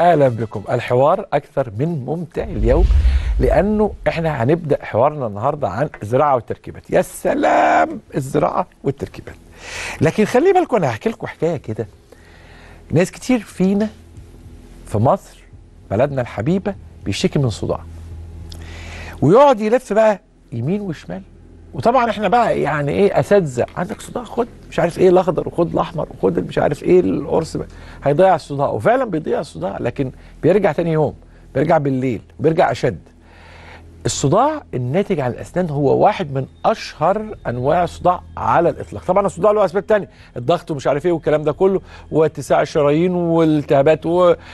اهلا بكم الحوار اكثر من ممتع اليوم لانه احنا هنبدا حوارنا النهارده عن الزراعه والتركيبات يا سلام الزراعه والتركيبات لكن خلي بالكم انا هحكي لكم حكايه كده ناس كتير فينا في مصر بلدنا الحبيبه بيشتكي من صداع ويقعد يلف بقى يمين وشمال وطبعا احنا بقى يعني ايه اساتذه عندك صداع خد مش عارف ايه الاخضر وخد الاحمر وخد مش عارف ايه القرص بقى. هيضيع الصداع وفعلا بيضيع الصداع لكن بيرجع تاني يوم بيرجع بالليل بيرجع اشد الصداع الناتج عن الاسنان هو واحد من اشهر انواع الصداع على الاطلاق طبعا الصداع له اسباب تانية الضغط ومش عارف ايه والكلام ده كله واتساع الشرايين والالتهابات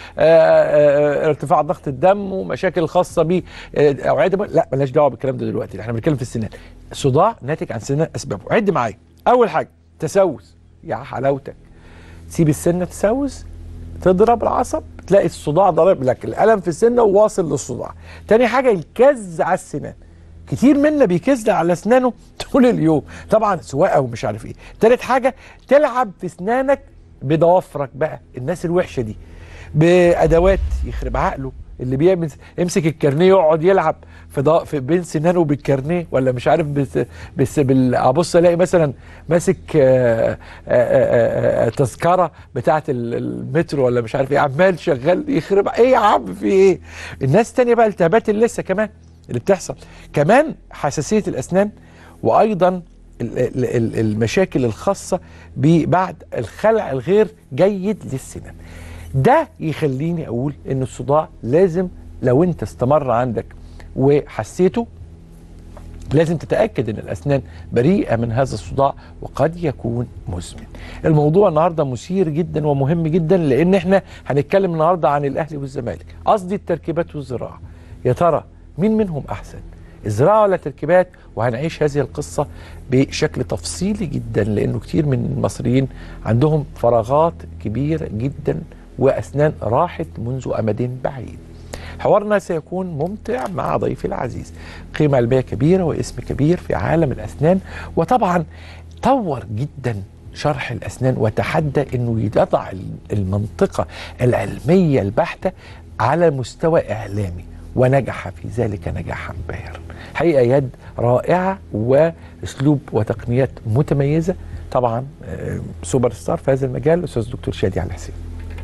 وارتفاع ضغط الدم ومشاكل خاصه ب اوعيه دم لا مالناش دعوه بالكلام ده دلوقتي احنا بنتكلم في السنان الصداع ناتج عن سنان اسبابه عد معايا اول حاجه تسوس يا حلاوتك سيب السنه تسوس تضرب العصب تلاقي الصداع ضارب لك الالم في السنه وواصل للصداع تاني حاجه الكز على السنان كتير منا بيكز على اسنانه طول اليوم طبعا سواقه ومش عارف ايه تالت حاجه تلعب في اسنانك بضوافرك بقى الناس الوحشه دي بادوات يخرب عقله اللي بيعمل يمسك الكارنيه يقعد يلعب في, ضا... في بين سنانه بالكارنيه ولا مش عارف بس, بس بال... ابص الاقي مثلا ماسك آآ آآ آآ تذكره بتاعه المترو ولا مش عارف ايه عمال شغال يخرب ايه يا عم في ايه الناس الثانيه بقى التهابات اللثه كمان اللي بتحصل كمان حساسيه الاسنان وايضا المشاكل الخاصه بعد الخلع الغير جيد للسنان ده يخليني اقول ان الصداع لازم لو انت استمر عندك وحسيته لازم تتاكد ان الاسنان بريئه من هذا الصداع وقد يكون مزمن. الموضوع النهارده مثير جدا ومهم جدا لان احنا هنتكلم النهارده عن الاهلي والزمالك، قصدي التركيبات والزراعه. يا ترى مين منهم احسن؟ الزراعه ولا التركيبات؟ وهنعيش هذه القصه بشكل تفصيلي جدا لانه كتير من المصريين عندهم فراغات كبيره جدا واسنان راحت منذ امد بعيد. حوارنا سيكون ممتع مع ضيفي العزيز قيمة علمية كبيرة واسم كبير في عالم الأسنان وطبعا طور جدا شرح الأسنان وتحدى أنه يضع المنطقة العلمية البحتة على مستوى إعلامي ونجح في ذلك نجاحا باهرا حقيقة يد رائعة وأسلوب وتقنيات متميزة طبعا سوبر ستار في هذا المجال الأستاذ دكتور شادي علي حسين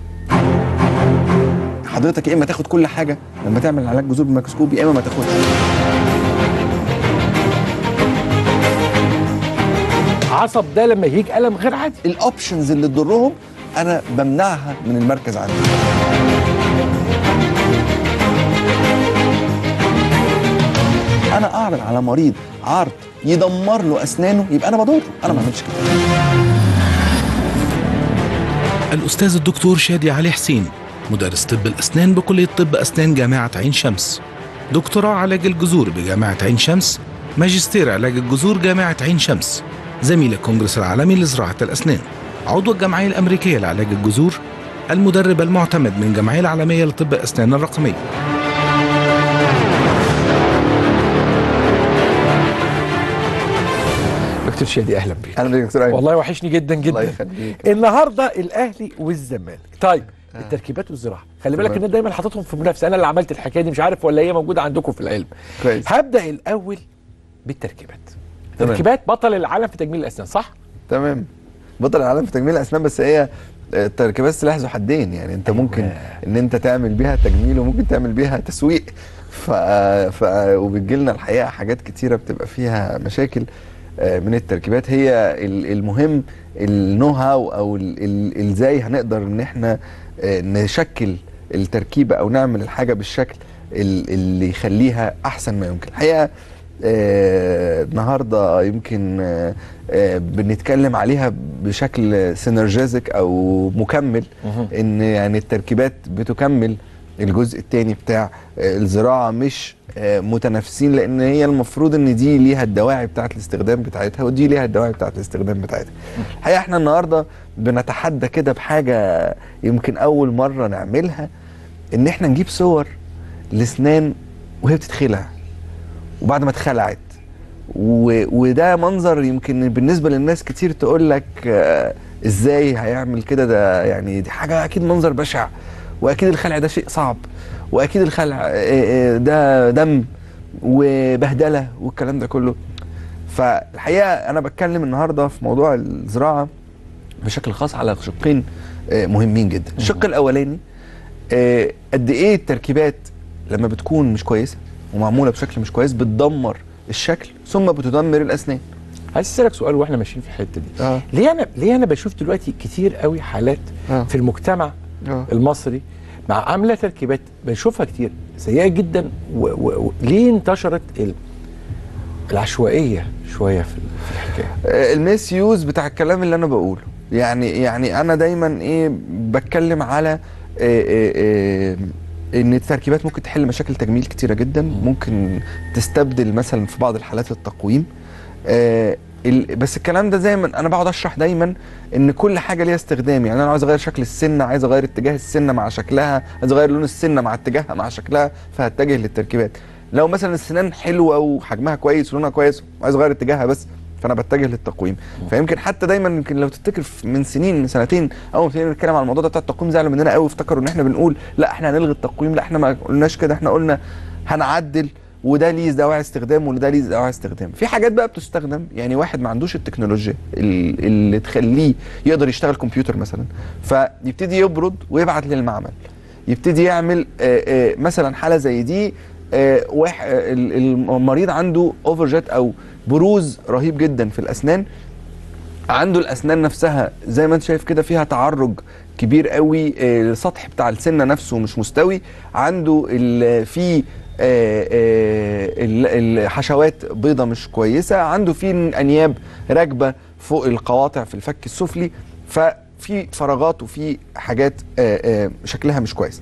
حضرتك يا اما تاخد كل حاجه لما تعمل علاج جذور بالميكروسكوب يا اما ما تاخدش عصب ده لما يجيك الم غير عادي الاوبشنز اللي تضرهم انا بمنعها من المركز عندي انا اعرض على مريض عرض يدمر له اسنانه يبقى انا بضره انا ما بعملش كده الاستاذ الدكتور شادي علي حسين مدرس طب الأسنان بكلية طب أسنان جامعة عين شمس دكتوراه علاج الجذور بجامعة عين شمس ماجستير علاج الجذور جامعة عين شمس زميل الكونجرس العالمي لزراعة الأسنان عضو الجمعية الأمريكية لعلاج الجذور المدرب المعتمد من الجمعية العالمية لطب الأسنان الرقمية دكتور شادي اهلا بيك اهلا بيك دكتور ايمن والله وحشني جدا جدا الله يخليك النهارده الاهلي والزمالك طيب آه. التركيبات والزراعه خلي بالك ان انا دايما حاططهم في منافسه انا اللي عملت الحكايه دي مش عارف ولا هي موجوده عندكم في العلم كويس هبدا الاول بالتركيبات التركيبات بطل العالم في تجميل الاسنان صح تمام بطل العالم في تجميل الاسنان بس هي التركيبات سلاح ذو حدين يعني انت أيوة. ممكن ان انت تعمل بيها تجميل وممكن تعمل بيها تسويق ف... ف... وبتجي لنا الحقيقه حاجات كتيره بتبقى فيها مشاكل من التركيبات هي المهم النو هاو او ازاي هنقدر ان احنا نشكل التركيبه او نعمل الحاجه بالشكل اللي يخليها احسن ما يمكن الحقيقه النهارده يمكن آه بنتكلم عليها بشكل سينرجيزك او مكمل ان يعني التركيبات بتكمل الجزء الثاني بتاع الزراعه مش متنافسين لان هي المفروض ان دي ليها الدواعي بتاعه الاستخدام بتاعتها ودي ليها الدواعي بتاعه الاستخدام بتاعتها الحقيقه احنا النهارده بنتحدى كده بحاجه يمكن اول مره نعملها ان احنا نجيب صور لاسنان وهي بتتخلع وبعد ما اتخلعت وده منظر يمكن بالنسبه للناس كتير تقول لك ازاي هيعمل كده ده يعني دي حاجه اكيد منظر بشع واكيد الخلع ده شيء صعب واكيد الخلع آه، آه، ده دم وبهدله والكلام ده كله فالحقيقه انا بتكلم النهارده في موضوع الزراعه بشكل خاص على شقين آه، مهمين جدا الشق الاولاني آه، قد ايه التركيبات لما بتكون مش كويسه ومعموله بشكل مش كويس بتدمر الشكل ثم بتدمر الاسنان عايز اسالك سؤال واحنا ماشيين في الحته دي اه ليه انا ليه انا بشوف دلوقتي كتير قوي حالات آه. في المجتمع اه المصري مع عامله تركيبات بنشوفها كتير سيئه جدا وليه انتشرت ال- العشوائيه شويه في ال- في الحكايه الميس يوز بتاع الكلام اللي انا بقوله يعني يعني انا دايما ايه بتكلم على إيه إيه إيه ان التركيبات ممكن تحل مشاكل تجميل كتيره جدا ممكن تستبدل مثلا في بعض الحالات التقويم آه ال- بس الكلام ده زي ما انا بقعد اشرح دايما ان كل حاجه ليها استخدام يعني انا عايز اغير شكل السنه عايز اغير اتجاه السنه مع شكلها عايز اغير لون السنه مع اتجاهها مع شكلها فهتجه للتركيبات لو مثلا السنان حلوه وحجمها كويس ولونها كويس وعايز اغير اتجاهها بس فانا بتجه للتقويم فيمكن حتى دايما يمكن لو تفتكر في- من سنين من سنتين اول ما ابتدينا نتكلم على الموضوع ده بتاع التقويم زعلوا مننا قوي افتكروا ان احنا بنقول لا احنا هنلغي التقويم لا احنا ما قلناش كده احنا قلنا هنعدل وده ليه دواعي استخدام وده ليه دواعي استخدام في حاجات بقى بتستخدم يعني واحد ما عندوش التكنولوجيا ال- اللي تخليه يقدر يشتغل كمبيوتر مثلا فيبتدي يبرد ويبعت للمعمل يبتدي يعمل آه، آه، مثلا حاله زي دي آه، واح- آه، ال- المريض عنده اوفر جيت او بروز رهيب جدا في الاسنان عنده الاسنان نفسها زي ما انت شايف كده فيها تعرج كبير قوي آه، السطح بتاع السنه نفسه مش مستوي عنده ال- في آه، آه، ال- الحشوات بيضة مش كويسة عنده في انياب راكبة فوق القواطع في الفك السفلي ففي فراغات وفي حاجات آه، آه، شكلها مش كويس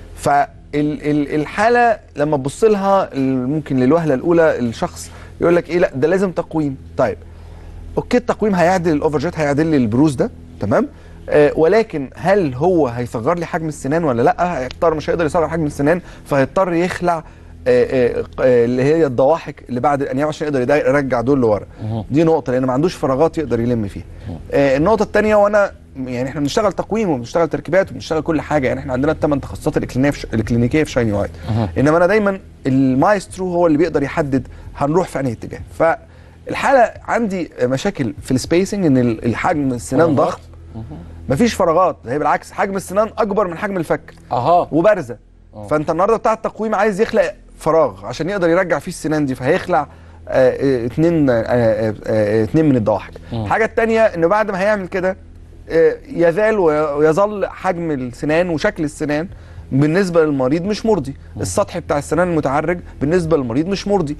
فالحالة لما تبص لها ال- ممكن للوهلة الأولى الشخص يقول لك إيه لا ده لازم تقويم طيب اوكي التقويم هيعدل الاوفر جيت هيعدل لي البروز ده تمام آه ولكن هل هو هيصغر لي حجم السنان ولا لا هيضطر مش هيقدر يصغر حجم السنان فهيضطر يخلع آه آه آه اللي هي الضواحك اللي بعد الانياب عشان يقدر يدا- يرجع دول لورا دي نقطه لان ما عندوش فراغات يقدر يلم فيها آه النقطه الثانيه وانا يعني احنا بنشتغل تقويم وبنشتغل تركيبات وبنشتغل كل حاجه يعني احنا عندنا الثمان تخصصات الإكلينية في ش- الكلينيكيه في شايني وايت انما انا دايما المايسترو هو اللي بيقدر يحدد هنروح في انهي اتجاه فالحاله عندي مشاكل في السبيسنج ان ال- الحجم السنان فراغات. ضخم مفيش فراغات هي بالعكس حجم السنان اكبر من حجم الفك اها وبارزه آه. فانت النهارده بتاع التقويم عايز يخلق فراغ عشان يقدر يرجع فيه السنان دي فهيخلع آه، آه، اتنين آه، آه، آه، اتنين من الضواحك الحاجه التانية انه بعد ما هيعمل كده آه، يزال وي- ويظل حجم السنان وشكل السنان بالنسبه للمريض مش مرضي السطح بتاع السنان المتعرج بالنسبه للمريض مش مرضي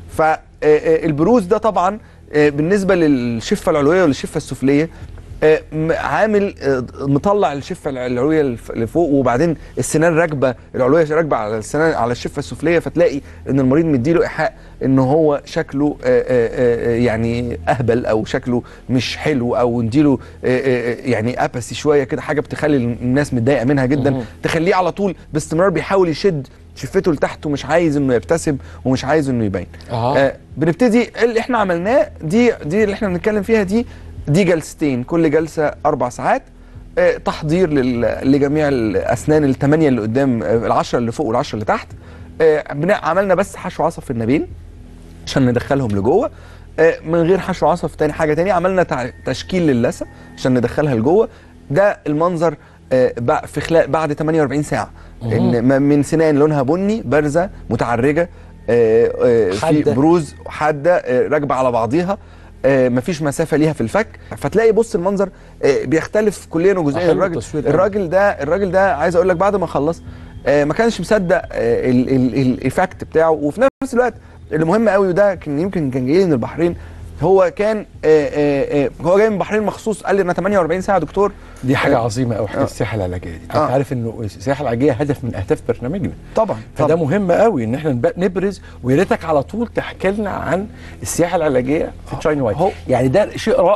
فالبروز ده طبعا آه، بالنسبه للشفه العلويه وللشفه السفليه آه، م- عامل آه، مطلع الشفه العلويه لف- لفوق وبعدين السنان راكبه العلويه راكبه على السنان على الشفه السفليه فتلاقي ان المريض مديله ايحاء ان هو شكله آه، آه، آه، يعني اهبل او شكله مش حلو او نديله آه، آه، يعني ابسي شويه كده حاجه بتخلي الناس متضايقه منها جدا تخليه على طول باستمرار بيحاول يشد شفته لتحت ومش عايز انه يبتسم ومش عايز انه يبين أها. آه بنبتدي اللي احنا عملناه دي دي اللي احنا بنتكلم فيها دي دي جلستين كل جلسه اربع ساعات آه تحضير لل- لجميع الاسنان الثمانيه اللي قدام آه العشره اللي فوق والعشره اللي تحت آه بنا- عملنا بس حشو عصب في النابين عشان ندخلهم لجوه آه، من غير حشو عصب تاني حاجه تاني عملنا تع- تشكيل للثه عشان ندخلها لجوه ده المنظر آه، بع- في خلال بعد 48 ساعه ان م- من سنان لونها بني بارزه متعرجه آه، آه، في حادة. بروز حاده آه، راكبه على بعضيها آه، مفيش مسافه ليها في الفك فتلاقي بص المنظر آه، بيختلف كليا وجزئيا حلو الراجل التصوير أوي. الراجل ده الراجل ده عايز اقول لك بعد ما خلص آه، ما كانش مصدق آه، ال- ال- الايفكت بتاعه وفي نفس الوقت اللي مهم قوي وده كان يمكن كان جاي لي من البحرين هو كان آه، آه، آه، هو جاي من البحرين مخصوص قال لي انا 48 ساعه يا دكتور دي حاجه آه. عظيمه قوي حكايه آه. السياحه العلاجيه دي انت آه. عارف انه السياحه العلاجيه هدف من اهداف برنامجنا طبعا فده طبعا مهم قوي ان احنا نب- نبرز ويا ريتك على طول تحكي لنا عن السياحه العلاجيه في تشاينا وايت هو- يعني ده شيء رائع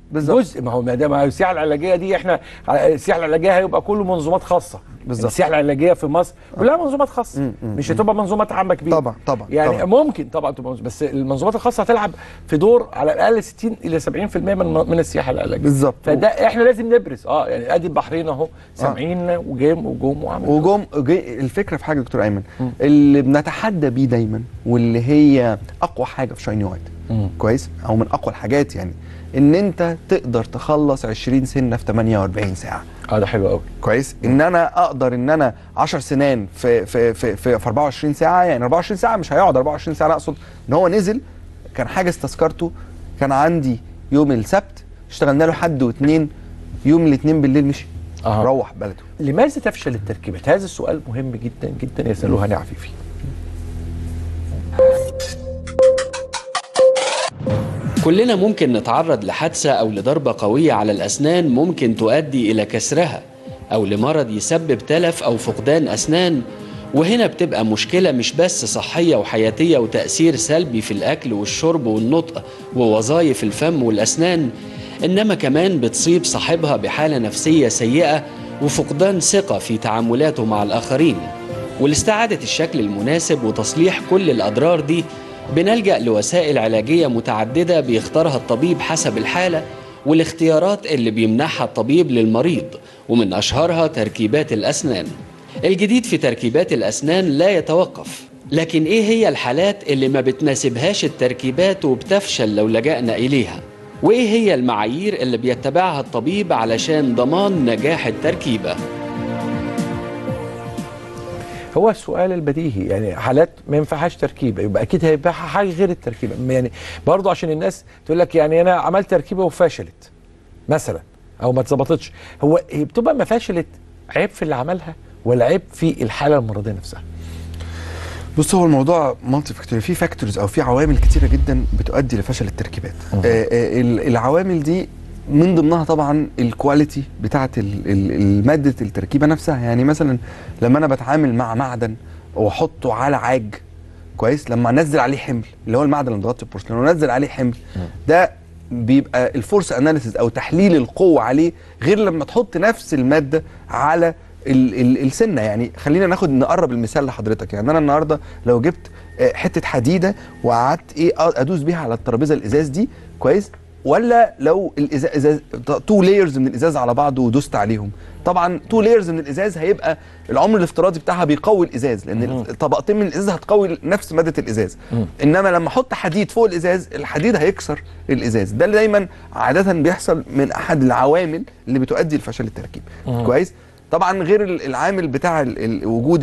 بالظبط. جزء ما هو ما ده ما هو السياحه العلاجيه دي احنا السياحه العلاجيه هيبقى كله منظومات خاصه بالظبط. السياحه العلاجيه في مصر كلها منظومات خاصه مش هتبقى منظومات عامه كبيره طبعا، طبعا، يعني طبعا. ممكن طبعا تبقى منظومة، بس المنظومات الخاصه هتلعب في دور على الاقل 60 الى 70% من من السياحه العلاجيه بالظبط. فده احنا لازم نبرز اه يعني ادي البحرين اهو سامعين وجيم وجوم وعملوا وجم جي- الفكره في حاجه دكتور ايمن اللي بنتحدى بيه دايما واللي هي اقوى حاجه في شايني وايت مم. كويس او من اقوى الحاجات يعني ان انت تقدر تخلص 20 سنه في 48 ساعه اه ده حلو قوي كويس ان انا اقدر ان انا 10 سنان في في في في, في 24 ساعه يعني 24 ساعه مش هيقعد 24 ساعه أنا اقصد ان هو نزل كان حاجز تذكرته كان عندي يوم السبت اشتغلنا له حد واثنين يوم الاثنين بالليل مشي أها. روح بلده لماذا تفشل التركيبات؟ هذا السؤال مهم جدا جدا يسألوه هاني عفيفي. كلنا ممكن نتعرض لحادثة أو لضربة قوية على الأسنان ممكن تؤدي إلى كسرها أو لمرض يسبب تلف أو فقدان أسنان وهنا بتبقى مشكلة مش بس صحية وحياتية وتأثير سلبي في الأكل والشرب والنطق ووظائف الفم والأسنان إنما كمان بتصيب صاحبها بحالة نفسية سيئة وفقدان ثقة في تعاملاته مع الآخرين ولاستعادة الشكل المناسب وتصليح كل الأضرار دي بنلجأ لوسائل علاجية متعددة بيختارها الطبيب حسب الحالة والاختيارات اللي بيمنحها الطبيب للمريض ومن أشهرها تركيبات الأسنان الجديد في تركيبات الأسنان لا يتوقف لكن إيه هي الحالات اللي ما بتناسبهاش التركيبات وبتفشل لو لجأنا إليها وإيه هي المعايير اللي بيتبعها الطبيب علشان ضمان نجاح التركيبة هو السؤال البديهي يعني حالات ما ينفعهاش تركيبه يبقى اكيد هيبقى حاجه غير التركيبه يعني برضه عشان الناس تقول لك يعني انا عملت تركيبه وفشلت مثلا او ما اتظبطتش هو هي بتبقى ما فشلت عيب في اللي عملها ولا عيب في الحاله المرضيه نفسها؟ بص هو الموضوع مالتي فاكتوري في فاكتورز او في عوامل كتيره جدا بتؤدي لفشل التركيبات آه آه ال- العوامل دي من ضمنها طبعا الكواليتي بتاعه ال- ال- الماده التركيبه نفسها يعني مثلا لما انا بتعامل مع معدن واحطه على عاج كويس لما انزل عليه حمل اللي هو المعدن اللي متغطي بورسلين وانزل عليه حمل ده بيبقى الفورس اناليسيز او تحليل القوه عليه غير لما تحط نفس الماده على ال ال السنه يعني خلينا ناخد نقرب المثال لحضرتك يعني انا النهارده لو جبت آه، حته حديده وقعدت ايه آه، ادوس بيها على الترابيزه الازاز دي كويس ولا لو الازاز تو لايرز من الازاز على بعض ودوست عليهم طبعا تو لايرز من الازاز هيبقى العمر الافتراضي بتاعها بيقوي الازاز لان طبقتين من الازاز هتقوي نفس ماده الازاز انما لما احط حديد فوق الازاز الحديد هيكسر الازاز ده اللي دايما عاده بيحصل من احد العوامل اللي بتؤدي لفشل التركيب كويس طبعا غير ال- العامل بتاع ال- ال- وجود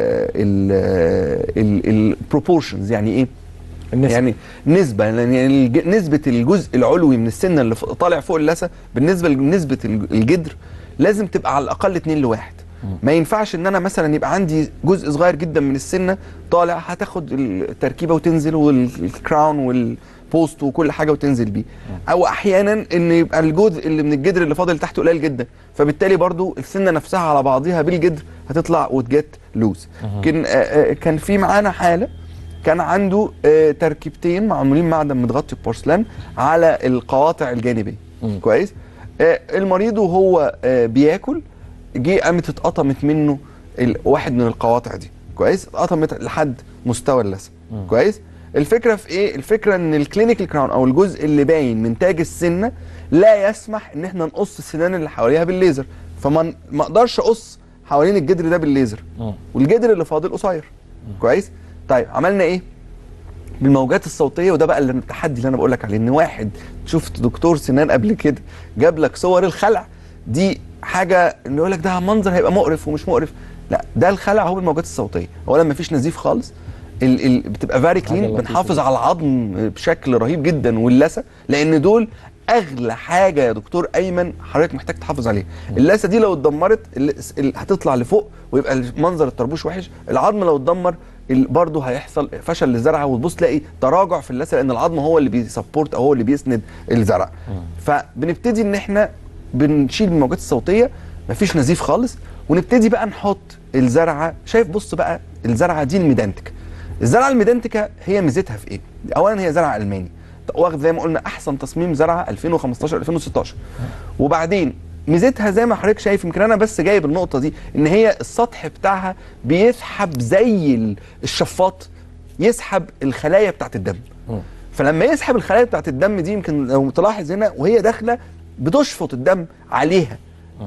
البروبورشنز يعني ايه النسبة. يعني نسبة يعني الج- نسبة الجزء العلوي من السنة اللي ف- طالع فوق اللثة بالنسبة لنسبة الج- الجدر لازم تبقى على الأقل 2 لواحد ما ينفعش ان انا مثلا يبقى عندي جزء صغير جدا من السنه طالع هتاخد التركيبه وتنزل والكراون والبوست وكل حاجه وتنزل بيه او احيانا ان يبقى الجزء اللي من الجدر اللي فاضل تحته قليل جدا فبالتالي برضو السنه نفسها على بعضها بالجدر هتطلع وتجت لوز كان آه، آه، كان في معانا حاله كان عنده آه، تركيبتين معمولين معدن متغطي بورسلان على القواطع الجانبيه كويس آه، المريض وهو آه، بياكل جه قامت اتقطمت منه ال- واحد من القواطع دي كويس اتقطمت لحد مستوى اللثه كويس الفكره في ايه الفكره ان الكلينيكال كراون او الجزء اللي باين من تاج السنه لا يسمح ان احنا نقص السنان اللي حواليها بالليزر فما ما اقدرش اقص حوالين الجدر ده بالليزر والجدر اللي فاضل قصير كويس طيب عملنا ايه بالموجات الصوتيه وده بقى اللي التحدي اللي انا بقول لك عليه ان واحد شفت دكتور سنان قبل كده جاب لك صور الخلع دي حاجه انه يقول لك ده منظر هيبقى مقرف ومش مقرف لا ده الخلع هو بالموجات الصوتيه اولا ما فيش نزيف خالص ال ال بتبقى فاري كلين لطيفة بنحافظ على العظم بشكل رهيب جدا واللثه لان دول اغلى حاجه يا دكتور ايمن حضرتك محتاج تحافظ عليها اللثه دي لو اتدمرت ال- ال- هتطلع لفوق ويبقى منظر الطربوش وحش العظم لو اتدمر ال- برضه هيحصل فشل للزرعه وتبص تلاقي تراجع في اللثه لان العظم هو اللي بيسبورت او هو اللي بيسند الزرع فبنبتدي ان احنا بنشيل الموجات الصوتيه مفيش نزيف خالص ونبتدي بقى نحط الزرعه شايف بص بقى الزرعه دي الميدانتيكا الزرعه الميدانتيكا هي ميزتها في ايه اولا هي زرعه الماني واخد زي ما قلنا احسن تصميم زرعه 2015 2016 وبعدين ميزتها زي ما حضرتك شايف يمكن انا بس جايب النقطه دي ان هي السطح بتاعها بيسحب زي ال- الشفاط يسحب الخلايا بتاعت الدم فلما يسحب الخلايا بتاعت الدم دي يمكن لو تلاحظ هنا وهي داخله بتشفط الدم عليها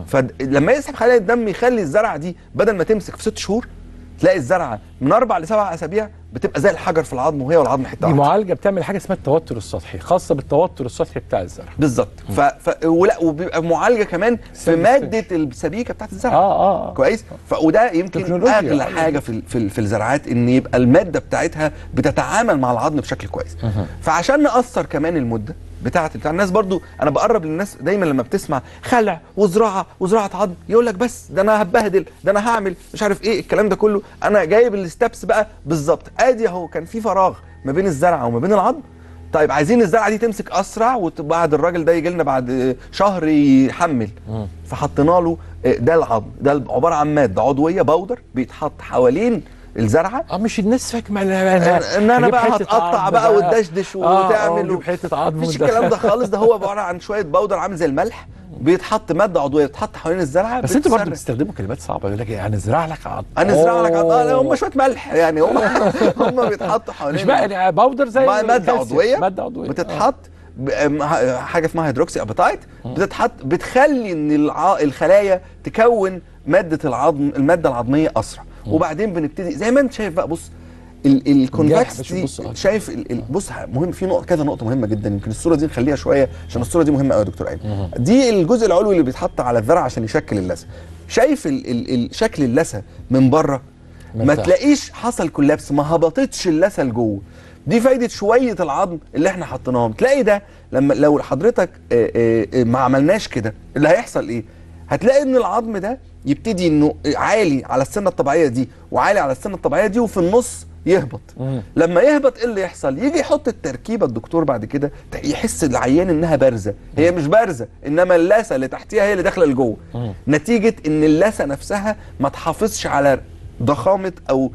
فلما يسحب خلايا الدم يخلي الزرعه دي بدل ما تمسك في ست شهور تلاقي الزرعه من اربع لسبع اسابيع بتبقى زي الحجر في العظم وهي والعظم حته دي واحدة. معالجه بتعمل حاجه اسمها التوتر السطحي خاصه بالتوتر السطحي بتاع الزرع بالظبط ف... ف... ولا وبيبقى معالجه كمان في سيل ماده السبيكه بتاعت الزرع اه اه, آه. كويس ف... وده يمكن تكنولوجيا. اغلى حاجه في ال- في, ال- في الزراعات ان يبقى الماده بتاعتها بتتعامل مع العظم بشكل كويس فعشان ناثر كمان المده بتاعت بتاع الناس برضو انا بقرب للناس دايما لما بتسمع خلع وزراعه وزراعه عظم يقول لك بس ده انا هبهدل ده انا هعمل مش عارف ايه الكلام ده كله انا جايب الستبس بقى بالظبط ادي اهو كان في فراغ ما بين الزرعه وما بين العظم طيب عايزين الزرعه دي تمسك اسرع وبعد الراجل ده يجي لنا بعد شهر يحمل فحطينا له ده العظم ده عباره عن ماده عضويه باودر بيتحط حوالين الزرعه اه مش الناس فاكمه انا ان انا هجيب بقى حتة هتقطع عظم بقى وتدشدش آه، وتعمل آه، و- وتجيب حته عظم مفيش وتدخل. الكلام ده خالص ده هو عباره عن شويه باودر عامل زي الملح بيتحط ماده عضويه بتتحط حوالين الزرعه بس انتوا برضه بتسرع. بتستخدموا كلمات صعبه يقول لك يعني ازرع لك عظم انا ازرع لك أوه. عض- آه، هم شويه ملح يعني هم هم بيتحطوا حوالين مش بقى يعني باودر زي ماده الكالسيوم. عضويه ماده عضويه بتتحط ب- م- ه- حاجه اسمها هيدروكسي ابيتايت بتتحط بتخلي ان الع... الخلايا تكون ماده العظم الماده العظميه اسرع وبعدين بنبتدي زي ما انت شايف بقى بص ال- الكونفكس بشوف دي بص آه. شايف ال- ال- بص مهم في نقطه كذا نقطه مهمه جدا يمكن الصوره دي نخليها شويه عشان الصوره دي مهمه قوي يا دكتور ايمن دي الجزء العلوي اللي بيتحط على الذرع عشان يشكل اللثه شايف ال ال ال شكل اللثه من بره ما مرتاح. تلاقيش حصل كولابس ما هبطتش اللثه لجوه دي فايده شويه العظم اللي احنا حطيناهم تلاقي ده لما لو حضرتك آه، آه، آه، ما عملناش كده اللي هيحصل ايه هتلاقي ان العظم ده يبتدي انه عالي على السنه الطبيعيه دي وعالي على السنه الطبيعيه دي وفي النص يهبط مم. لما يهبط ايه اللي يحصل يجي يحط التركيبه الدكتور بعد كده ت- يحس العيان انها بارزه هي مش بارزه انما اللثه اللي تحتيها هي اللي داخله لجوه مم. نتيجه ان اللثه نفسها ما تحافظش على ضخامه او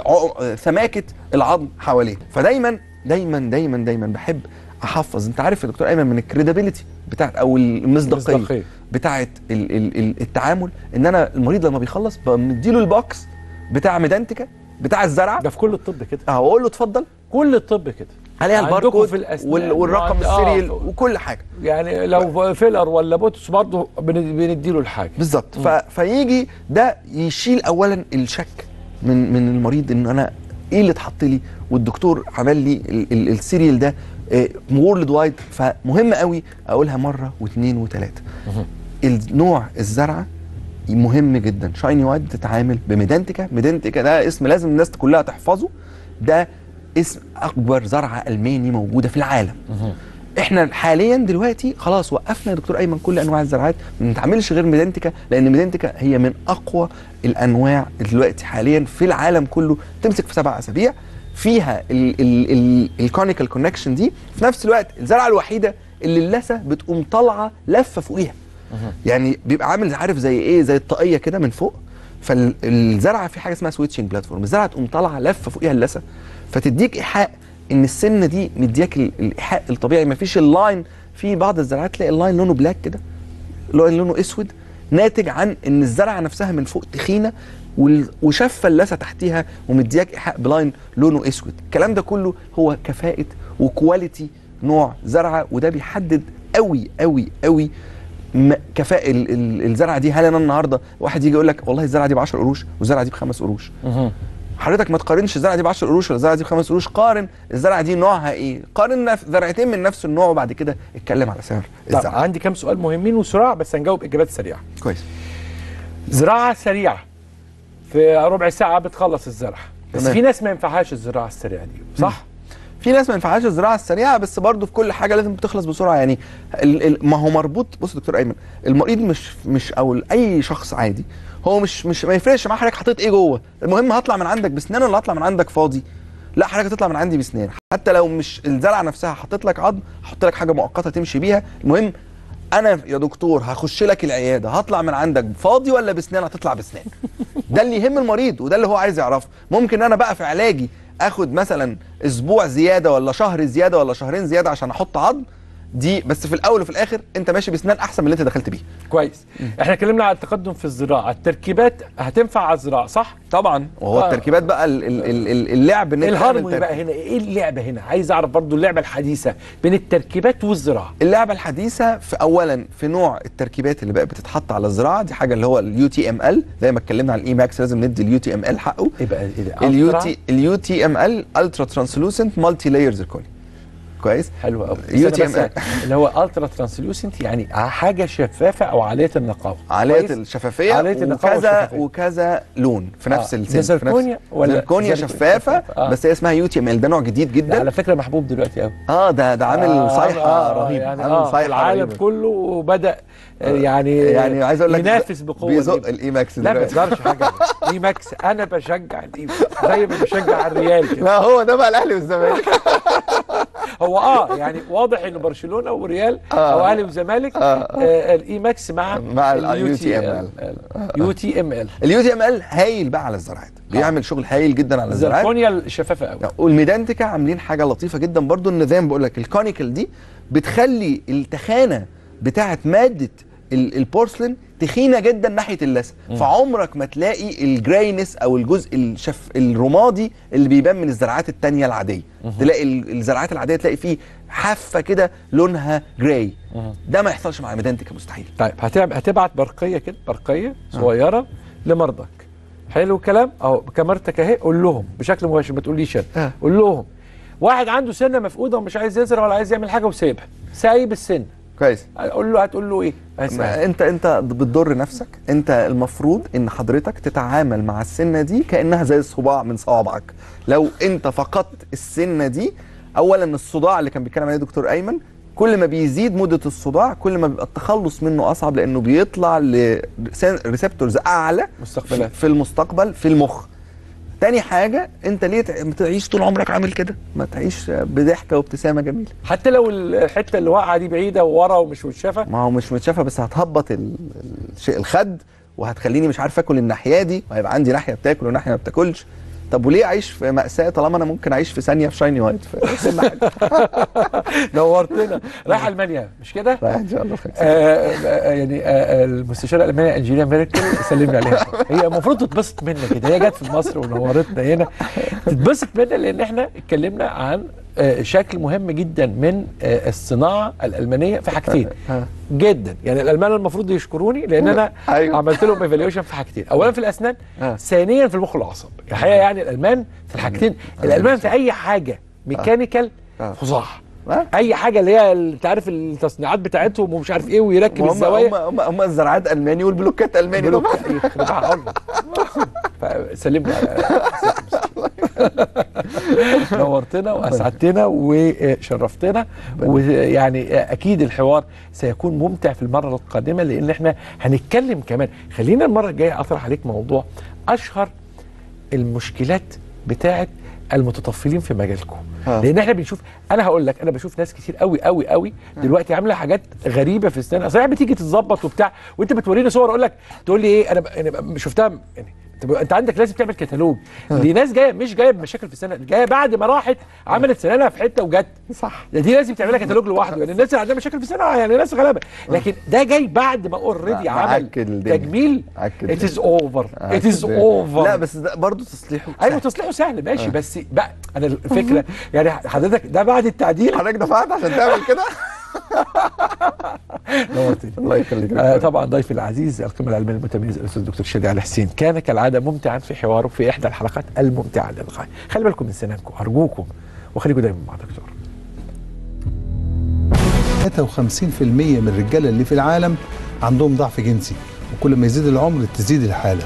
ع- سماكه العظم حواليه فدايما دايما دايما دايما بحب احفظ انت عارف يا دكتور ايمن من الكريديبيليتي بتاعت او المصداقيه المصداقية. بتاعت ال ال ال التعامل ان انا المريض لما بيخلص بمديله البوكس بتاع ميدانتيكا بتاع الزرعه ده في كل الطب كده اه واقول له اتفضل كل الطب كده عليها عندكم الباركود في الأسنان وال والرقم وعند- آه، السيريال وكل حاجه يعني لو فيلر ولا بوتوس برضه بن- بنديله الحاجه بالظبط ف... فيجي ده يشيل اولا الشك من من المريض ان انا ايه اللي اتحط لي والدكتور عمل لي ال- ال- السيريال ده وورلد وايد فمهم قوي اقولها مره واثنين وثلاثه النوع الزرعه مهم جدا شايني وايد تتعامل بميدانتيكا ميدانتيكا ده اسم لازم الناس كلها تحفظه ده اسم اكبر زرعه الماني موجوده في العالم احنا حاليا دلوقتي خلاص وقفنا يا دكتور ايمن كل انواع الزراعات ما بنتعاملش غير ميدانتيكا لان ميدانتيكا هي من اقوى الانواع دلوقتي حاليا في العالم كله تمسك في سبع اسابيع فيها الكونيكال كونكشن دي في نفس الوقت الزرعه الوحيده اللي اللثه بتقوم طالعه لفه فوقيها يعني بيبقى عامل عارف زي ايه زي الطاقيه كده من فوق فالزرعه في حاجه اسمها سويتشنج بلاتفورم الزرعه تقوم طالعه لفه فوقيها اللثه فتديك ايحاء ان السنه دي مدياك ال- الايحاء الطبيعي مفيش اللاين في بعض الزرعات تلاقي اللاين لونه بلاك كده لاين لونه اسود ناتج عن ان الزرعه نفسها من فوق تخينه وال- وشفه اللثه تحتيها ومدياك ايحاء بلاين لونه اسود الكلام ده كله هو كفاءه وكواليتي نوع زرعه وده بيحدد قوي قوي قوي م- كفاءة ال- ال- الزرعه دي هل انا النهارده واحد يجي يقول لك والله الزرعه دي ب 10 قروش والزرعه دي بخمس قروش حضرتك ما تقارنش الزرعه دي ب 10 قروش ولا الزرعه دي بخمس قروش قارن الزرعه دي نوعها ايه قارن نف- زرعتين من نفس النوع وبعد كده اتكلم على سعر طب الزرعه عندي كام سؤال مهمين وسرعه بس هنجاوب اجابات سريعه كويس زراعه سريعه في ربع ساعه بتخلص الزرع بس تمام. في ناس ما ينفعهاش الزراعه السريعه دي صح في ناس ما ينفعهاش الزراعه السريعه بس برضه في كل حاجه لازم بتخلص بسرعه يعني ال ال ما هو مربوط بص يا دكتور ايمن المريض مش مش او اي شخص عادي هو مش مش ما يفرقش معاه حضرتك حطيت ايه جوه المهم هطلع من عندك بسنان ولا هطلع من عندك فاضي لا حضرتك هتطلع من عندي بسنان حتى لو مش الزرعه نفسها حطيت لك عظم هحط لك حاجه مؤقته تمشي بيها المهم انا يا دكتور هخش لك العياده هطلع من عندك فاضي ولا بسنان هتطلع بسنان ده اللي يهم المريض وده اللي هو عايز يعرفه ممكن انا بقى في علاجي اخد مثلا اسبوع زياده ولا شهر زياده ولا شهرين زياده عشان احط عظم دي بس في الاول وفي الاخر انت ماشي باسنان احسن من اللي انت دخلت بيه كويس احنا اتكلمنا على التقدم في الزراعه التركيبات هتنفع على الزراعه صح طبعا وهو آه. التركيبات بقى ال- ال- ال- ال- اللعب ان ايه انت تعمل الهارموني تركيب. بقى هنا ايه اللعبه هنا عايز اعرف برضو اللعبه الحديثه بين التركيبات والزراعه اللعبه الحديثه في اولا في نوع التركيبات اللي بقت بتتحط على الزراعه دي حاجه اللي هو اليو تي ام ال زي ما اتكلمنا على الاي ماكس لازم ندي اليو تي ام ال حقه ايه بقى ايه ده اليو ألترا؟ تي اليو تي ام ال الترا ترانسلوسنت مالتي لاير زيركوني كويس حلو قوي UTML. اللي هو الترا ترانسلوسنت يعني حاجه شفافه او عاليه النقاوه عاليه كويس؟ الشفافيه عالية النقاوة وكذا والشفافية. وكذا لون في نفس آه. السن ده في زركونيا نفس ولا زركونيا زركونيا شفافه شفافة. آه. بس هي اسمها يو تي ام ال ده نوع جديد ده جدا على فكره محبوب دلوقتي قوي اه ده ده عامل صيحه رهيب يعني عامل آه صيحه العالم رهيبة. كله وبدا آه، يعني يعني عايز اقول لك ينافس بقوه بيزق دي. الاي ماكس لا ما دلوقتي يقدرش حاجه اي ماكس انا بشجع الاي ماكس زي ما بشجع الريال كده لا هو ده بقى الاهلي والزمالك هو اه يعني واضح ان برشلونه وريال آه. او اهلي وزمالك آه. آه الاي ماكس مع مع ال UTML. يو تي ام ال اليو تي ام ال هايل بقى على الزراعات بيعمل شغل هايل جدا على الزراعات زركونيا الشفافه قوي والميدانتيكا عاملين حاجه لطيفه جدا برضو النظام بقول لك الكونيكال دي بتخلي التخانه بتاعه ماده ال- البورسلين تخينه جدا ناحيه اللثه فعمرك ما تلاقي الجراينس او الجزء الشف الرمادي اللي بيبان من الزراعات التانية العاديه تلاقي ال- الزراعات العاديه تلاقي فيه حافه كده لونها جراي ده ما يحصلش مع الميدانتيكا مستحيل طيب هتعب هتبعت برقيه كده برقيه صغيره لمرضك حلو الكلام اهو كاميرتك اهي قول لهم بشكل مباشر ما تقوليش انا آه. قول لهم واحد عنده سنه مفقوده ومش عايز يزرع ولا عايز يعمل حاجه وسايبها سايب السن كويس قول له هتقول له ايه هيسمع. ما انت انت بتضر نفسك انت المفروض ان حضرتك تتعامل مع السنه دي كانها زي الصباع من صوابعك لو انت فقدت السنه دي اولا الصداع اللي كان بيتكلم عليه دكتور ايمن كل ما بيزيد مده الصداع كل ما بيبقى التخلص منه اصعب لانه بيطلع لريسبتورز اعلى مستقبلات. في المستقبل في المخ تاني حاجة انت ليه تع- ما تعيش طول عمرك عامل كده ما تعيش بضحكة وابتسامة جميلة حتى لو الحته اللي واقعه دي بعيده وورا ومش متشافه ما هو مش متشافه بس هتهبط ال- الشيء الخد وهتخليني مش عارف اكل الناحيه دي وهيبقى عندي ناحيه بتاكل وناحيه ما بتاكلش طب وليه اعيش في ماساه طالما انا ممكن اعيش في ثانيه في شايني وايت في سن حاجه نورتنا رايح المانيا مش كده؟ رايح ان شاء الله خير. آه آه، يعني آه المستشاره الالمانيه انجيلا ميركل سلمنا عليها هي المفروض تتبسط منا كده هي جت في مصر ونورتنا هنا تتبسط منا لان احنا اتكلمنا عن آه شكل مهم جدا من آه الصناعه الالمانيه في حاجتين ها. جدا يعني الالمان المفروض يشكروني لان انا أيوة. عملت لهم ايفالويشن في حاجتين اولا في الاسنان آه. ثانيا في المخ والاعصاب الحقيقه يعني الالمان في الحاجتين الالمان في اي حاجه ميكانيكال آه. فظاع آه. اي حاجه اللي هي ال- انت عارف التصنيعات بتاعتهم ومش عارف ايه ويركب هم الزوايا هم هم, هم الزراعات الماني والبلوكات الماني بلوك طبعا يخربها الله فسلمنا على نورتنا واسعدتنا وشرفتنا ويعني اكيد الحوار سيكون ممتع في المره القادمه لان احنا هنتكلم كمان خلينا المره الجايه اطرح عليك موضوع اشهر المشكلات بتاعه المتطفلين في مجالكم ها. لان احنا بنشوف انا هقول لك انا بشوف ناس كتير قوي قوي قوي دلوقتي عامله حاجات غريبه في اسنانها صحيح بتيجي تتظبط وبتاع وانت بتوريني صور اقول لك تقول لي ايه انا ب- انا ب- شفتها يعني طب انت عندك لازم تعمل كتالوج دي ناس جايه مش جايه بمشاكل في السنه جايه بعد ما راحت عملت سنانها في حته وجت صح ده دي لازم تعملها كتالوج لوحده يعني الناس اللي عندها مشاكل في السنه يعني ناس غلابه لكن ده جاي بعد ما اوريدي عمل معك الدنيا. تجميل معك ات از اوفر ات از لا اوفر بس ده برضه تصليحه ايوه سهل. تصليحه سهل ماشي بس بقى انا الفكره يعني حضرتك ده بعد التعديل حضرتك دفعت عشان تعمل كده نورتني الله يخليك آه طبعا ضيفي العزيز القيمه العلميه المتميز الاستاذ الدكتور شادي علي حسين كان كالعاده ممتعا في حواره في احدى الحلقات الممتعه للغايه خلي بالكم من سنانكم ارجوكم وخليكم دايما مع دكتور 53% من الرجاله اللي في العالم عندهم ضعف جنسي وكل ما يزيد العمر تزيد الحاله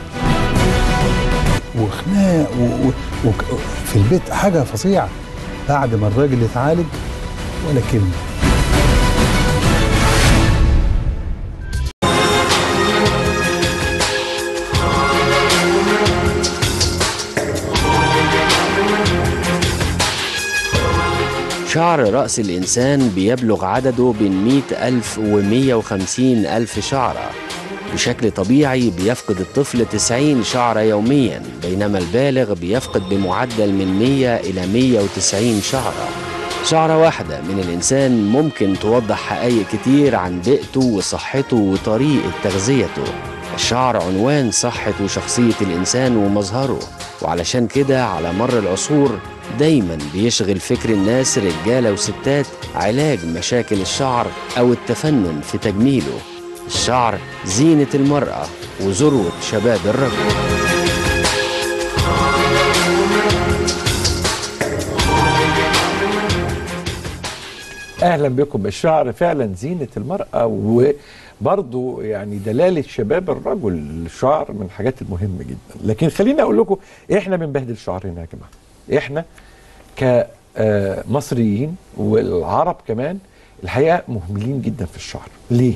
وخناق و... و... و... في البيت حاجه فظيعه بعد ما الراجل يتعالج ولا كلمه شعر رأس الإنسان بيبلغ عدده بين 100 ألف و 150 ألف شعرة بشكل طبيعي بيفقد الطفل 90 شعرة يوميا بينما البالغ بيفقد بمعدل من 100 إلى 190 شعرة شعرة واحدة من الإنسان ممكن توضح حقائق كتير عن بيئته وصحته وطريقة تغذيته الشعر عنوان صحة وشخصية الإنسان ومظهره وعلشان كده على مر العصور دايما بيشغل فكر الناس رجالة وستات علاج مشاكل الشعر أو التفنن في تجميله الشعر زينة المرأة وذروة شباب الرجل اهلا بكم الشعر فعلا زينه المراه وبرضه يعني دلاله شباب الرجل الشعر من الحاجات المهمه جدا لكن خليني اقول لكم احنا بنبهدل شعرنا يا جماعه احنا كمصريين والعرب كمان الحقيقه مهملين جدا في الشعر ليه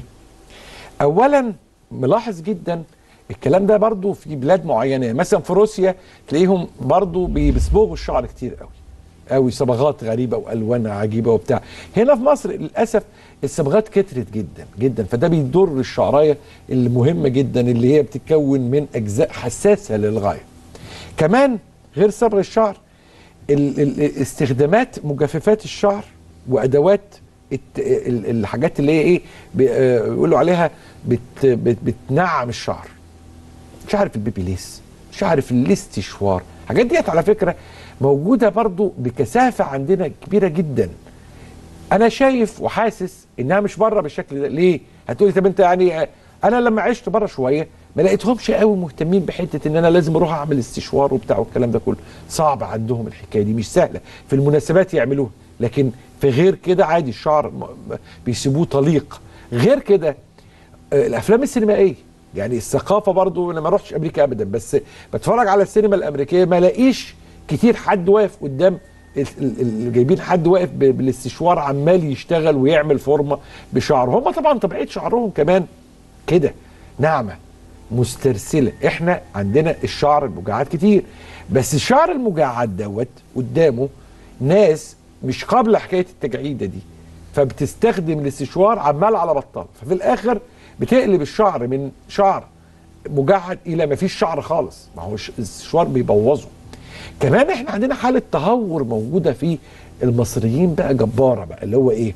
اولا ملاحظ جدا الكلام ده برضو في بلاد معينه مثلا في روسيا تلاقيهم برضو بيصبغوا الشعر كتير قوي قوي صبغات غريبه والوان عجيبه وبتاع هنا في مصر للاسف الصبغات كترت جدا جدا فده بيضر الشعرايه المهمه جدا اللي هي بتتكون من اجزاء حساسه للغايه كمان غير صبغ الشعر ال- ال- استخدامات مجففات الشعر وادوات الت- ال- الحاجات اللي هي ايه بي- آه، بيقولوا عليها بت بت بتنعم الشعر مش عارف البيبي ليس مش عارف الاستشوار الحاجات ديت على فكره موجوده برضو بكثافه عندنا كبيره جدا انا شايف وحاسس انها مش بره بالشكل ده ليه هتقولي طب انت يعني انا لما عشت بره شويه ما لقيتهمش قوي مهتمين بحته ان انا لازم اروح اعمل استشوار وبتاع والكلام ده كله صعب عندهم الحكايه دي مش سهله في المناسبات يعملوها لكن في غير كده عادي الشعر م- م- بيسيبوه طليق غير كده آه، الافلام السينمائيه يعني الثقافه برضو انا ما رحتش امريكا ابدا بس بتفرج على السينما الامريكيه ما لاقيش كتير حد واقف قدام ال- ال- اللي جايبين حد واقف ب- بالاستشوار عمال يشتغل ويعمل فورمه بشعره هم طبعا طبيعه شعرهم كمان كده ناعمه مسترسله احنا عندنا الشعر المجعد كتير بس الشعر المجعد دوت قدامه ناس مش قابله حكايه التجعيده دي فبتستخدم الاستشوار عمال على بطال ففي الاخر بتقلب الشعر من شعر مجعد الى ما فيش شعر خالص ما هو الاستشوار بيبوظه كمان احنا عندنا حاله تهور موجوده في المصريين بقى جباره بقى اللي هو ايه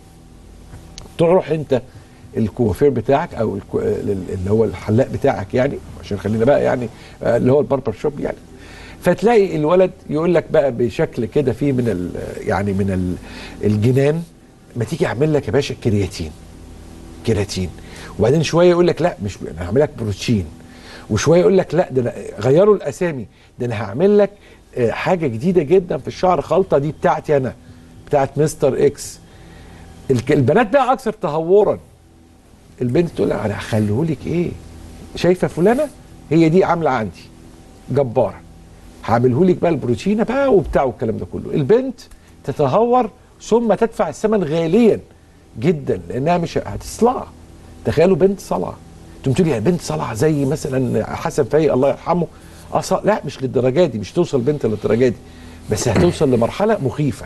تروح انت الكوافير بتاعك او الكو... اللي هو الحلاق بتاعك يعني عشان خلينا بقى يعني آه، اللي هو الباربر شوب يعني فتلاقي الولد يقول لك بقى بشكل كده فيه من ال... يعني من ال... الجنان ما تيجي اعمل لك يا باشا كرياتين كيراتين وبعدين شويه يقول لك لا مش انا هعمل لك بروتين وشويه يقول لك لا ده انا غيروا الاسامي ده انا هعمل لك آه، حاجه جديده جدا في الشعر خلطه دي بتاعتي انا بتاعت مستر اكس الك- البنات بقى اكثر تهورا البنت تقول لك انا هخليهولك ايه شايفه فلانه هي دي عامله عندي جباره هعملهولك بقى البروتينه بقى وبتاع والكلام ده كله البنت تتهور ثم تدفع الثمن غاليا جدا لانها مش هتصلع تخيلوا بنت صلعه تقوم تقول يا بنت صلعه زي مثلا حسن فايق الله يرحمه أصلا لا مش للدرجه دي مش توصل بنت للدرجه دي بس هتوصل لمرحله مخيفه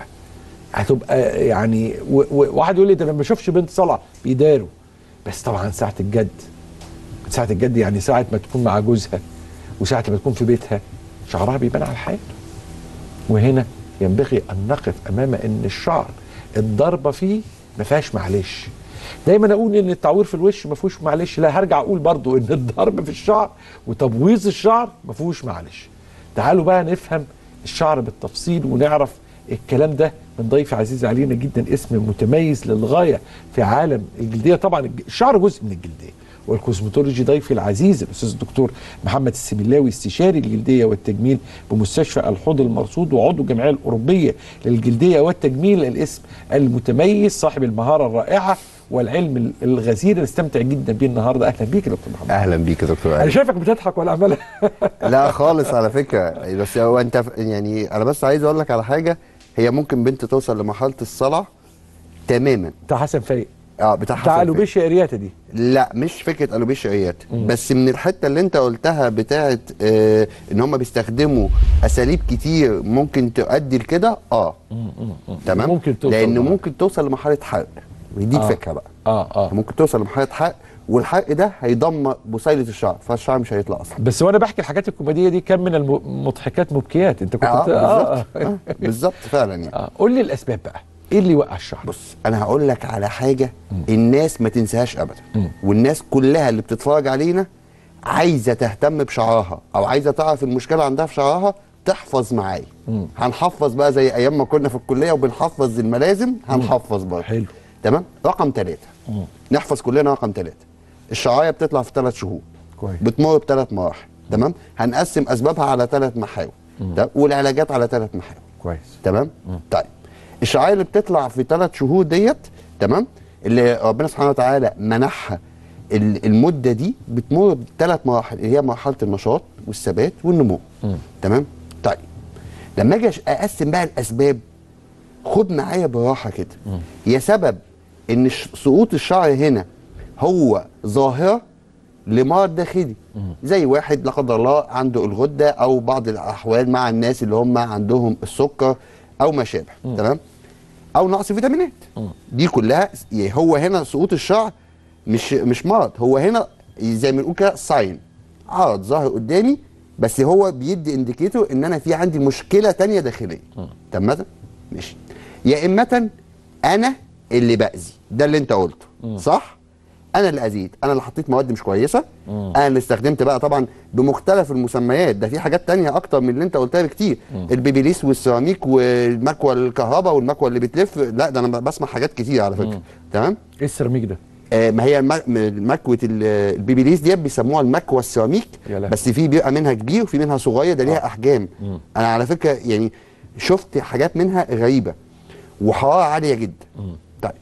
هتبقى يعني و- و- واحد يقول لي ده انا ما بشوفش بنت صلعه بيداروا بس طبعا ساعه الجد ساعه الجد يعني ساعه ما تكون مع جوزها وساعه ما تكون في بيتها شعرها بيبان على الحال وهنا ينبغي ان نقف امام ان الشعر الضربه فيه ما فيهاش معلش دايما اقول ان التعوير في الوش ما فيهوش معلش لا هرجع اقول برضو ان الضرب في الشعر وتبويظ الشعر ما فيهوش معلش تعالوا بقى نفهم الشعر بالتفصيل ونعرف الكلام ده من ضيف عزيز علينا جدا اسم متميز للغايه في عالم الجلديه طبعا الج- الشعر جزء من الجلديه والكوزمتولوجي ضيفي العزيز الاستاذ الدكتور محمد السملاوي استشاري الجلديه والتجميل بمستشفى الحوض المرصود وعضو الجمعيه الاوروبيه للجلديه والتجميل الاسم المتميز صاحب المهاره الرائعه والعلم الغزير نستمتع جدا بيه النهارده اهلا بيك يا دكتور محمد اهلا بيك يا دكتور انا علي شايفك بتضحك ولا عمال لا خالص على فكره بس هو انت ف- يعني انا بس عايز اقول لك على حاجه هي ممكن بنت توصل لمرحله الصلع تماما بتاع حسن فايق اه بتاع بتاع حسن الوبيشيا ارياتا دي فهمي. لا مش فكره الوبيشيات بس من الحته اللي انت قلتها بتاعه آه ان هم بيستخدموا اساليب كتير ممكن تؤدي لكده اه تمام ممكن توصل لان لمرحلة. ممكن توصل لمرحله حرق ودي آه. الفكره بقى اه اه ممكن توصل لمرحله حرق والحرق ده هيدمر بصيله الشعر فالشعر مش هيطلع اصلا بس وانا بحكي الحاجات الكوميديه دي كان من المضحكات مبكيات انت كنت اه بت- آه. بالظبط آه، بالظبط فعلا يعني آه. قول لي الاسباب بقى ايه اللي يوقع الشعر بص انا هقول لك على حاجه الناس ما تنساهاش ابدا والناس كلها اللي بتتفرج علينا عايزه تهتم بشعرها او عايزه تعرف المشكله عندها في شعرها تحفظ معايا هنحفظ بقى زي ايام ما كنا في الكليه وبنحفظ الملازم هنحفظ برضه حلو. تمام رقم ثلاثة نحفظ كلنا رقم ثلاثة الشعرايه بتطلع في ثلاث شهور كويس. بتمر بثلاث مراحل تمام هنقسم اسبابها على ثلاث محاور تمام؟ والعلاجات على ثلاث محاور كويس تمام طيب الشعايه اللي بتطلع في ثلاث شهور ديت تمام اللي ربنا سبحانه وتعالى منحها ال- المده دي بتمر بثلاث مراحل اللي هي مرحله النشاط والثبات والنمو تمام طيب لما اجي أش- اقسم بقى الاسباب خد معايا بالراحه كده يا سبب ان ش- سقوط الشعر هنا هو ظاهره لمرض داخلي زي واحد لا قدر الله عنده الغده او بعض الاحوال مع الناس اللي هم عندهم السكر او ما شابه تمام او نقص فيتامينات دي كلها يعني هو هنا سقوط الشعر مش مش مرض هو هنا زي ما بنقول كده ساين عرض ظاهر قدامي بس هو بيدي انديكيتور ان انا في عندي مشكله تانية داخليه تمام ماشي يا اما انا اللي باذي ده اللي انت قلته صح انا اللي اذيت انا اللي حطيت مواد مش كويسه انا اللي استخدمت بقى طبعا بمختلف المسميات ده في حاجات تانية اكتر من اللي انت قلتها بكتير البيبيليس والسيراميك والمكوى الكهرباء والمكوى اللي بتلف لا ده انا بسمع حاجات كتير على فكره تمام ايه السيراميك ده آه، ما هي الم- مكوه ال- البيبيليس ديت بيسموها المكوه السيراميك يا لهوي. بس في بيبقى منها كبير وفي منها صغير ده ليها احجام انا على فكره يعني شفت حاجات منها غريبه وحراره عاليه جدا طيب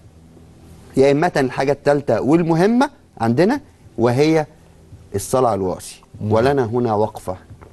يا اما الحاجه الثالثه والمهمه عندنا وهي الصلع الوراثي ولنا هنا وقفه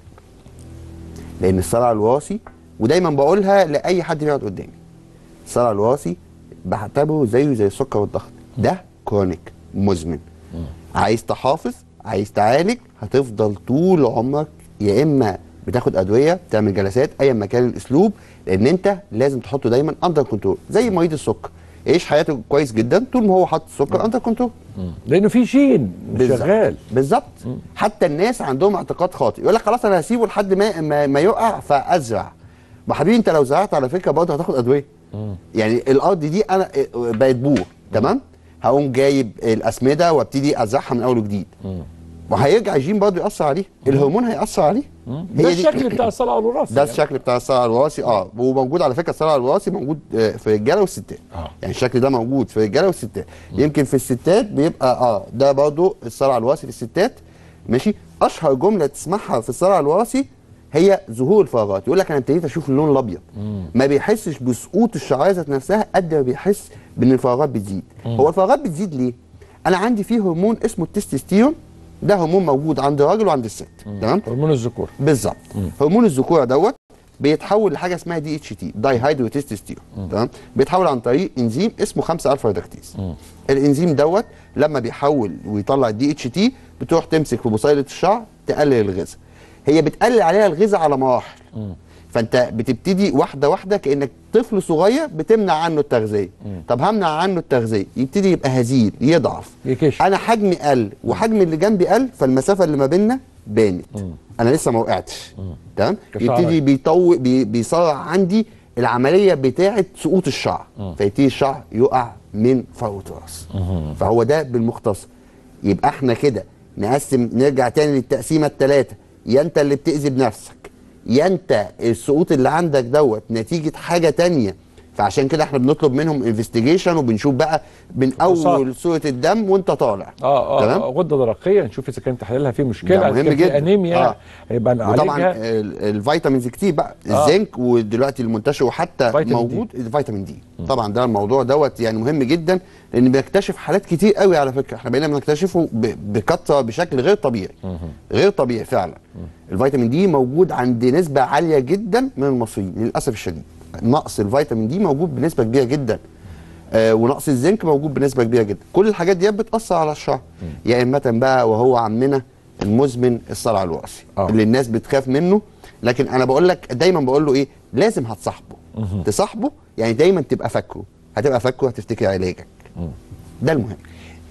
لان الصلع الوراثي ودايما بقولها لاي حد بيقعد قدامي الصلع الوراثي بعتبره زيه زي السكر والضغط ده كرونيك مزمن عايز تحافظ عايز تعالج هتفضل طول عمرك يا اما بتاخد ادويه تعمل جلسات ايا ما كان الاسلوب لان انت لازم تحطه دايما اندر كنترول زي مريض السكر يعيش حياته كويس جدا طول ما هو حاطط السكر اندر كنترول لانه في جين بالظبط. شغال بالظبط حتى الناس عندهم اعتقاد خاطئ يقول لك خلاص انا هسيبه لحد ما ما, ما يقع فازرع ما حبيبي انت لو زرعت على فكره برضه هتاخد ادويه يعني الارض دي انا بقت بور تمام هقوم جايب الاسمده وابتدي ازرعها من اول وجديد وهيرجع الجين برضه ياثر عليه الهرمون هياثر عليه ده هي دي- الشكل بتاع الصلع الوراثي ده يعني. الشكل بتاع الصلع الوراثي اه وموجود على فكره الصلع الوراثي موجود آه، في الرجاله والستات آه. يعني الشكل ده موجود في الرجاله والستات يمكن في الستات بيبقى اه ده برضه الصلع الوراثي في الستات ماشي اشهر جمله تسمعها في الصلع الوراثي هي ظهور الفراغات يقول لك انا ابتديت اشوف اللون الابيض ما بيحسش بسقوط الشعريه ذات نفسها قد ما بيحس بان الفراغات بتزيد هو الفراغات بتزيد ليه انا عندي فيه هرمون اسمه التستوستيرون ده هرمون موجود عند الراجل وعند الست تمام هرمون الذكور بالظبط هرمون الذكوره دوت بيتحول لحاجه اسمها دي اتش تي داي هيدروتستوستيرون تمام بيتحول عن طريق انزيم اسمه 5 الفا ريدكتيز الانزيم دوت لما بيحول ويطلع الدي اتش تي بتروح تمسك في بصيله الشعر تقلل الغذاء هي بتقلل عليها الغذاء على مراحل فانت بتبتدي واحده واحده كانك طفل صغير بتمنع عنه التغذيه طب همنع عنه التغذيه يبتدي يبقى هزيل يضعف يكش. انا حجمي قل وحجم اللي جنبي قل فالمسافه اللي ما بيننا بانت انا لسه ما وقعتش تمام كشعرك. يبتدي بيطوق بي بيسرع عندي العمليه بتاعه سقوط الشعر فيبتدي الشعر يقع من فروه الراس فهو ده بالمختصر يبقى احنا كده نقسم نرجع تاني للتقسيمه الثلاثه يا انت اللي بتاذي بنفسك يا انت السقوط اللي عندك دوت نتيجه حاجه تانية فعشان كده احنا بنطلب منهم انفستيجيشن وبنشوف بقى من اول صوره الدم وانت طالع اه اه تمام آه، غده درقيه نشوف اذا كان تحليلها فيه مشكله ده إذا مهم كان في جدا. انيميا آه. هيبقى وطبعا نعالجها ال- الفيتامينز كتير بقى آه. الزنك ودلوقتي المنتشر وحتى فيتامين موجود الفيتامين دي طبعا ده الموضوع دوت يعني مهم جدا لان بنكتشف حالات كتير قوي على فكره احنا بقينا بنكتشفه ب- بكثره بشكل غير طبيعي غير طبيعي فعلا الفيتامين دي موجود عند نسبه عاليه جدا من المصريين للاسف الشديد نقص الفيتامين دي موجود بنسبه كبيره جدا آه ونقص الزنك موجود بنسبه كبيره جدا كل الحاجات دي بتاثر على الشعر يا اما بقى وهو عمنا المزمن الصلع الوراثي آه. اللي الناس بتخاف منه لكن انا بقول لك دايما بقول له ايه لازم هتصاحبه تصاحبه يعني دايما تبقى فاكره هتبقى فاكره هتفتكر علاجك ده المهم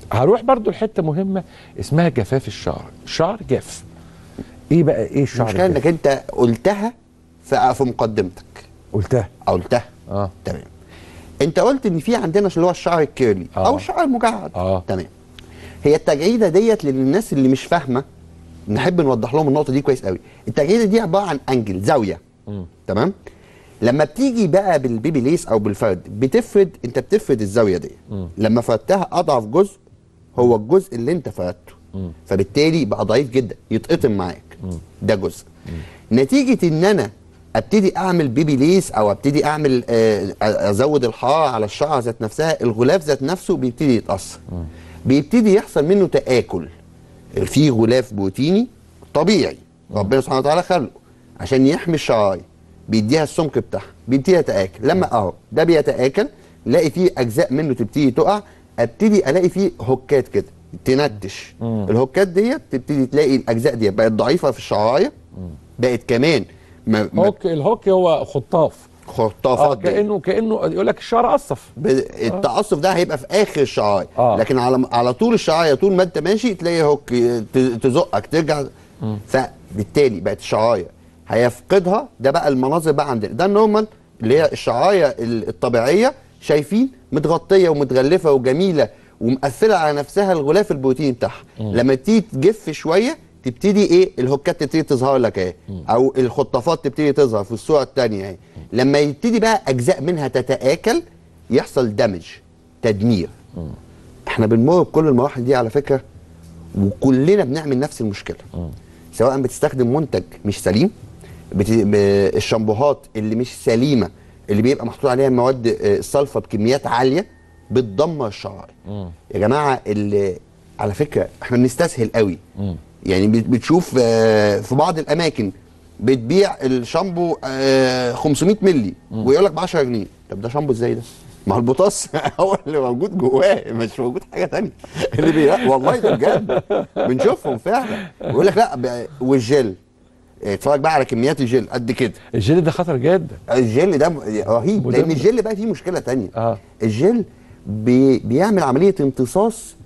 هروح برضو لحته مهمه اسمها جفاف الشعر الشعر جاف ايه بقى ايه الشعر المشكله الجاف؟ انك انت قلتها في في مقدمتك قلتها قلتها اه تمام انت قلت ان في عندنا اللي هو الشعر الكيرلي آه. او الشعر المجعد آه. تمام هي التجعيده ديت للناس اللي مش فاهمه نحب نوضح لهم النقطه دي كويس قوي التجعيده دي عباره عن انجل زاويه تمام لما بتيجي بقى بالبيبي ليس او بالفرد بتفرد انت بتفرد الزاويه دي لما فردتها اضعف جزء هو الجزء اللي انت فردته فبالتالي بقى ضعيف جدا يتقطم معاك ده جزء نتيجه ان انا ابتدي اعمل بيبي ليس او ابتدي اعمل آه، ازود الحراره على الشعر ذات نفسها الغلاف ذات نفسه بيبتدي يتاثر بيبتدي يحصل منه تاكل في غلاف بروتيني طبيعي ربنا سبحانه وتعالى خلقه عشان يحمي الشرايين بيديها السمك بتاعها بيبتدي يتاكل لما اهو ده بيتاكل نلاقي فيه اجزاء منه تبتدي تقع ابتدي الاقي فيه هوكات كده تنتش الهوكات ديت تبتدي تلاقي الاجزاء دي بقت ضعيفه في الشرايين بقت كمان ما ما هوك الهوك هو خطاف اه خطافات ديت. كانه كانه يقول لك الشعر قصف ب- التعصف ده هيبقى في اخر الشعايه آه. لكن على على طول الشعايه طول ما انت ماشي تلاقي هوك ت- تزقك ترجع فبالتالي بقت الشعايه هيفقدها ده بقى المناظر بقى عندنا ده النورمال اللي هي الشعايه ال- الطبيعيه شايفين متغطيه ومتغلفه وجميله ومقفله على نفسها الغلاف البروتيني بتاعها لما تيجي تجف شويه تبتدي ايه الهوكات تبتدي تظهر لك اهي او الخطافات تبتدي تظهر في الصوره الثانيه اهي لما يبتدي بقى اجزاء منها تتاكل يحصل دمج تدمير احنا بنمر بكل المراحل دي على فكره وكلنا بنعمل نفس المشكله سواء بتستخدم منتج مش سليم بت... ب... الشامبوهات اللي مش سليمه اللي بيبقى محطوط عليها مواد آه، صلفه بكميات عاليه بتدمر الشعر يا جماعه اللي على فكره احنا بنستسهل قوي يعني بت- بتشوف آه، في بعض الاماكن بتبيع الشامبو آه، 500 مللي ويقول لك ب 10 جنيه طب ده شامبو ازاي ده؟ ما هو البوتاس هو اللي موجود جواه مش موجود حاجه تانية اللي بي... والله ده بجد بنشوفهم فعلا ويقول لك لا ب... والجل اتفرج بقى على كميات الجل قد كده الجلد ده خطر جدا الجل ده م- رهيب وده لان م- الجل بقى فيه مشكله تانية اه الجل بي بيعمل عمليه امتصاص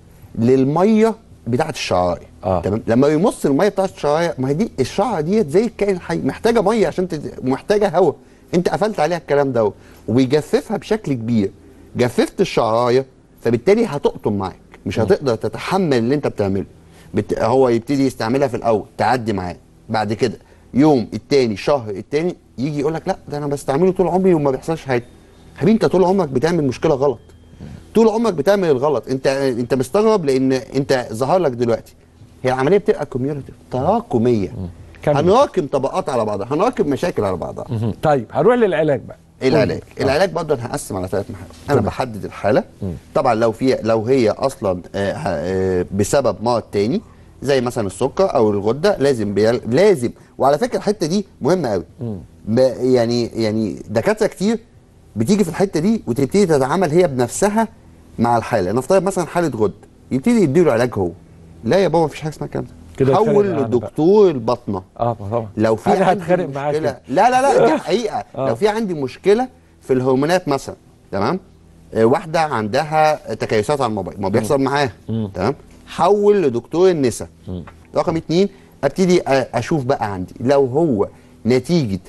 للميه بتاعه الشعرايه آه. تمام لما يمص الميه بتاعه الشعرايه ما هي دي الشعره ديت زي الكائن الحي محتاجه ميه عشان تت... محتاجه هواء انت قفلت عليها الكلام ده وبيجففها بشكل كبير جففت الشعرايه فبالتالي هتقطم معاك مش هتقدر تتحمل اللي انت بتعمله بت... هو يبتدي يستعملها في الاول تعدي معاه بعد كده يوم التاني شهر التاني يجي يقول لك لا ده انا بستعمله طول عمري وما بيحصلش حاجه حبيبي انت طول عمرك بتعمل مشكله غلط طول عمرك بتعمل الغلط انت انت مستغرب لان انت ظهر لك دلوقتي هي العمليه بتبقى كوميونيتيف تراكميه كمل. هنراكم طبقات على بعضها هنراكم مشاكل على بعضها مهم. طيب هنروح للعلاج بقى ايه العلاج؟ آه. العلاج برضه انا هقسم على ثلاث محاور انا بحدد الحاله طبعا لو في لو هي اصلا آه، ه- آه، بسبب مرض تاني زي مثلا السكر او الغده لازم بيل... لازم وعلى فكره الحته دي مهمه قوي ب... يعني يعني دكاتره كتير بتيجي في الحته دي وتبتدي تتعامل هي بنفسها مع الحاله نفترض مثلا حاله غده يبتدي يديله علاج هو لا يا بابا مفيش حاجه اسمها الكلام كده ده اتخانق حول معانا بقى. لدكتور البطنه اه طبعا لو في انا عندي هتخانق معاك مشكله كده. لا لا لا دي حقيقه آه. لو في عندي مشكله في الهرمونات مثلا تمام آه، واحده عندها تكيسات على الموبايل ما بيحصل معاها تمام حول لدكتور النساء رقم اتنين ابتدي أ- اشوف بقى عندي لو هو نتيجه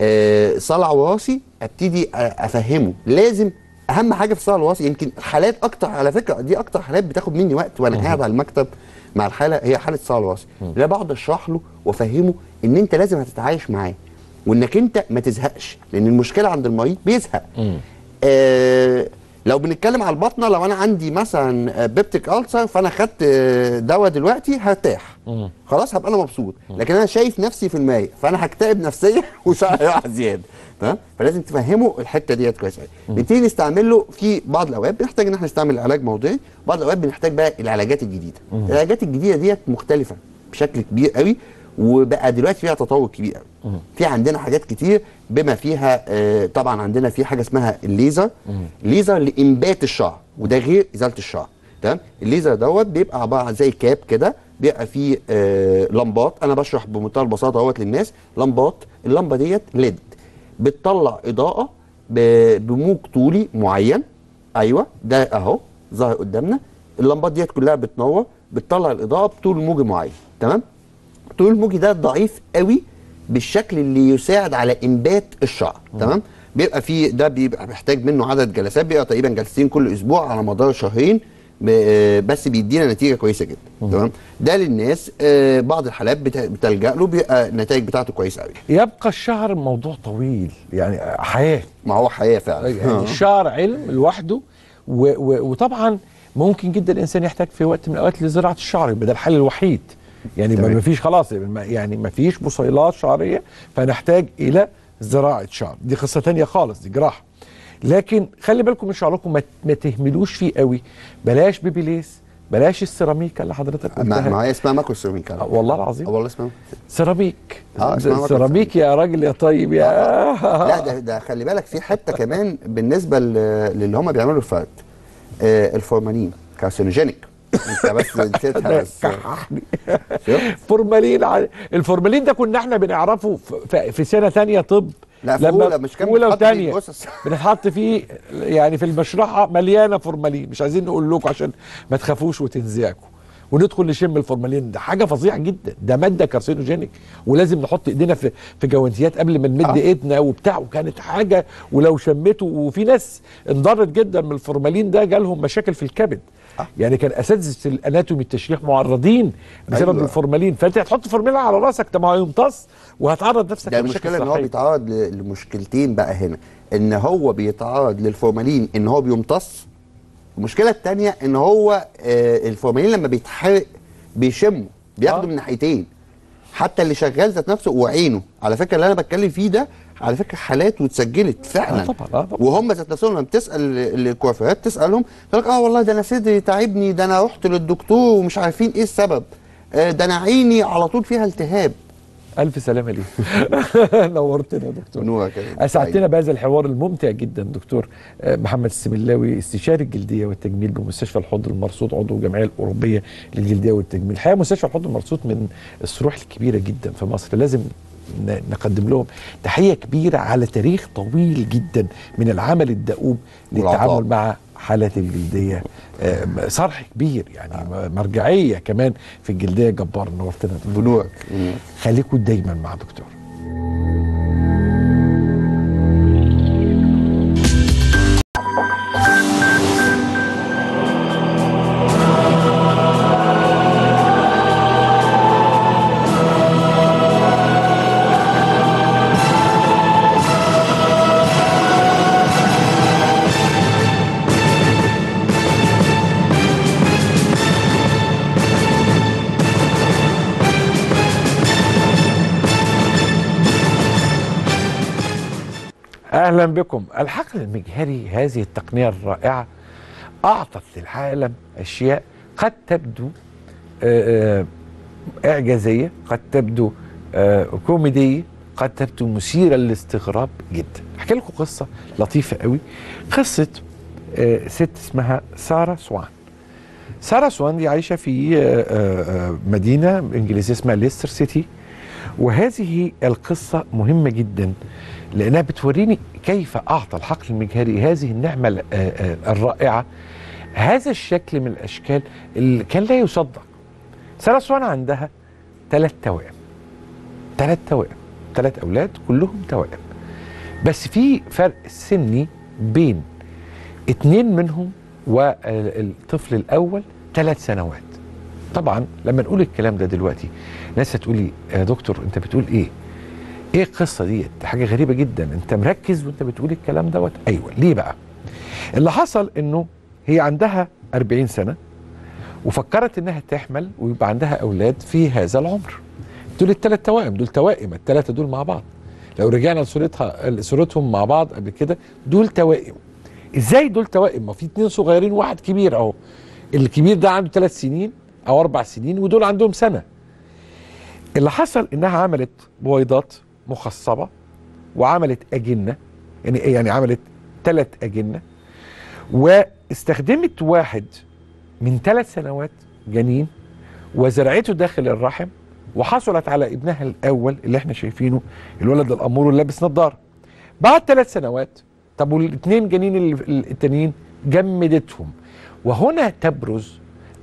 آه، صلع وراثي ابتدي أ- افهمه لازم اهم حاجه في الصلع الوراثي يمكن حالات اكتر على فكره دي اكتر حالات بتاخد مني وقت وانا قاعد على المكتب مع الحاله هي حاله صلع وراثي لا بقعد اشرح له وافهمه ان انت لازم هتتعايش معاه وانك انت ما تزهقش لان المشكله عند المريض بيزهق آه لو بنتكلم على البطنه لو انا عندي مثلا بيبتيك ألسر فانا خدت آه، دواء دلوقتي هرتاح خلاص هبقى انا مبسوط لكن انا شايف نفسي في المايه فانا هكتئب نفسيا وشعري هيقع زياده تمام فلازم تفهمه الحته ديت كويس قوي نبتدي نستعمل له في بعض الاوقات بنحتاج ان احنا نستعمل علاج موضعي بعض الاوقات بنحتاج بقى العلاجات الجديده العلاجات الجديده ديت مختلفه بشكل كبير قوي وبقى دلوقتي فيها تطور كبير قوي في عندنا حاجات كتير بما فيها آه طبعا عندنا في حاجه اسمها الليزر ليزر لانبات الشعر وده غير ازاله الشعر تمام الليزر دوت بيبقى عباره عن زي كاب كده بيبقى فيه آه لمبات انا بشرح بمنتهى البساطه اهوت للناس لمبات اللمبه ديت ليد بتطلع اضاءه ب- بموج طولي معين ايوه ده اهو ظاهر قدامنا اللمبات ديت كلها بتنور بتطلع الاضاءه بطول موجي معين تمام الطول الموجي ده ضعيف قوي بالشكل اللي يساعد على انبات الشعر تمام بيبقى فيه ده بيبقى محتاج منه عدد جلسات بيبقى تقريبا جلستين كل اسبوع على مدار شهرين ب- آه، بس بيدينا نتيجه كويسه جدا تمام ده للناس آه، بعض الحالات بت- بتلجا له بيبقى النتائج بتاعته كويسه قوي يبقى الشعر موضوع طويل يعني حياه ما هو حياه فعلا يعني الشعر علم لوحده و و وطبعا ممكن جدا الانسان يحتاج في وقت من الاوقات لزراعه الشعر يبقى ده الحل الوحيد يعني ما تمام. فيش خلاص ما- يعني ما فيش بصيلات شعريه فنحتاج الى زراعه شعر دي قصه تانية خالص دي جراحه لكن خلي بالكم من شعركم ما, ما تهملوش فيه قوي بلاش بيبيليس بلاش السيراميكا اللي حضرتك ما, قلتها ما هي اسمها ماكرو سيراميك آه، والله العظيم والله اسمها سيراميك آه، اسمها ماكرو سيراميك يا راجل يا طيب يا لا ده ده خلي بالك في حته كمان بالنسبه ل- للي هم بيعملوا الفرد آه الفورمالين كارسينوجينيك انت بس نسيتها ده بس كححني شوف. فورمالين ع- الفورمالين ده كنا احنا بنعرفه في- في, في سنه ثانيه طب لا، في أولى مش كان اولى بيتحط فيه وثانيه الجثث. بنتحط فيه يعني في المشرحه مليانه فورمالين مش عايزين نقول لكم عشان ما تخافوش وتنزعجوا وندخل نشم الفورمالين ده حاجه فظيعه جدا ده ماده كارسينوجينيك ولازم نحط ايدينا في في جوانتيات قبل ما نمد آه. ايدنا وبتاع وكانت حاجه ولو شمته وفي ناس انضرت جدا من الفورمالين ده جالهم مشاكل في الكبد يعني كان اساتذه الاناتومي التشريح معرضين بسبب أيوة. الفورمالين فانت هتحط فورمالين على راسك طب ما هو يمتص وهتعرض نفسك ده لمشاكل المشكله ان هو صحية. بيتعرض ل- لمشكلتين بقى هنا ان هو بيتعرض للفورمالين ان هو بيمتص المشكله الثانيه ان هو آه الفورمالين لما بيتحرق بيشمه بياخده آه. من ناحيتين حتى اللي شغال ذات نفسه وعينه على فكره اللي انا بتكلم فيه ده على فكره حالات واتسجلت فعلا آه طبعا، آه طبعا. وهم ذات نفسهم لما بتسال الكوافيرات تسالهم تقول لك اه والله ده انا صدري تعبني ده انا رحت للدكتور ومش عارفين ايه السبب آه ده انا عيني على طول فيها التهاب الف سلامه ليك نورتنا يا دكتور نورك يا دكتور. اسعدتنا بهذا الحوار الممتع جدا دكتور آه، محمد السملاوي استشاري الجلديه والتجميل بمستشفى الحوض المرصود عضو الجمعيه الاوروبيه للجلديه والتجميل الحقيقه مستشفى الحوض المرصود من الصروح الكبيره جدا في مصر لازم ن- نقدم لهم تحيه كبيره على تاريخ طويل جدا من العمل الدؤوب والعطاء. للتعامل مع حالات الجلديه آه، صرح كبير يعني مرجعيه كمان في الجلديه جبار نورتنا يا دكتور. بنورك خليكم دايما مع دكتور اهلا بكم الحقل المجهري هذه التقنيه الرائعه اعطت للعالم اشياء قد تبدو آه، آه، اعجازيه قد تبدو آه، كوميديه قد تبدو مثيره للاستغراب جدا احكي لكم قصه لطيفه قوي قصه آه، ست اسمها ساره سوان ساره سوان دي عايشه في آه، آه، آه، مدينه انجليزيه اسمها ليستر سيتي وهذه القصه مهمه جدا لانها بتوريني كيف اعطى الحقل المجهري هذه النعمه ال- آه، آه، الرائعه هذا الشكل من الاشكال اللي كان لا يصدق ساره سوان عندها ثلاث توائم ثلاث توائم ثلاث اولاد كلهم توائم بس في فرق سني بين اتنين منهم والطفل الاول ثلاث سنوات طبعا لما نقول الكلام ده دلوقتي ناس هتقولي يا دكتور انت بتقول ايه ايه القصه دي حاجه غريبه جدا انت مركز وانت بتقول الكلام دوت ايوه ليه بقى اللي حصل انه هي عندها 40 سنه وفكرت انها تحمل ويبقى عندها اولاد في هذا العمر دول الثلاث توائم دول توائم الثلاثه دول مع بعض لو رجعنا لصورتها صورتهم مع بعض قبل كده دول توائم ازاي دول توائم ما في اتنين صغيرين وواحد كبير اهو الكبير ده عنده ثلاث سنين او اربع سنين ودول عندهم سنه اللي حصل انها عملت بويضات مخصبه وعملت اجنه يعني يعني عملت ثلاث اجنه واستخدمت واحد من ثلاث سنوات جنين وزرعته داخل الرحم وحصلت على ابنها الاول اللي احنا شايفينه الولد الامور اللي لابس نظاره بعد ثلاث سنوات طب والاثنين جنين ال- التانيين جمدتهم وهنا تبرز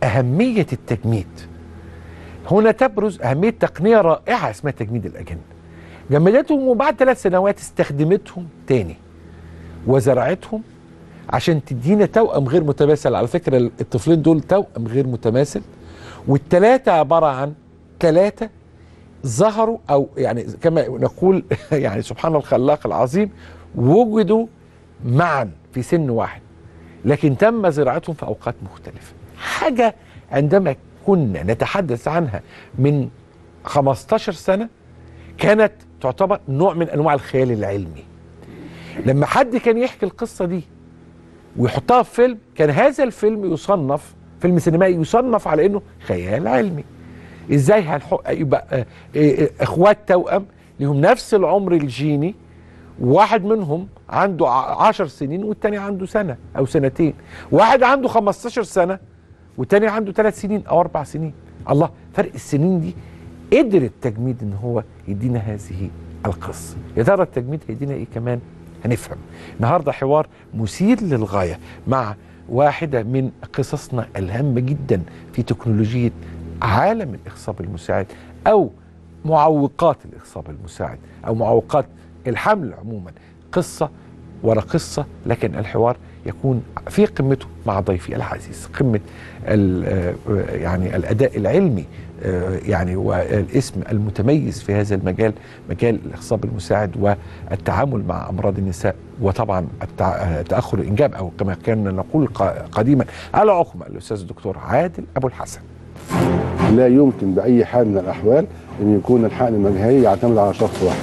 اهميه التجميد هنا تبرز اهميه تقنيه رائعه اسمها تجميد الاجنه جمدتهم وبعد ثلاث سنوات استخدمتهم تاني وزرعتهم عشان تدينا توأم غير متماثل على فكرة الطفلين دول توأم غير متماثل والتلاتة عبارة عن تلاتة ظهروا أو يعني كما نقول يعني سبحان الخلاق العظيم وجدوا معا في سن واحد لكن تم زراعتهم في أوقات مختلفة حاجة عندما كنا نتحدث عنها من 15 سنة كانت تعتبر نوع من أنواع الخيال العلمي لما حد كان يحكي القصة دي ويحطها في فيلم كان هذا الفيلم يصنف فيلم سينمائي يصنف على انه خيال علمي ازاي هنحق يبقى آه، آه، اخوات توأم لهم نفس العمر الجيني واحد منهم عنده ع- عشر سنين والتاني عنده سنة أو سنتين واحد عنده 15 سنة والتاني عنده ثلاث سنين أو أربع سنين الله فرق السنين دي قدر التجميد ان هو يدينا هذه القصة يا ترى التجميد هيدينا ايه كمان هنفهم النهارده حوار مثير للغاية مع واحدة من قصصنا الهامة جدا في تكنولوجية عالم الإخصاب المساعد أو معوقات الإخصاب المساعد أو معوقات الحمل عموما قصة ورا قصة لكن الحوار يكون في قمته مع ضيفي العزيز قمة ال- آه، يعني الأداء العلمي آه، يعني والاسم المتميز في هذا المجال مجال الإخصاب المساعد والتعامل مع أمراض النساء وطبعا التع- تأخر الإنجاب أو كما كنا نقول ق- قديما على عقمة الأستاذ الدكتور عادل أبو الحسن لا يمكن بأي حال من الأحوال أن يكون الحقن المجهري يعتمد على شخص واحد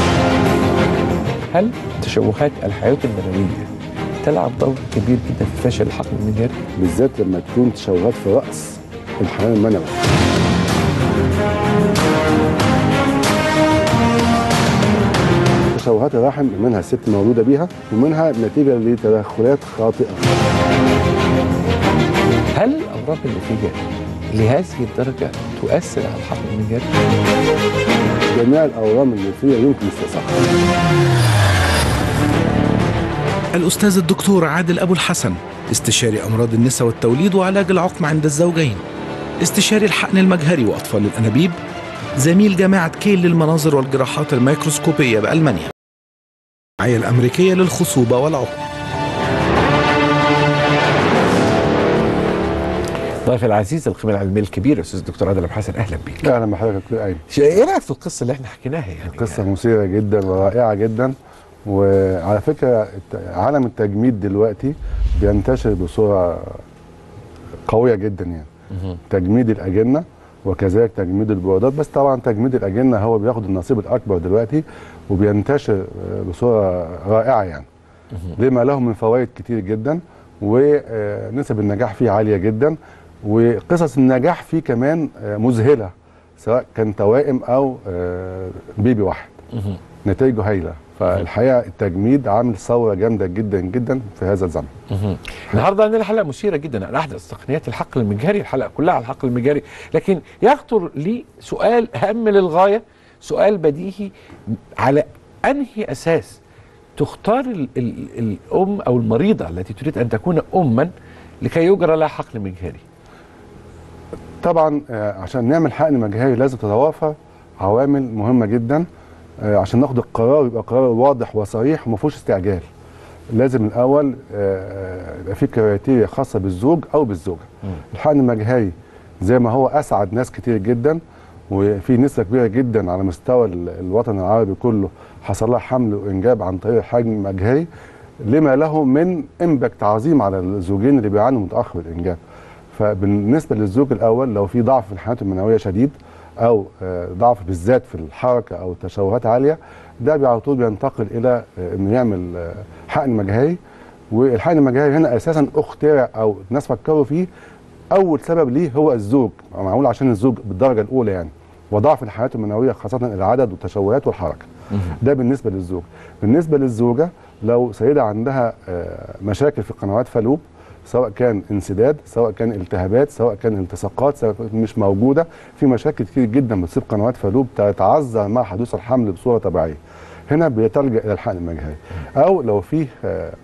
هل تشوهات الحياة المنوية تلعب دور كبير جدا في فشل الحقن المجهري؟ بالذات لما تكون تشوهات في رأس الحيوان المنوي تشوهات الرحم منها الست مولودة بيها ومنها نتيجة لتدخلات خاطئة هل الأمراض النتيجة لهذه الدرجة تؤثر على الحقن المجهري؟ جميع الأورام الليفية يمكن استصحابها الأستاذ الدكتور عادل أبو الحسن استشاري أمراض النساء والتوليد وعلاج العقم عند الزوجين استشاري الحقن المجهري وأطفال الأنابيب زميل جامعة كيل للمناظر والجراحات الميكروسكوبية بألمانيا الجمعية الأمريكية للخصوبة والعقم ضيف العزيز القيمة العلمية الكبيرة أستاذ الدكتور عادل أبو الحسن أهلا بك أهلا بحضرتك كل أيام ش- إيه رأيك في القصة اللي احنا حكيناها يعني؟ قصة مثيرة جدا ورائعة جدا وعلى فكرة الت- عالم التجميد دلوقتي بينتشر بصورة قوية جدا يعني تجميد الأجنة وكذلك تجميد البويضات بس طبعا تجميد الأجنة هو بياخد النصيب الأكبر دلوقتي وبينتشر آه، بصورة رائعة يعني لما له من فوائد كتير جدا ونسب النجاح فيه عالية جدا وقصص النجاح فيه كمان آه، مذهلة سواء كان توائم أو آه، بيبي واحد نتائجه هايلة فالحقيقة التجميد عامل ثورة جامدة جدا جدا في هذا الزمن النهارده عندنا حلقه مثيره جدا عن احدث تقنيات الحقل المجهري الحلقه كلها على الحقل المجهري لكن يخطر لي سؤال هام للغايه سؤال بديهي على انهي اساس تختار ال ال الام او المريضه التي تريد ان تكون اما لكي يجرى لها حقل مجهري طبعا آه، عشان نعمل حقن مجهري لازم تتوافر عوامل مهمه جدا آه، عشان ناخد القرار يبقى قرار واضح وصريح وما فيهوش استعجال لازم الاول آه، يبقى في كرايتيريا خاصه بالزوج او بالزوجه الحقن المجهري زي ما هو اسعد ناس كتير جدا وفي نسبه كبيره جدا على مستوى ال- الوطن العربي كله حصل لها حمل وانجاب عن طريق الحقن المجهري لما له من امباكت عظيم على الزوجين اللي بيعانوا متاخر الانجاب فبالنسبه للزوج الاول لو في ضعف في الحياه المنويه شديد او آه، ضعف بالذات في الحركه او تشوهات عاليه ده بي- على طول بينتقل الى آه، انه يعمل آه، حقن مجهري والحقن المجهري هنا اساسا اخترع او الناس فكروا فيه اول سبب ليه هو الزوج معمول عشان الزوج بالدرجه الاولى يعني وضعف الحياه المنويه خاصه العدد والتشوهات والحركه ده بالنسبه للزوج بالنسبه للزوجه لو سيده عندها آه، مشاكل في قنوات فالوب سواء كان انسداد سواء كان التهابات سواء كان التصاقات سواء كانت مش موجوده في مشاكل كتير جدا بتصيب قنوات فالوب تتعذر مع حدوث الحمل بصوره طبيعيه هنا بيتلجا الى الحقن المجهري او لو فيه آه،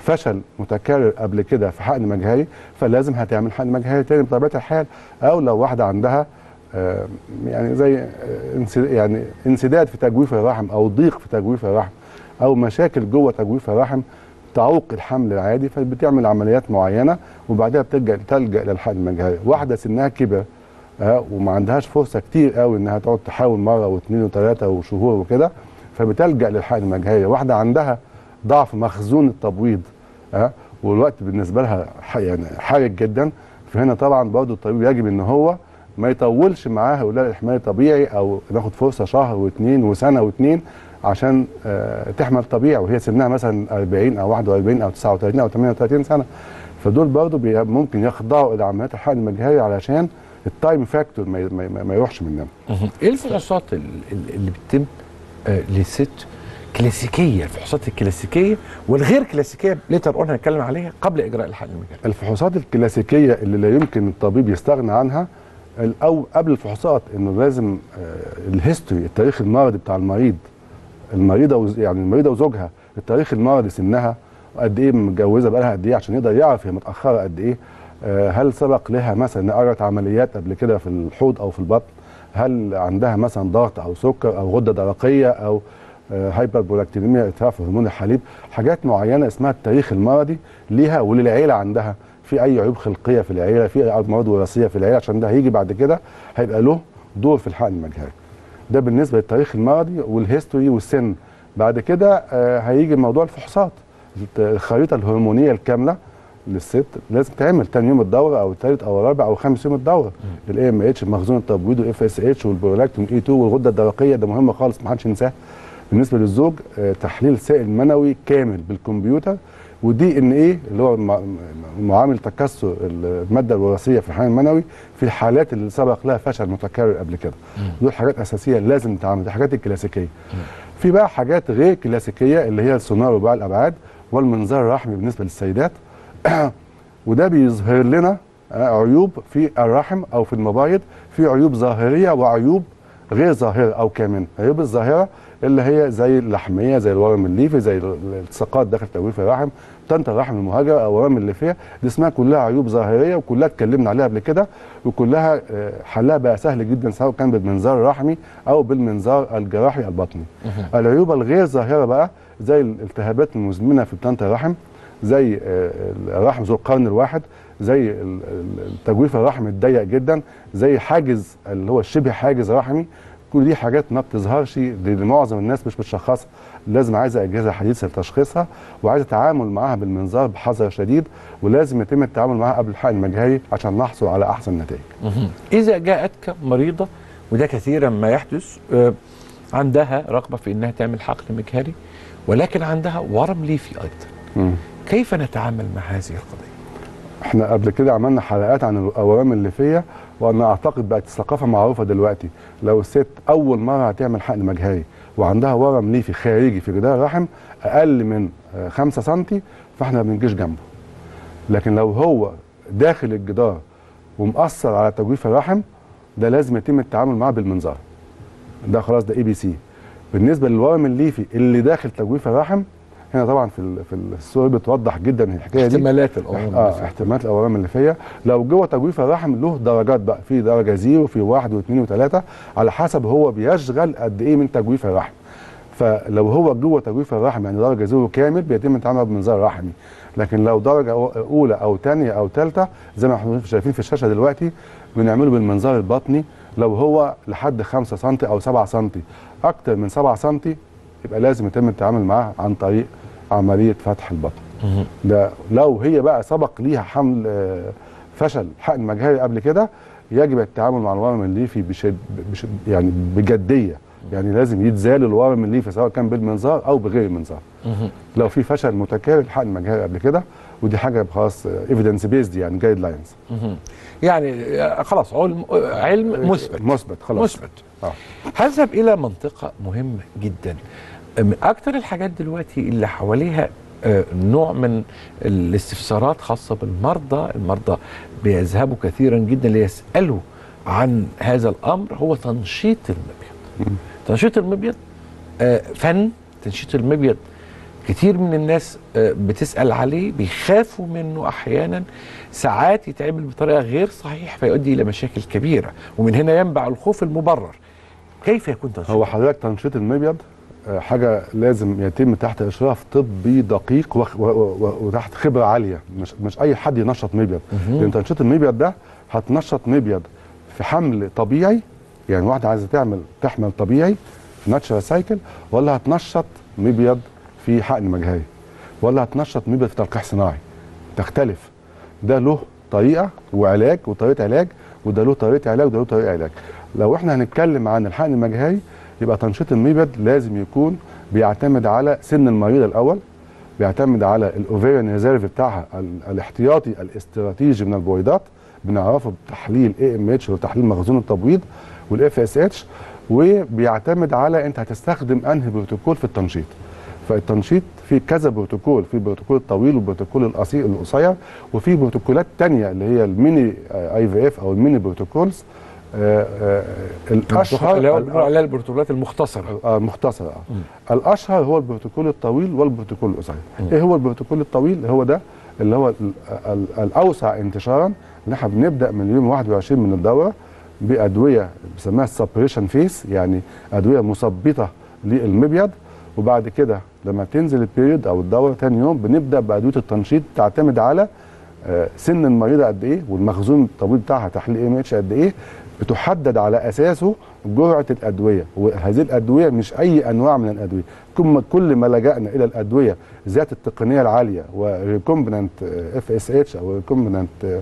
فشل متكرر قبل كده في حقن مجهري فلازم هتعمل حقن مجهري تاني بطبيعه الحال او لو واحده عندها آه، يعني زي آه، انس- يعني انسداد في تجويف الرحم او ضيق في تجويف الرحم او مشاكل جوه تجويف الرحم تعوق الحمل العادي فبتعمل عمليات معينه وبعدها بتلجا تلجا للحقن المجهري واحده سنها كبر آه، وما عندهاش فرصه كتير قوي انها تقعد تحاول مره واثنين وثلاثه وشهور وكده فبتلجا للحقن المجهري واحده عندها ضعف مخزون التبويض ها والوقت بالنسبه لها ح- يعني حرج جدا فهنا طبعا برضه الطبيب يجب ان هو ما يطولش معاها ولا الاحمال طبيعي او ناخد فرصه شهر واثنين وسنه واثنين عشان آه تحمل طبيعي وهي سنها مثلا 40 او 41 او 39 او 38 سنه فدول برضه بي- ممكن يخضعوا الى عمليات الحقن المجهري علشان التايم فاكتور ما, ما, ما- ما يروحش مننا ايه الفحوصات ال- ال- اللي بتتم آه للست كلاسيكيه الفحوصات الكلاسيكيه والغير كلاسيكيه ليتر اون هنتكلم عليها قبل اجراء الحقن المجهري الفحوصات الكلاسيكيه اللي لا يمكن الطبيب يستغنى عنها ال- او قبل الفحوصات انه لازم آه، الهيستوري التاريخ المرضي بتاع المريض المريضه وز- يعني المريضه وزوجها التاريخ المرضي سنها قد ايه متجوزه بقالها قد ايه عشان يقدر يعرف هي متاخره قد ايه آه، هل سبق لها مثلا انها قرت عمليات قبل كده في الحوض او في البطن هل عندها مثلا ضغط او سكر او غده درقيه او هايبر بولاكتينيميا ارتفاع في هرمون الحليب حاجات معينه اسمها التاريخ المرضي ليها وللعيله عندها في اي عيوب خلقيه في العيله في امراض وراثيه في العيله عشان ده هيجي بعد كده هيبقى له دور في الحقن المجهري ده بالنسبه للتاريخ المرضي والهيستوري والسن بعد كده آه، هيجي موضوع الفحوصات الت- الخريطه الهرمونيه الكامله للست لازم تعمل تاني يوم الدوره او الثالث او الرابع او خامس يوم الدوره الاي ام اتش مخزون التبويض والاف اس اتش والبرولاكتين اي 2 والغده الدرقيه ده مهم خالص ما حدش ينساه بالنسبه للزوج آه، تحليل سائل منوي كامل بالكمبيوتر ودي ان ايه اللي هو مع- معامل تكسر الماده الوراثيه في الحمل المنوي في الحالات اللي سبق لها فشل متكرر قبل كده دول حاجات اساسيه لازم تتعمل دي حاجات الكلاسيكيه في بقى حاجات غير كلاسيكيه اللي هي السونار وباع الابعاد والمنظار الرحمي بالنسبه للسيدات وده بيظهر لنا آه، عيوب في الرحم او في المبايض في عيوب ظاهريه وعيوب غير ظاهره او كامنه العيوب الظاهره اللي هي زي اللحميه زي الورم الليفي زي ال- الالتصاقات داخل تجويف الرحم طنط الرحم المهاجره او ورم الليفيه دي اسمها كلها عيوب ظاهريه وكلها اتكلمنا عليها قبل كده وكلها آه، حلها بقى سهل جدا سواء كان بالمنظار الرحمي او بالمنظار الجراحي البطني العيوب الغير ظاهره بقى زي الالتهابات المزمنه في بطانه الرحم زي آه، الرحم ذو القرن الواحد زي ال- ال- التجويف الرحم الضيق جدا زي حاجز اللي هو شبه حاجز رحمي كل دي حاجات ما بتظهرش لمعظم الناس مش بتشخصها لازم عايزه اجهزه حديثه لتشخيصها وعايزه تعامل معاها بالمنظار بحذر شديد ولازم يتم التعامل معاها قبل الحقن المجهري عشان نحصل على احسن نتائج إذا جاءتك مريضة وده كثيرا ما يحدث آه، عندها رغبة في أنها تعمل حقن مجهري ولكن عندها ورم ليفي أيضا مم. كيف نتعامل مع هذه القضية؟ احنا قبل كده عملنا حلقات عن الاورام الليفيه وانا اعتقد بقت الثقافه معروفه دلوقتي لو الست اول مره هتعمل حقن مجهري وعندها ورم ليفي خارجي في جدار الرحم اقل من 5 سم فاحنا ما بنجيش جنبه لكن لو هو داخل الجدار ومأثر على تجويف الرحم ده لازم يتم التعامل معاه بالمنظار ده خلاص ده اي بي سي بالنسبه للورم الليفي اللي داخل تجويف الرحم هنا طبعا في ال- في الصور بتوضح جدا الحكايه دي احتمالات الأورام اه الليفية. احتمالات الاورام الليفيه لو جوه تجويف الرحم له درجات بقى في درجه زيرو في واحد واثنين وثلاثه على حسب هو بيشغل قد ايه من تجويف الرحم فلو هو جوه تجويف الرحم يعني درجه زيرو كامل بيتم التعامل بمنظار رحمي لكن لو درجه أو- اولى او ثانيه او ثالثه زي ما احنا شايفين في الشاشه دلوقتي بنعمله بالمنظار البطني لو هو لحد 5 سم او 7 سم اكتر من 7 سم يبقى لازم يتم التعامل معاه عن طريق عمليه فتح البطن ده لو هي بقى سبق ليها حمل آه، فشل حقن مجهري قبل كده يجب التعامل مع الورم الليفي بشد بشد يعني بجديه يعني لازم يتزال الورم الليفي سواء كان بالمنظار او بغير المنظار لو في فشل متكرر حقن مجهري قبل كده ودي حاجه خلاص ايفيدنس بيزد يعني جايد لاينز يعني آه، خلاص علم علم مثبت مثبت خلاص مثبت آه. هذهب الى منطقه مهمه جدا من اكتر الحاجات دلوقتي اللي حواليها آه، نوع من الاستفسارات خاصه بالمرضى المرضى بيذهبوا كثيرا جدا ليسالوا عن هذا الامر هو تنشيط المبيض تنشيط المبيض آه، فن تنشيط المبيض كتير من الناس آه، بتسال عليه بيخافوا منه احيانا ساعات يتعمل بطريقه غير صحيحه فيؤدي الى مشاكل كبيره ومن هنا ينبع الخوف المبرر كيف يكون تنشيط هو حضرتك تنشيط المبيض آه، حاجه لازم يتم تحت اشراف طبي دقيق وخ- و- و- و- وتحت خبره عاليه مش مش اي حد ينشط مبيض لان تنشيط المبيض ده هتنشط مبيض في حمل طبيعي يعني واحده عايزه تعمل تحمل طبيعي في ناتشرال سايكل ولا هتنشط مبيض في حقن مجهري ولا هتنشط مبيض في تلقيح صناعي تختلف ده له طريقه وعلاج وطريقه علاج وده له طريقه علاج وده له طريقه علاج لو احنا هنتكلم عن الحقن المجهري يبقى تنشيط المبيض لازم يكون بيعتمد على سن المريض الاول بيعتمد على الاوفيريان ريزيرف بتاعها ال- الاحتياطي الاستراتيجي من البويضات بنعرفه بتحليل اي ام اتش وتحليل مخزون التبويض والاف اس اتش وبيعتمد على انت هتستخدم انهي بروتوكول في التنشيط فالتنشيط في كذا بروتوكول في البروتوكول الطويل والبروتوكول القصير القصير وفي بروتوكولات تانية اللي هي الميني اي في اف او الميني بروتوكولز آه، آه، الاشهر اللي هو بنقول عليها البروتوكولات المختصره آه مختصر اه الاشهر هو البروتوكول الطويل والبروتوكول القصير ايه هو البروتوكول الطويل هو ده اللي هو ال ال الاوسع انتشارا اللي احنا بنبدا من اليوم 21 من الدوره بادويه بنسميها السبريشن فيس يعني ادويه مثبطه للمبيض وبعد كده لما تنزل البيريود او الدوره ثاني يوم بنبدا بادويه التنشيط تعتمد على آه، سن المريضه قد ايه والمخزون الطبيب بتاعها تحليل ام اتش قد ايه بتحدد على اساسه جرعه الادويه وهذه الادويه مش اي انواع من الادويه كل كل ما لجانا الى الادويه ذات التقنيه العاليه وريكومبننت اف اس اتش او ريكومبننت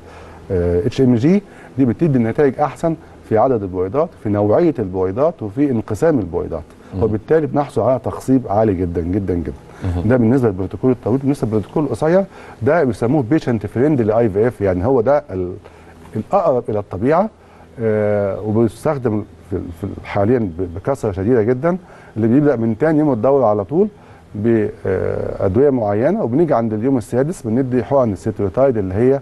اتش ام جي دي بتدي نتائج احسن في عدد البويضات في نوعيه البويضات وفي انقسام البويضات وبالتالي بنحصل على تخصيب عالي جدا جدا جدا ده بالنسبه للبروتوكول الطويل بالنسبه للبروتوكول القصير ده بيسموه بيشنت فريندلي اي في اف يعني هو ده ال- الاقرب الى الطبيعه آه وبيستخدم في في حاليا ب- بكثره شديده جدا اللي بيبدا من تاني يوم الدوره على طول بادويه معينه وبنيجي عند اليوم السادس بندي حقن الستيروتايد اللي هي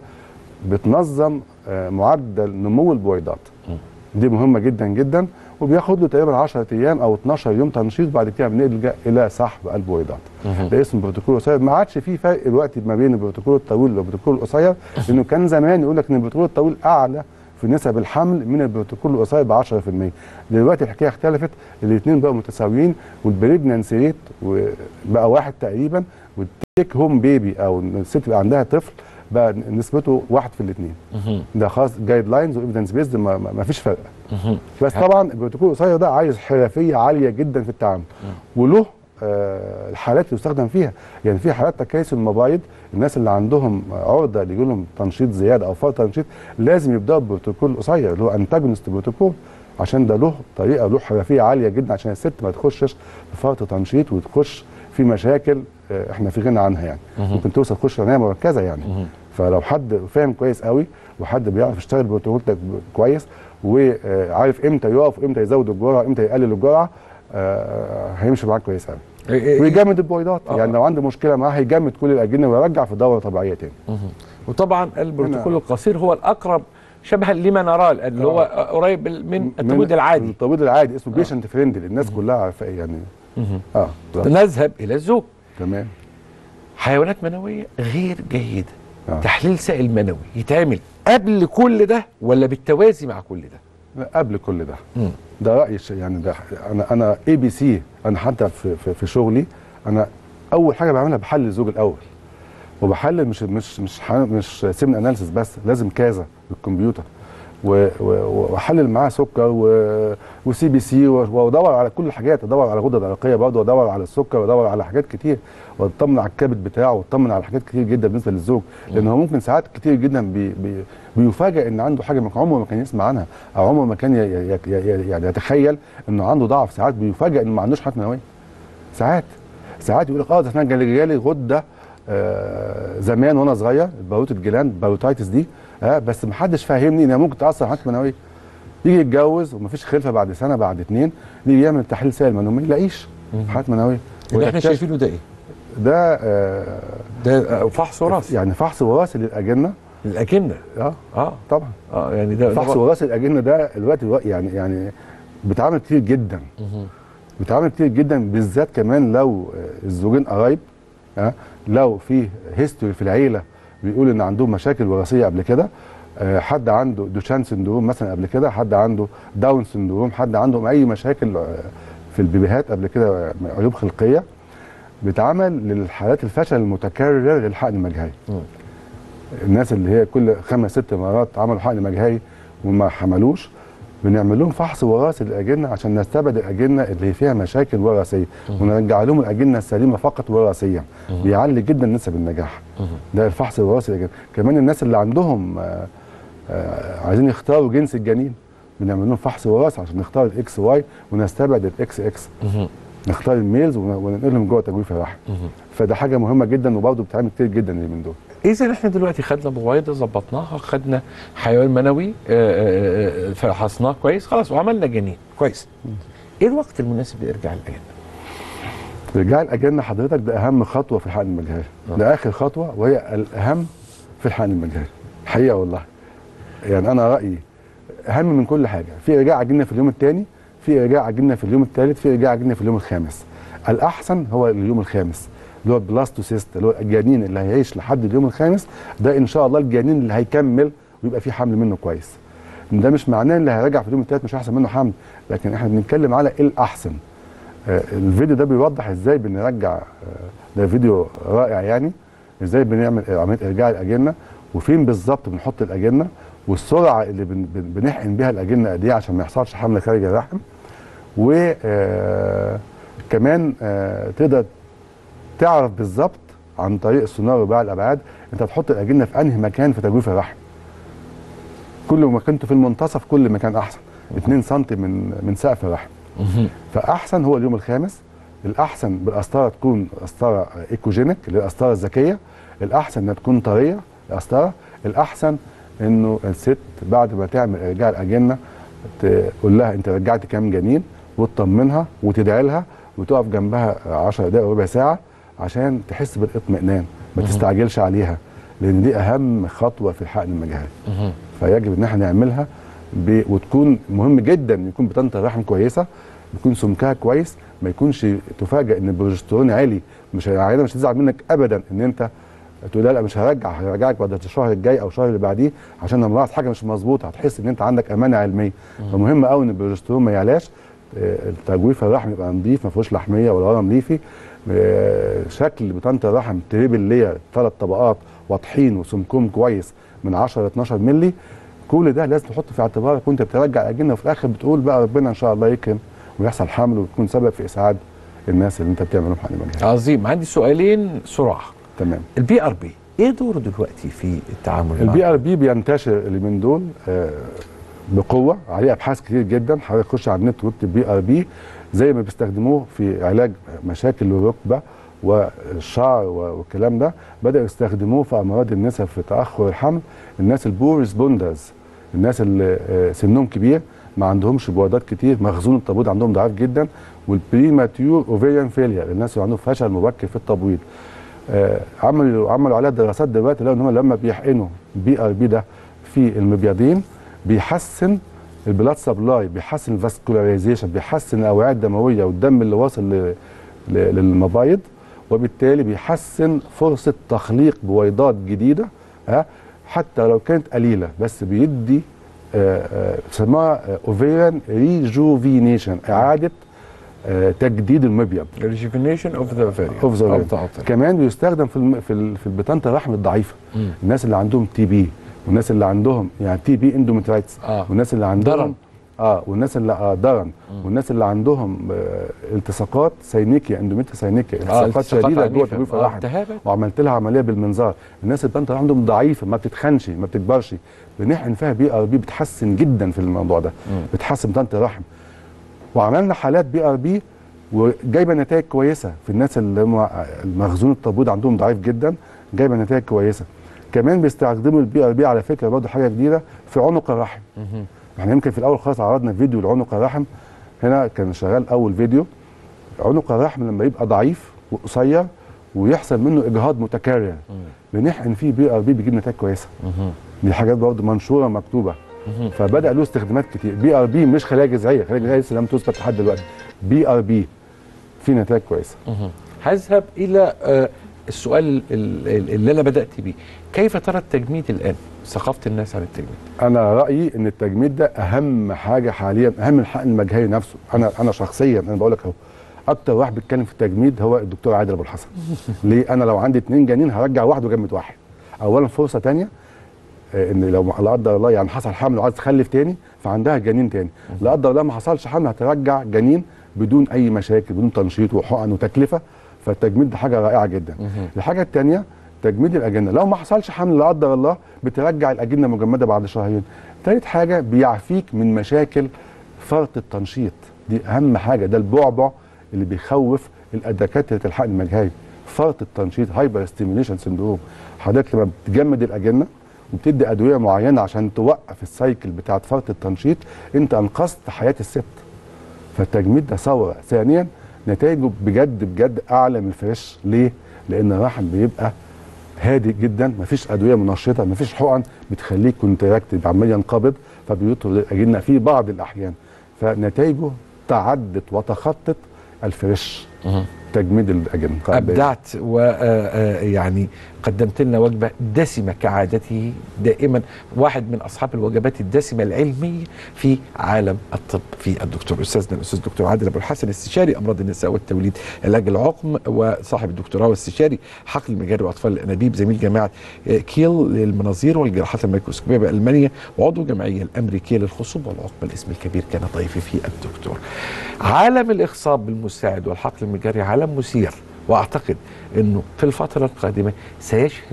بتنظم آه معدل نمو البويضات دي مهمه جدا جدا وبياخد له تقريبا 10 ايام او 12 يوم تنشيط بعد كده بنلجا الى سحب البويضات ده اسمه بروتوكول قصير ما عادش في فرق دلوقتي ما بين البروتوكول الطويل والبروتوكول القصير لانه كان زمان يقول لك ان البروتوكول الطويل اعلى في نسب الحمل من البروتوكول القصير ب 10% دلوقتي الحكايه اختلفت الاثنين بقوا متساويين والبريجنانسي ريت بقى واحد تقريبا والتيك هوم بيبي او إن الست يبقى عندها طفل بقى نسبته واحد في الاثنين ده خاص جايد لاينز وايفيدنس بيزد ما, ما ما فيش فرق بس طبعا البروتوكول القصير ده عايز حرفيه عاليه جدا في التعامل وله آه، الحالات اللي يستخدم فيها يعني في حالات تكيس المبايض الناس اللي عندهم عرضه اللي لهم تنشيط زياده او فرط تنشيط لازم يبداوا ببروتوكول قصير اللي هو انتاجونست بروتوكول عشان ده له طريقه له حرفيه عاليه جدا عشان الست ما تخشش في فرط تنشيط وتخش في مشاكل آه، احنا في غنى عنها يعني ممكن توصل تخش عنايه مركزه يعني فلو حد فاهم كويس قوي وحد بيعرف يشتغل بروتوكول ده كويس وعارف امتى يقف وامتى يزود الجرعه امتى يقلل الجرعه آه، هيمشي معاك كويس قوي إيه- إيه- ويجمد البويضات آه. يعني لو عنده مشكله معاه هيجمد كل الاجنه ويرجع في دوره طبيعيه تاني وطبعا البروتوكول القصير هو الاقرب شبها لما نراه الآن، اللي هو قريب من التمويد العادي التمويد العادي اسمه بيشنت فريندلي الناس كلها عارفاه يعني اه بالظبط. نذهب الى الزوج تمام حيوانات منويه غير جيده آه. تحليل سائل منوي يتعمل قبل كل ده ولا بالتوازي مع كل ده لا، قبل كل ده مم. ده رايي الش- يعني ده انا انا اي بي سي انا حتى في, في, في شغلي انا اول حاجه بعملها بحلل الزوج الاول وبحلل مش مش مش ح- مش سيمن اناليسيس بس لازم كذا بالكمبيوتر و- و- واحلل معاه سكر و- وسي بي سي و- وادور على كل الحاجات ادور على غدد عرقيه برضه وادور على السكر وادور على حاجات كتير واطمن على الكبد بتاعه واطمن على حاجات كتير جدا بالنسبه للزوج لان هو ممكن ساعات كتير جدا بي بي بيفاجئ ان عنده حاجه ما عمره ما كان يسمع عنها او عمره ما كان ي- ي- ي- يعني يتخيل انه عنده ضعف ساعات بيفاجئ انه ما عندوش حاجه منويه ساعات ساعات يقول لك اه ده انا جالي جالي غده آه زمان وانا صغير باروت الجلاند باروتايتس دي آه بس ما حدش فاهمني انها ممكن تاثر على حالتي المنويه يجي يتجوز ومفيش خلفه بعد سنه بعد اتنين يجي يعمل تحليل سائل منوي ما يلاقيش حالات منويه اللي احنا ويكتشف- شايفينه ده ايه؟ ده آه ده آه، فحص وراثي يعني فحص وراثي للاجنه الاكنه اه اه طبعا اه يعني ده فحص ده- وراثي الاجنه ده الوقت الوقت يعني يعني بيتعمل كتير جدا بيتعمل كتير جدا بالذات كمان لو آه، الزوجين قرايب ها لو في هيستوري في العيله بيقول ان عندهم مشاكل وراثيه قبل كده آه، حد عنده دوشان سندروم مثلا قبل كده حد عنده داون سندروم حد عندهم اي مشاكل آه، في البيبيهات قبل كده آه، عيوب خلقيه بيتعمل للحالات الفشل المتكرر للحقن المجهري الناس اللي هي كل خمس ست مرات عملوا حقن مجهري وما حملوش بنعمل لهم فحص وراثي للاجنه عشان نستبعد الاجنه اللي فيها مشاكل وراثيه ونرجع لهم الاجنه السليمه فقط وراثيا بيعلي جدا نسب النجاح ده الفحص الوراثي للأجنة. كمان الناس اللي عندهم آه، آه، عايزين يختاروا جنس الجنين بنعمل لهم فحص وراثي عشان نختار الاكس واي ونستبعد الاكس اكس نختار الميلز ون- وننقلهم جوه تجويف الرحم فده حاجه مهمه جدا وبرضه بتتعمل كتير جدا اليومين دول اذا احنا دلوقتي خدنا بويضه ظبطناها خدنا حيوان منوي آه، آه، آه، فحصناه كويس خلاص وعملنا جنين كويس ايه الوقت المناسب لارجاع الاجنه؟ رجاع الاجنه حضرتك ده اهم خطوه في الحقن المجهري ده اخر خطوه وهي الاهم في الحقن المجهري الحقيقه والله يعني انا رايي اهم من كل حاجه في رجاع اجنه في اليوم الثاني في رجاع اجنه في اليوم الثالث في رجاع اجنه في اليوم الخامس الاحسن هو اليوم الخامس اللي هو البلاستوسيست اللي هو الجنين اللي هيعيش لحد اليوم الخامس ده ان شاء الله الجنين اللي هيكمل ويبقى فيه حمل منه كويس ده مش معناه اللي هيرجع في اليوم الثالث مش هيحصل منه حمل لكن احنا بنتكلم على ايه الاحسن آه، الفيديو ده بيوضح ازاي بنرجع آه، ده فيديو رائع يعني ازاي بنعمل عمليه ارجاع الاجنه وفين بالظبط بنحط الاجنه والسرعه اللي بن بن- بنحقن بيها الاجنه قد ايه عشان ما يحصلش حمل خارج الرحم وكمان تقدر تعرف بالظبط عن طريق السونار وباع الابعاد انت هتحط الاجنه في انهي مكان في تجويف الرحم كل ما كنت في المنتصف كل ما كان احسن 2 سم من من سقف الرحم فاحسن هو اليوم الخامس الاحسن بالقسطره تكون قسطره ايكوجينيك اللي هي القسطره الذكيه الاحسن انها تكون طريه القسطره الاحسن انه الست بعد ما تعمل ارجاع الاجنه تقول لها انت رجعت كام جنين وتطمنها وتدعي لها وتقف جنبها 10 دقائق ربع ساعه عشان تحس بالاطمئنان ما تستعجلش عليها لان دي اهم خطوه في الحقن المجهري فيجب ان احنا نعملها ب... وتكون مهم جدا يكون بطانه الرحم كويسه يكون سمكها كويس ما يكونش تفاجئ ان البروجسترون عالي مش العيانه مش هتزعل منك ابدا ان انت تقول لها لا مش هرجع هرجعك بعد الشهر الجاي او الشهر اللي بعديه عشان لما ملاحظ حاجه مش مظبوطه هتحس ان انت عندك امانه علميه فمهم قوي ان البروجسترون ما يعلاش آه، التجويف الرحم يبقى نظيف ما فيهوش لحميه ولا ورم ليفي آه، شكل بطانه الرحم تريبل لير ثلاث طبقات واضحين وسمكهم كويس من 10 ل 12 مللي كل ده لازم تحطه في اعتبارك وانت بترجع الاجنه وفي الاخر بتقول بقى ربنا ان شاء الله يكرم ويحصل حمل وتكون سبب في اسعاد الناس اللي انت بتعمل لهم حقن مجهري عظيم عندي سؤالين سرعه تمام البي ار بي ايه دوره دلوقتي في التعامل مع البي ار بي بينتشر اليومين دول آه، بقوه عليه ابحاث كتير جدا حضرتك تخش على النت واكتب بي ار بي زي ما بيستخدموه في علاج مشاكل الركبه والشعر و- والكلام ده بداوا يستخدموه في امراض النساء في تاخر الحمل الناس البور ريسبوندرز الناس اللي آه، سنهم كبير ما عندهمش بوادات كتير مخزون التبويض عندهم ضعيف جدا والبريماتيور اوفيريان فيلير الناس اللي عندهم فشل مبكر في التبويض آه، عملوا عملوا عليها دراسات دلوقتي لقوا ان هم لما بيحقنوا بي ار بي ده في المبيضين بيحسن البلاد سبلاي بيحسن الفاسكولاريزيشن بيحسن الاوعيه الدمويه والدم اللي واصل ل- ل- للمبايض وبالتالي بيحسن فرصه تخليق بويضات جديده ها حتى لو كانت قليله بس بيدي آه، آه، بيسموها اوفيريان ريجوفينيشن اعاده آه، تجديد المبيض ريجيفينيشن اوف ذا اوف ذا كمان بيستخدم في الم... في ال... في بطانه الرحم الضعيفه مم. الناس اللي عندهم تي بي والناس اللي عندهم يعني تي بي اندومترايتس آه. والناس اللي عندهم درن. اه والناس اللي آه درن والناس اللي عندهم آه التصاقات سينيكيا اندوميتريا سينيكيا التصاقات شديده جوه تجويف الرحم التهابات وعملت لها عمليه بالمنظار الناس اللي بطانه عندهم ضعيفه ما بتتخنش ما بتكبرش بنحقن فيها بي ار بي بتحسن جدا في الموضوع ده بتحسن بطانه الرحم وعملنا حالات بي ار بي وجايبه نتائج كويسه في الناس اللي هم المخزون التبويض عندهم ضعيف جدا جايبه نتائج كويسه كمان بيستخدموا البي ار بي على فكره برضه حاجه جديده في عنق الرحم احنا يمكن في الاول خالص عرضنا فيديو لعنق الرحم هنا كان شغال اول فيديو عنق الرحم لما يبقى ضعيف وقصير ويحصل منه اجهاض متكرر بنحقن فيه بي ار بي بيجيب نتائج كويسه دي حاجات برضه منشوره مكتوبه فبدا له استخدامات كتير بي ار بي مش خلايا جذعيه خلايا جذعيه لسه لم تثبت لحد دلوقتي بي ار بي في نتائج كويسه هذهب الى آه، السؤال ال- ال- اللي انا بدات بيه كيف ترى التجميد الان ثقافه الناس عن التجميد انا رايي ان التجميد ده اهم حاجه حاليا اهم من الحقن المجهري نفسه انا انا شخصيا انا بقول لك اهو اكتر واحد بيتكلم في التجميد هو الدكتور عادل ابو الحسن ليه انا لو عندي اتنين جنين هرجع واحد وجمد واحد اولا فرصه تانية آه، ان لو لا قدر الله يعني حصل حمل وعايز تخلف تاني فعندها جنين تاني لا قدر الله ما حصلش حمل هترجع جنين بدون اي مشاكل بدون تنشيط وحقن وتكلفه فالتجميد ده حاجه رائعه جدا الحاجه الثانيه تجميد الاجنه لو ما حصلش حمل لا قدر الله بترجع الاجنه مجمده بعد شهرين ثالث حاجه بيعفيك من مشاكل فرط التنشيط دي اهم حاجه ده البعبع اللي بيخوف الدكاتره الحقن المجهري فرط التنشيط هايبر ستيميوليشن سندروم حضرتك لما بتجمد الاجنه وبتدي ادويه معينه عشان توقف السايكل بتاعت فرط التنشيط انت انقذت حياه الست فالتجميد ده ثوره ثانيا نتائجه بجد بجد اعلى من الفريش ليه لان الرحم بيبقى هادي جدا مفيش ادويه منشطه مفيش حقن بتخليه كونتراكت عمال ينقبض فبيطرد الاجنه في بعض الاحيان فنتائجه تعدت وتخطت الفريش تجميد الاجنه ابدعت ويعني قدمت لنا وجبه دسمه كعادته دائما واحد من اصحاب الوجبات الدسمه العلميه في عالم الطب في الدكتور استاذنا الاستاذ دكتور عادل ابو الحسن استشاري امراض النساء والتوليد علاج العقم وصاحب الدكتوراه واستشاري حقل المجاري واطفال الانابيب زميل جامعه كيل للمناظير والجراحات الميكروسكوبيه بالمانيا وعضو الجمعيه الامريكيه للخصوبه والعقم الاسم الكبير كان ضيفي في الدكتور عالم الاخصاب بالمساعد والحقل المجاري عالم مثير واعتقد انه في الفتره القادمه سيشهد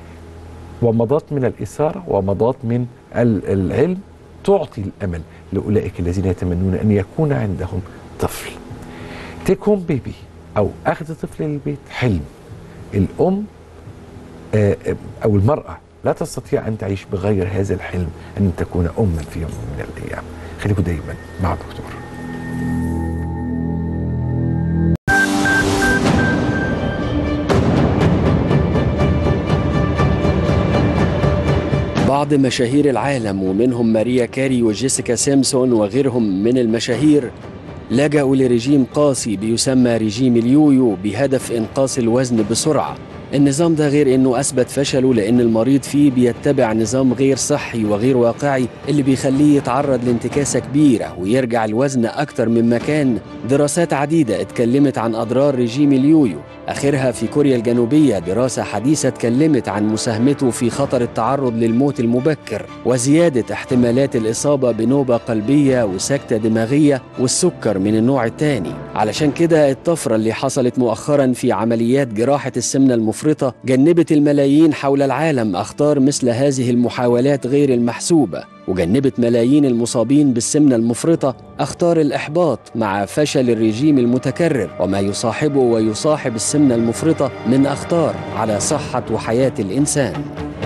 ومضات من الاثاره ومضات من ال- العلم تعطي الامل لاولئك الذين يتمنون ان يكون عندهم طفل تيك هوم بيبي او اخذ طفل للبيت حلم الام آه، آه، او المراه لا تستطيع ان تعيش بغير هذا الحلم ان تكون اما في يوم من الايام خليكم دايما مع الدكتور بعض مشاهير العالم ومنهم ماريا كاري وجيسيكا سيمسون وغيرهم من المشاهير لجأوا لرجيم قاسي بيسمى رجيم اليويو بهدف إنقاص الوزن بسرعة النظام ده غير انه اثبت فشله لان المريض فيه بيتبع نظام غير صحي وغير واقعي اللي بيخليه يتعرض لانتكاسه كبيره ويرجع الوزن اكتر مما كان دراسات عديده اتكلمت عن اضرار رجيم اليويو اخرها في كوريا الجنوبيه دراسه حديثه اتكلمت عن مساهمته في خطر التعرض للموت المبكر وزياده احتمالات الاصابه بنوبه قلبيه وسكته دماغيه والسكر من النوع الثاني علشان كده الطفره اللي حصلت مؤخرا في عمليات جراحه السمنه المفرطه جنبت الملايين حول العالم اخطار مثل هذه المحاولات غير المحسوبه وجنبت ملايين المصابين بالسمنه المفرطه اخطار الاحباط مع فشل الرجيم المتكرر وما يصاحبه ويصاحب السمنه المفرطه من اخطار على صحه وحياه الانسان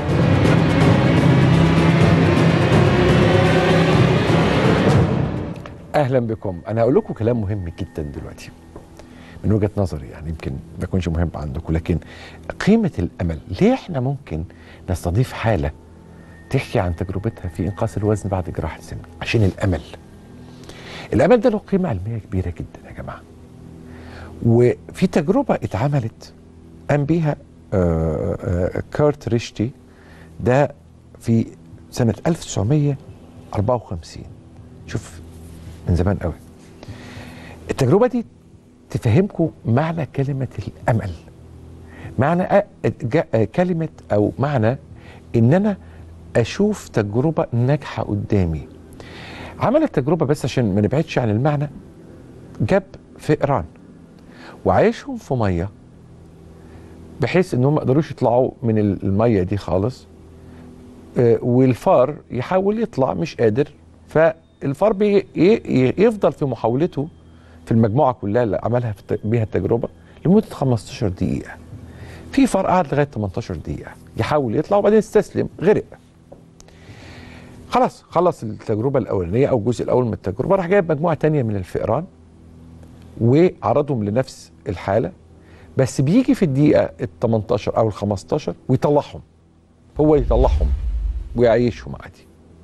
اهلا بكم انا هقول لكم كلام مهم جدا دلوقتي من وجهه نظري يعني يمكن ما يكونش مهم عندكم لكن قيمه الامل ليه احنا ممكن نستضيف حاله تحكي عن تجربتها في انقاص الوزن بعد جراحه السمنه عشان الامل الامل ده له قيمه علميه كبيره جدا يا جماعه وفي تجربه اتعملت قام بيها آه، آه، كارت ريشتي ده في سنه 1954 شوف من زمان قوي التجربه دي تفهمكم معنى كلمه الامل معنى أ- جا- كلمه او معنى ان انا اشوف تجربه ناجحه قدامي عمل التجربه بس عشان ما نبعدش عن المعنى جاب فئران وعايشهم في ميه بحيث انهم ما يقدروش يطلعوا من الميه دي خالص آه، والفار يحاول يطلع مش قادر فالفار بي ي- ي- يفضل في محاولته في المجموعه كلها اللي عملها في الت- بيها التجربه لمده 15 دقيقه في فار قعد لغايه 18 دقيقه يحاول يطلع وبعدين استسلم غرق خلاص خلص التجربه الاولانيه او الجزء الاول من التجربه راح جايب مجموعه تانية من الفئران وعرضهم لنفس الحاله بس بيجي في الدقيقه ال 18 او ال 15 ويطلعهم هو يطلعهم ويعيشهم عادي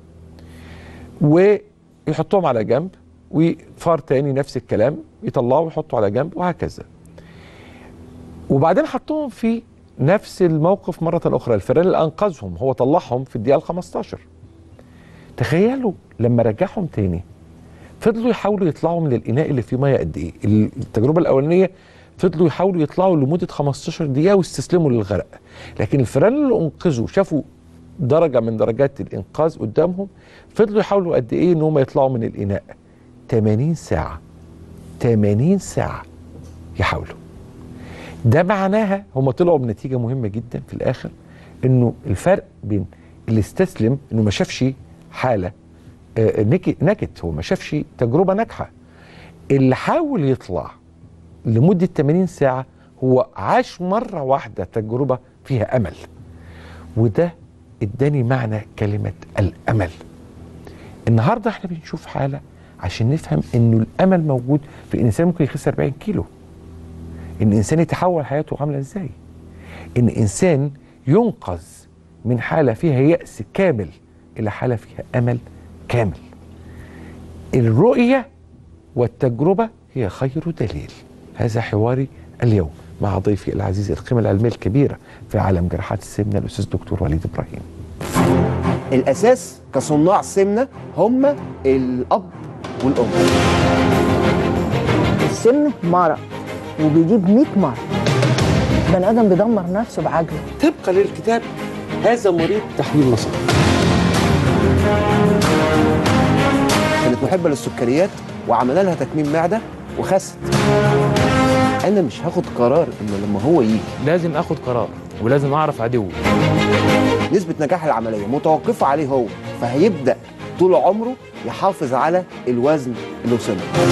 ويحطهم على جنب وفار تاني نفس الكلام يطلعه ويحطه على جنب وهكذا وبعدين حطهم في نفس الموقف مرة أخرى الفيران اللي أنقذهم هو طلعهم في الدقيقة ال 15 تخيلوا لما رجعهم تاني فضلوا يحاولوا يطلعوا من الإناء اللي فيه مية قد إيه التجربة الأولانية فضلوا يحاولوا يطلعوا لمدة 15 دقيقة واستسلموا للغرق لكن الفيران اللي أنقذوا شافوا درجة من درجات الإنقاذ قدامهم فضلوا يحاولوا قد إيه إن هم يطلعوا من الإناء 80 ساعة 80 ساعة يحاولوا ده معناها هم طلعوا بنتيجه مهمه جدا في الاخر انه الفرق بين اللي استسلم انه ما شافش حاله آه، نك- نكت هو ما شافش تجربه ناجحه اللي حاول يطلع لمده 80 ساعه هو عاش مره واحده تجربه فيها امل وده اداني معنى كلمه الامل النهارده احنا بنشوف حاله عشان نفهم انه الامل موجود في الانسان ممكن يخس 40 كيلو ان انسان يتحول حياته عامله ازاي ان انسان ينقذ من حاله فيها يأس كامل الى حاله فيها امل كامل الرؤيه والتجربه هي خير دليل هذا حواري اليوم مع ضيفي العزيز القيمه العلميه الكبيره في عالم جراحات السمنه الاستاذ دكتور وليد ابراهيم الاساس كصناع السمنه هم الاب والام السمن مرض وبيجيب 100 مرض بني ادم بيدمر نفسه بعجله طبقا للكتاب هذا مريض تحويل نصر كانت محبه للسكريات وعملنا لها تكميم معده وخست انا مش هاخد قرار انه لما هو يجي لازم اخد قرار ولازم اعرف عدوي نسبه نجاح العمليه متوقفه عليه هو فهيبدا طول عمره يحافظ على الوزن اللي وصل له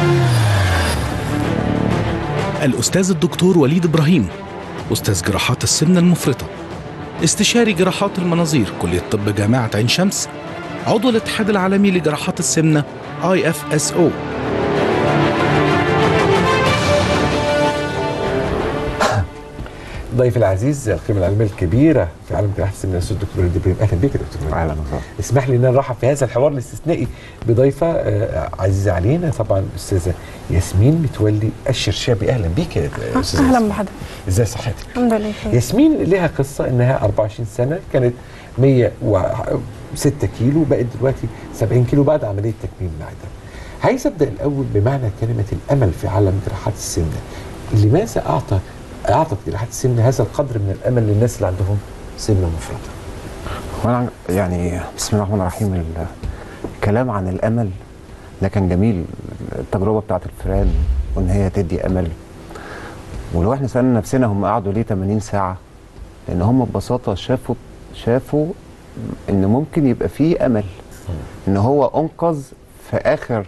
الأستاذ الدكتور وليد إبراهيم أستاذ جراحات السمنة المفرطة استشاري جراحات المناظير كلية طب جامعة عين شمس عضو الاتحاد العالمي لجراحات السمنة IFSO ضيف العزيز القيمه العلميه الكبيره في عالم جراحه السمنه الاستاذ الدكتور وليد ابراهيم اهلا بك يا دكتور وليد. اهلا وسهلا اسمح لي ان انا ارحب في هذا الحوار الاستثنائي بضيفه آه، عزيزه علينا طبعا الاستاذه ياسمين متولي الشرشابي اهلا بيك يا استاذه اهلا ياسمين. بحضرتك ازاي صحتك؟ الحمد لله بخير. ياسمين لها قصه انها 24 سنه كانت 106 كيلو بقت دلوقتي 70 كيلو بعد عمليه تكميم معده. عايز ابدا الاول بمعنى كلمه الامل في عالم جراحات السمنه. لماذا اعطى اعطت جراحات السمنه هذا القدر من الامل للناس اللي عندهم سمنه مفرطه؟ وانا يعني بسم الله الرحمن الرحيم ال- الكلام عن الامل ده كان جميل التجربه بتاعت الفئران وان هي تدي امل ولو احنا سالنا نفسنا هم قعدوا ليه 80 ساعه لان هم ببساطه شافوا شافوا ان ممكن يبقى فيه امل ان هو انقذ في اخر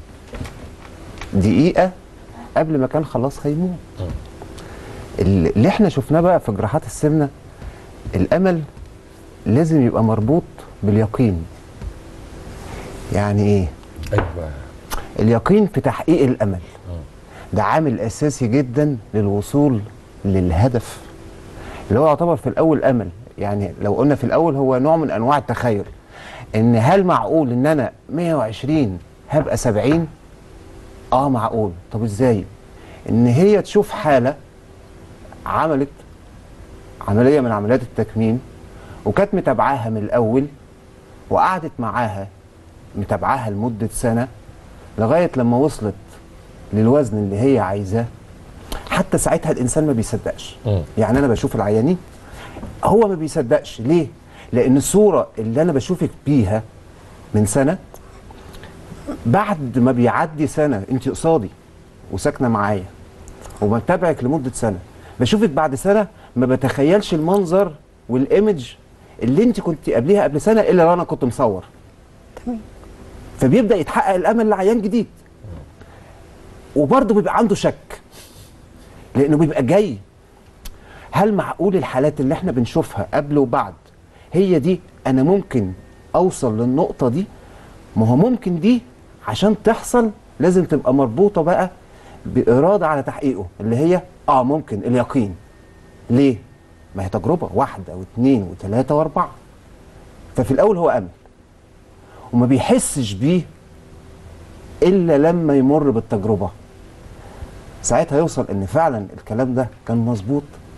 دقيقه قبل ما كان خلاص هيموت اللي احنا شفناه بقى في جراحات السمنه الامل لازم يبقى مربوط باليقين يعني ايه ايوه اليقين في تحقيق الامل ده عامل اساسي جدا للوصول للهدف اللي هو يعتبر في الاول امل يعني لو قلنا في الاول هو نوع من انواع التخيل ان هل معقول ان انا 120 هبقى 70 اه معقول طب ازاي ان هي تشوف حاله عملت عمليه من عمليات التكميم وكانت متابعاها من الاول وقعدت معاها متابعاها لمده سنه لغايه لما وصلت للوزن اللي هي عايزاه حتى ساعتها الانسان ما بيصدقش يعني انا بشوف العيانين هو ما بيصدقش ليه لان الصوره اللي انا بشوفك بيها من سنه بعد ما بيعدي سنه انت قصادي وساكنه معايا وبتابعك لمده سنه بشوفك بعد سنه ما بتخيلش المنظر والايمج اللي انت كنت قبليها قبل سنه الا لو انا كنت مصور تمام فبيبدا يتحقق الامل لعيان جديد وبرضه بيبقى عنده شك لانه بيبقى جاي هل معقول الحالات اللي احنا بنشوفها قبل وبعد هي دي انا ممكن اوصل للنقطه دي ما هو ممكن دي عشان تحصل لازم تبقى مربوطه بقى باراده على تحقيقه اللي هي اه ممكن اليقين ليه ما هي تجربه واحده واثنين وثلاثه واربعه ففي الاول هو امل وما بيحسش بيه الا لما يمر بالتجربه ساعتها يوصل ان فعلا الكلام ده كان مظبوط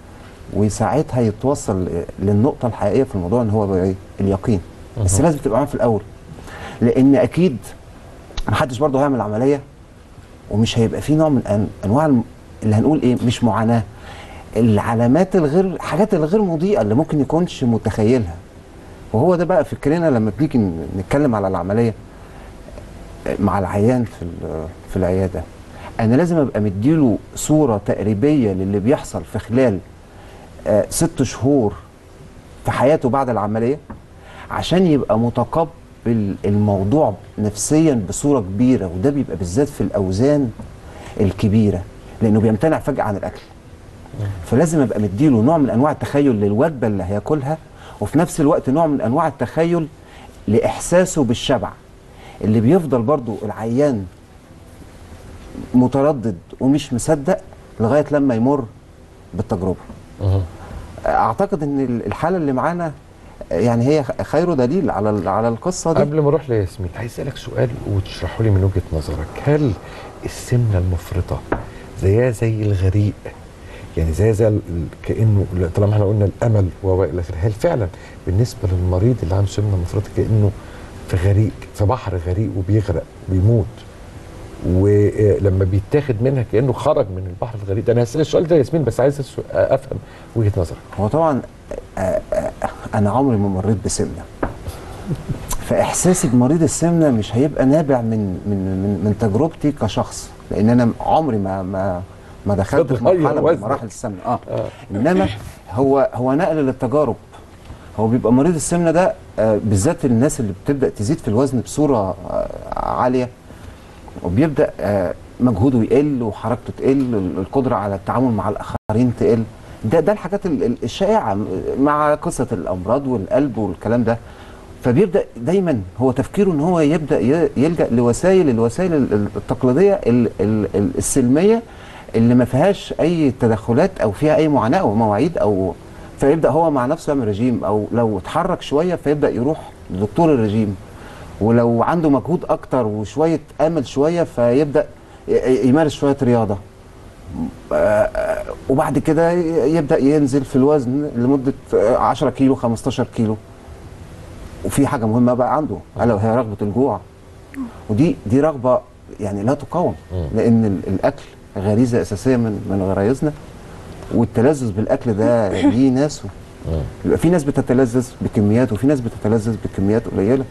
وساعتها يتوصل للنقطه الحقيقيه في الموضوع ان هو بقى ايه اليقين بس مهم. لازم تبقى معاه في الاول لان اكيد محدش برضه هيعمل عمليه ومش هيبقى فيه نوع من أن- انواع الم- اللي هنقول ايه مش معاناه العلامات الغير حاجات الغير مضيئه اللي ممكن يكونش متخيلها وهو ده بقى فكرنا لما بنيجي ن- نتكلم على العمليه مع العيان في ال- في العياده انا لازم ابقى مديله صوره تقريبيه للي بيحصل في خلال آه، ست شهور في حياته بعد العمليه عشان يبقى متقبل الموضوع نفسيا بصوره كبيره وده بيبقى بالذات في الاوزان الكبيره لانه بيمتنع فجاه عن الاكل فلازم ابقى مديله نوع من انواع التخيل للوجبه اللي هياكلها وفي نفس الوقت نوع من انواع التخيل لاحساسه بالشبع اللي بيفضل برضو العيان متردد ومش مصدق لغايه لما يمر بالتجربه اعتقد ان الحاله اللي معانا يعني هي خير دليل على ال- على القصه دي قبل ما اروح لياسمين عايز اسالك سؤال وتشرحه لي من وجهه نظرك هل السمنه المفرطه زيها زي الغريق يعني زي زي ال- ال- كانه طالما احنا قلنا الامل و الى اخره هل فعلا بالنسبه للمريض اللي عنده سمنه مفرطه كانه في غريق في بحر غريق وبيغرق وبيموت ولما بيتاخد منها كانه خرج من البحر الغريق ده انا هسال السؤال ده يا ياسمين بس عايز أسو- افهم وجهه نظرك هو طبعا آه، آه، انا عمري ما مريت بسمنه فاحساسي بمريض السمنه مش هيبقى نابع من من من, من تجربتي كشخص لان انا عمري ما ما ما دخلت في بتغير مرحله من وزنك. مراحل السمنه اه, انما هو هو نقل للتجارب هو بيبقى مريض السمنه ده آه، بالذات الناس اللي بتبدا تزيد في الوزن بصوره آه، عاليه وبيبدا آه، مجهوده يقل وحركته تقل القدره على التعامل مع الاخرين تقل ده ده الحاجات ال- ال- الشائعه مع قصه الامراض والقلب والكلام ده فبيبدا دايما هو تفكيره ان هو يبدا ي- يلجا لوسائل الوسائل ال- ال- التقليديه ال- ال- ال- السلميه اللي ما فيهاش اي تدخلات او فيها اي معاناه او مواعيد او فيبدا هو مع نفسه يعمل رجيم او لو اتحرك شويه فيبدا يروح لدكتور الرجيم ولو عنده مجهود اكتر وشويه امل شويه فيبدا ي- ي- يمارس شويه رياضه آه، آه، وبعد كده ي- يبدا ينزل في الوزن لمده آه، 10 كيلو 15 كيلو وفي حاجه مهمه بقى عنده الا وهي رغبه الجوع ودي دي رغبه يعني لا تقاوم لان ال- الاكل غريزه اساسيه من من غرايزنا والتلذذ بالاكل ده ليه ناس يبقى في ناس بتتلذذ بكميات وفي ناس بتتلذذ بكميات قليله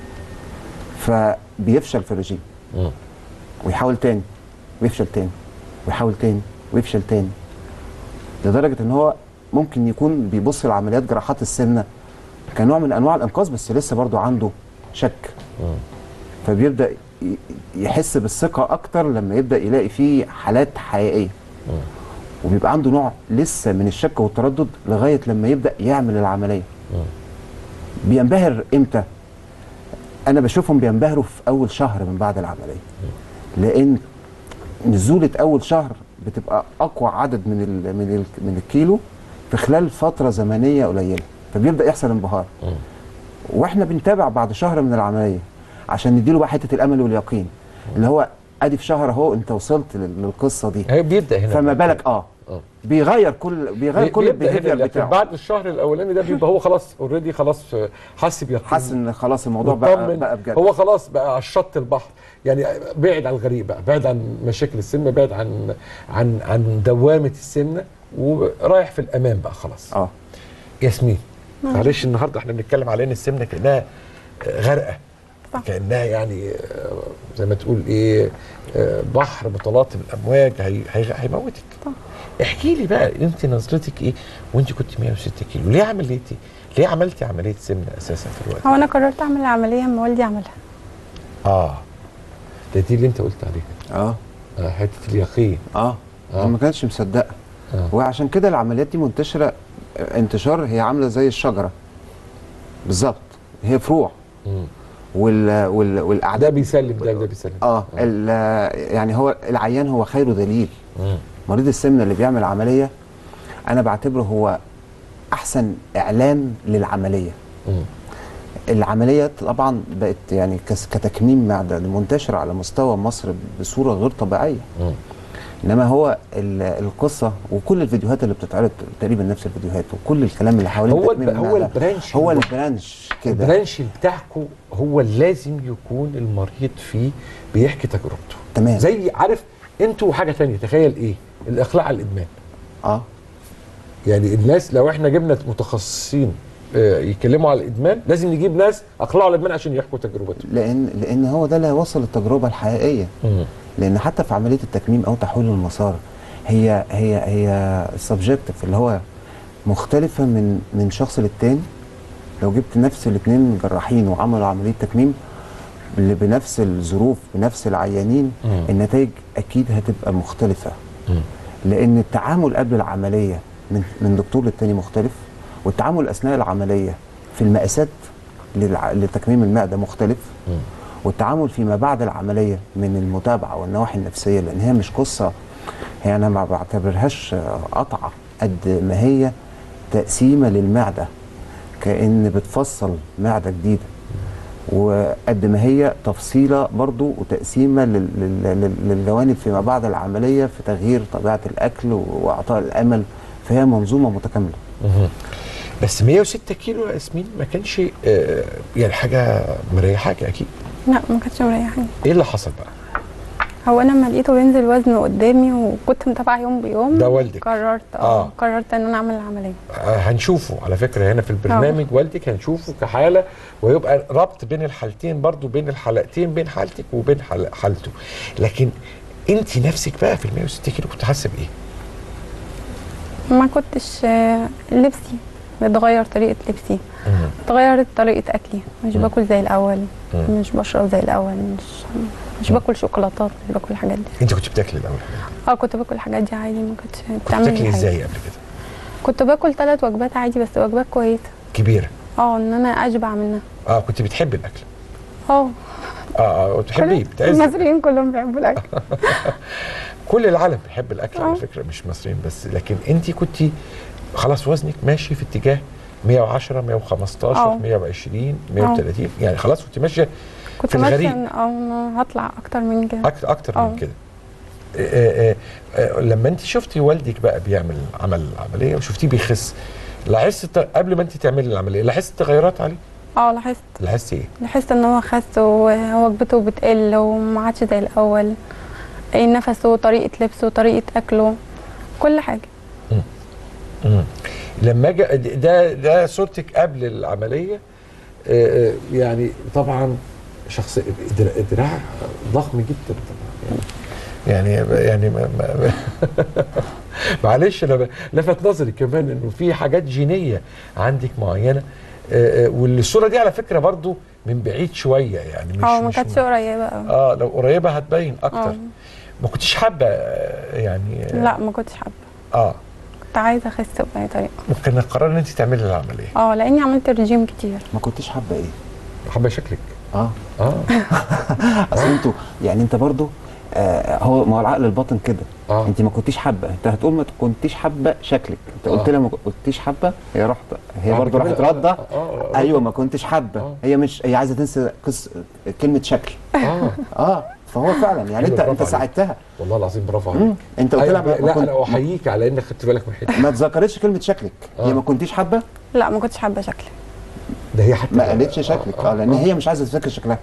فبيفشل في الرجيم ويحاول تاني ويفشل تاني ويحاول تاني ويفشل تاني لدرجه ان هو ممكن يكون بيبص لعمليات جراحات السمنه كنوع من انواع الانقاذ بس لسه برضو عنده شك فبيبدا ي- يحس بالثقه اكتر لما يبدا يلاقي فيه حالات حقيقيه وبيبقى عنده نوع لسه من الشك والتردد لغايه لما يبدا يعمل العمليه بينبهر امتى انا بشوفهم بينبهروا في اول شهر من بعد العمليه لان نزوله اول شهر بتبقى اقوى عدد من ال من ال من الكيلو في خلال فتره زمنيه قليله فبيبدا يحصل انبهار واحنا بنتابع بعد شهر من العمليه عشان نديله بقى حته الامل واليقين اللي هو ادي في شهر اهو انت وصلت لل- للقصه دي هي بيبدا هنا فما بالك اه بيغير كل بيغير كل بيبدأ هنا، البيهيفير لكن بتاعه بعد الشهر الاولاني ده بيبقى هو خلاص اوريدي خلاص حس بيقين حاسس ان خلاص الموضوع بقى مطمن. بقى بجد هو خلاص بقى على شط البحر يعني بعد عن الغريق بقى بعد عن مشاكل السمنه بعد عن عن عن دوامه السمنه ورايح في الامان بقى خلاص اه ياسمين نعم. معلش النهارده احنا بنتكلم على ان السمنه كانها غرقه كانها يعني آه، زي ما تقول ايه آه، بحر متلاطم الامواج هي- هي- هيموتك احكي لي بقى انت نظرتك ايه وانت كنت 106 كيلو ليه عملتي ليه عملتي عمليه سمنه اساسا في الوقت هو انا قررت اعمل العمليه اما والدي عملها اه ده دي اللي انت قلت عليها اه آه حته اليقين اه آه. ما كانتش مصدقه وعشان كده العمليات دي منتشره آه، انتشار هي عامله زي الشجره بالظبط هي فروع وال وال والاعداد ده بيسلم ده ده بيسلم اه ال- يعني هو العيان هو خير دليل مريض السمنه اللي بيعمل عمليه انا بعتبره هو احسن اعلان للعمليه العمليه طبعا بقت يعني كس- كتكميم معده منتشره على مستوى مصر بصوره غير طبيعيه انما هو ال- القصه وكل الفيديوهات اللي بتتعرض تقريبا نفس الفيديوهات وكل الكلام اللي حوالين هو تكميم الب- هو المعدة البرانش هو الو- البرانش كده البرانش بتاعكم هو اللي لازم يكون المريض فيه بيحكي تجربته تمام زي عارف انتوا حاجه تانية تخيل ايه الاقلاع على الادمان اه يعني الناس لو احنا جبنا متخصصين آه، يتكلموا على الادمان لازم نجيب ناس اقلعوا على الادمان عشان يحكوا تجربتهم لان لان هو ده اللي هيوصل التجربه الحقيقيه لان حتى في عمليه التكميم او تحويل المسار هي هي هي السبجكتيف اللي هو مختلفه من من شخص للتاني لو جبت نفس الاثنين جراحين وعملوا عمليه تكميم اللي بنفس الظروف بنفس العيانين مم. النتائج اكيد هتبقى مختلفه لان التعامل قبل العمليه من من دكتور للتاني مختلف والتعامل اثناء العمليه في المقاسات للع- لتكميم المعده مختلف والتعامل فيما بعد العمليه من المتابعه والنواحي النفسيه لان هي مش قصه هي انا ما بعتبرهاش آه، قطعه قد ما هي تقسيمه للمعده كان بتفصل معده جديده وقد ما هي تفصيله برضو وتقسيمه لل- لل- لل- للجوانب فيما بعد العمليه في تغيير طبيعه الاكل واعطاء الامل فهي منظومه متكامله مهم. بس 106 كيلو يا ياسمين ما كانش آه، يعني حاجه مريحاك اكيد لا ما كانتش مريحاني ايه اللي حصل بقى هو انا لما لقيته بينزل وزنه قدامي وكنت متابعه يوم بيوم ده والدك. قررت آه. اه قررت ان انا اعمل العمليه آه، هنشوفه على فكره هنا في البرنامج والدك هنشوفه كحاله ويبقى ربط بين الحالتين برضو بين الحلقتين بين حالتك وبين حال- حالته لكن انت نفسك بقى في ال 106 كيلو كنت حاسه بايه؟ ما كنتش آه، لبسي اتغير طريقه لبسي اتغيرت طريقه اكلي مش مم. باكل زي الاول مم. مش بشرب زي الاول مش مش باكل شوكولاتات مش باكل الحاجات دي انت كنت بتاكلي الاول اه كنت باكل الحاجات دي عادي ما كنتش كنت بتعمل لي بتاكلي حاجة. ازاي قبل كده؟ كنت باكل ثلاث وجبات عادي بس وجبات كويسه كبيره اه ان انا اشبع منها اه كنت بتحبي الاكل اه اه اه بتحبيه بتعزي المصريين كلهم بيحبوا الاكل كل العالم بيحب الاكل على آه. فكره مش مصريين بس لكن انت كنت خلاص وزنك ماشي في اتجاه 110 115 آه. 120 130 يعني خلاص كنت ماشيه كنت في ماشيه الغريب إن- اه إن هطلع اكتر من كده اكتر اكتر آه. من كده آه، آه، آه، لما انت شفتي والدك بقى بيعمل عمل العمليه وشفتيه بيخس لاحظت قبل ما انت تعملي العمليه لاحظت تغيرات عليه اه لاحظت لاحظتي ايه لاحظت ان هو خس ووجبته بتقل وما عادش زي الاول إيه نفسه طريقه لبسه طريقه اكله كل حاجه مم. لما جاء ده ده صورتك قبل العمليه آه، آه، يعني طبعا شخص إدرا- دراع ضخم جدا طبعا يعني يعني يعني ما ما معلش انا ب- لفت نظري كمان انه في حاجات جينيه عندك معينه آه، آه، والصوره دي على فكره برضو من بعيد شويه يعني مش اه ما مش كانتش قريبه قوي اه لو قريبه هتبين اكتر اه ما كنتش حابه آه، يعني آه، لا ما كنتش حابه اه كنت عايزه اخس باي طريقه ممكن القرار ان انت تعملي العمليه اه لاني عملت رجيم كتير ما كنتش حابه ايه حابه شكلك اه اه اصل انتوا يعني انت برضو آه هو ما هو العقل الباطن كده آه. انت ما كنتيش حابه انت هتقول ما كنتيش حابه شكلك انت قلت آه. لها ما كنتيش حابه هي رحت هي آه، برضو راحت كمان- رده آه، آه، آه، ايوه ما كنتش حابه آه. هي مش هي عايزه تنسى قص كلمه شكل اه اه فهو فعلا يعني أيوة، انت برافو انت عليك. ساعدتها والله العظيم برافو عليك مم. انت قلت أيوة، لها ما- ما لا كنت- انا احييك على انك خدت بالك من الحته ما تذكرتش كلمه شكلك آه. هي ما كنتيش حابه لا ما كنتش حابه شكلي ده هي حتى ما قالتش شكلك اه لان هي مش عايزه تذاكر شكلها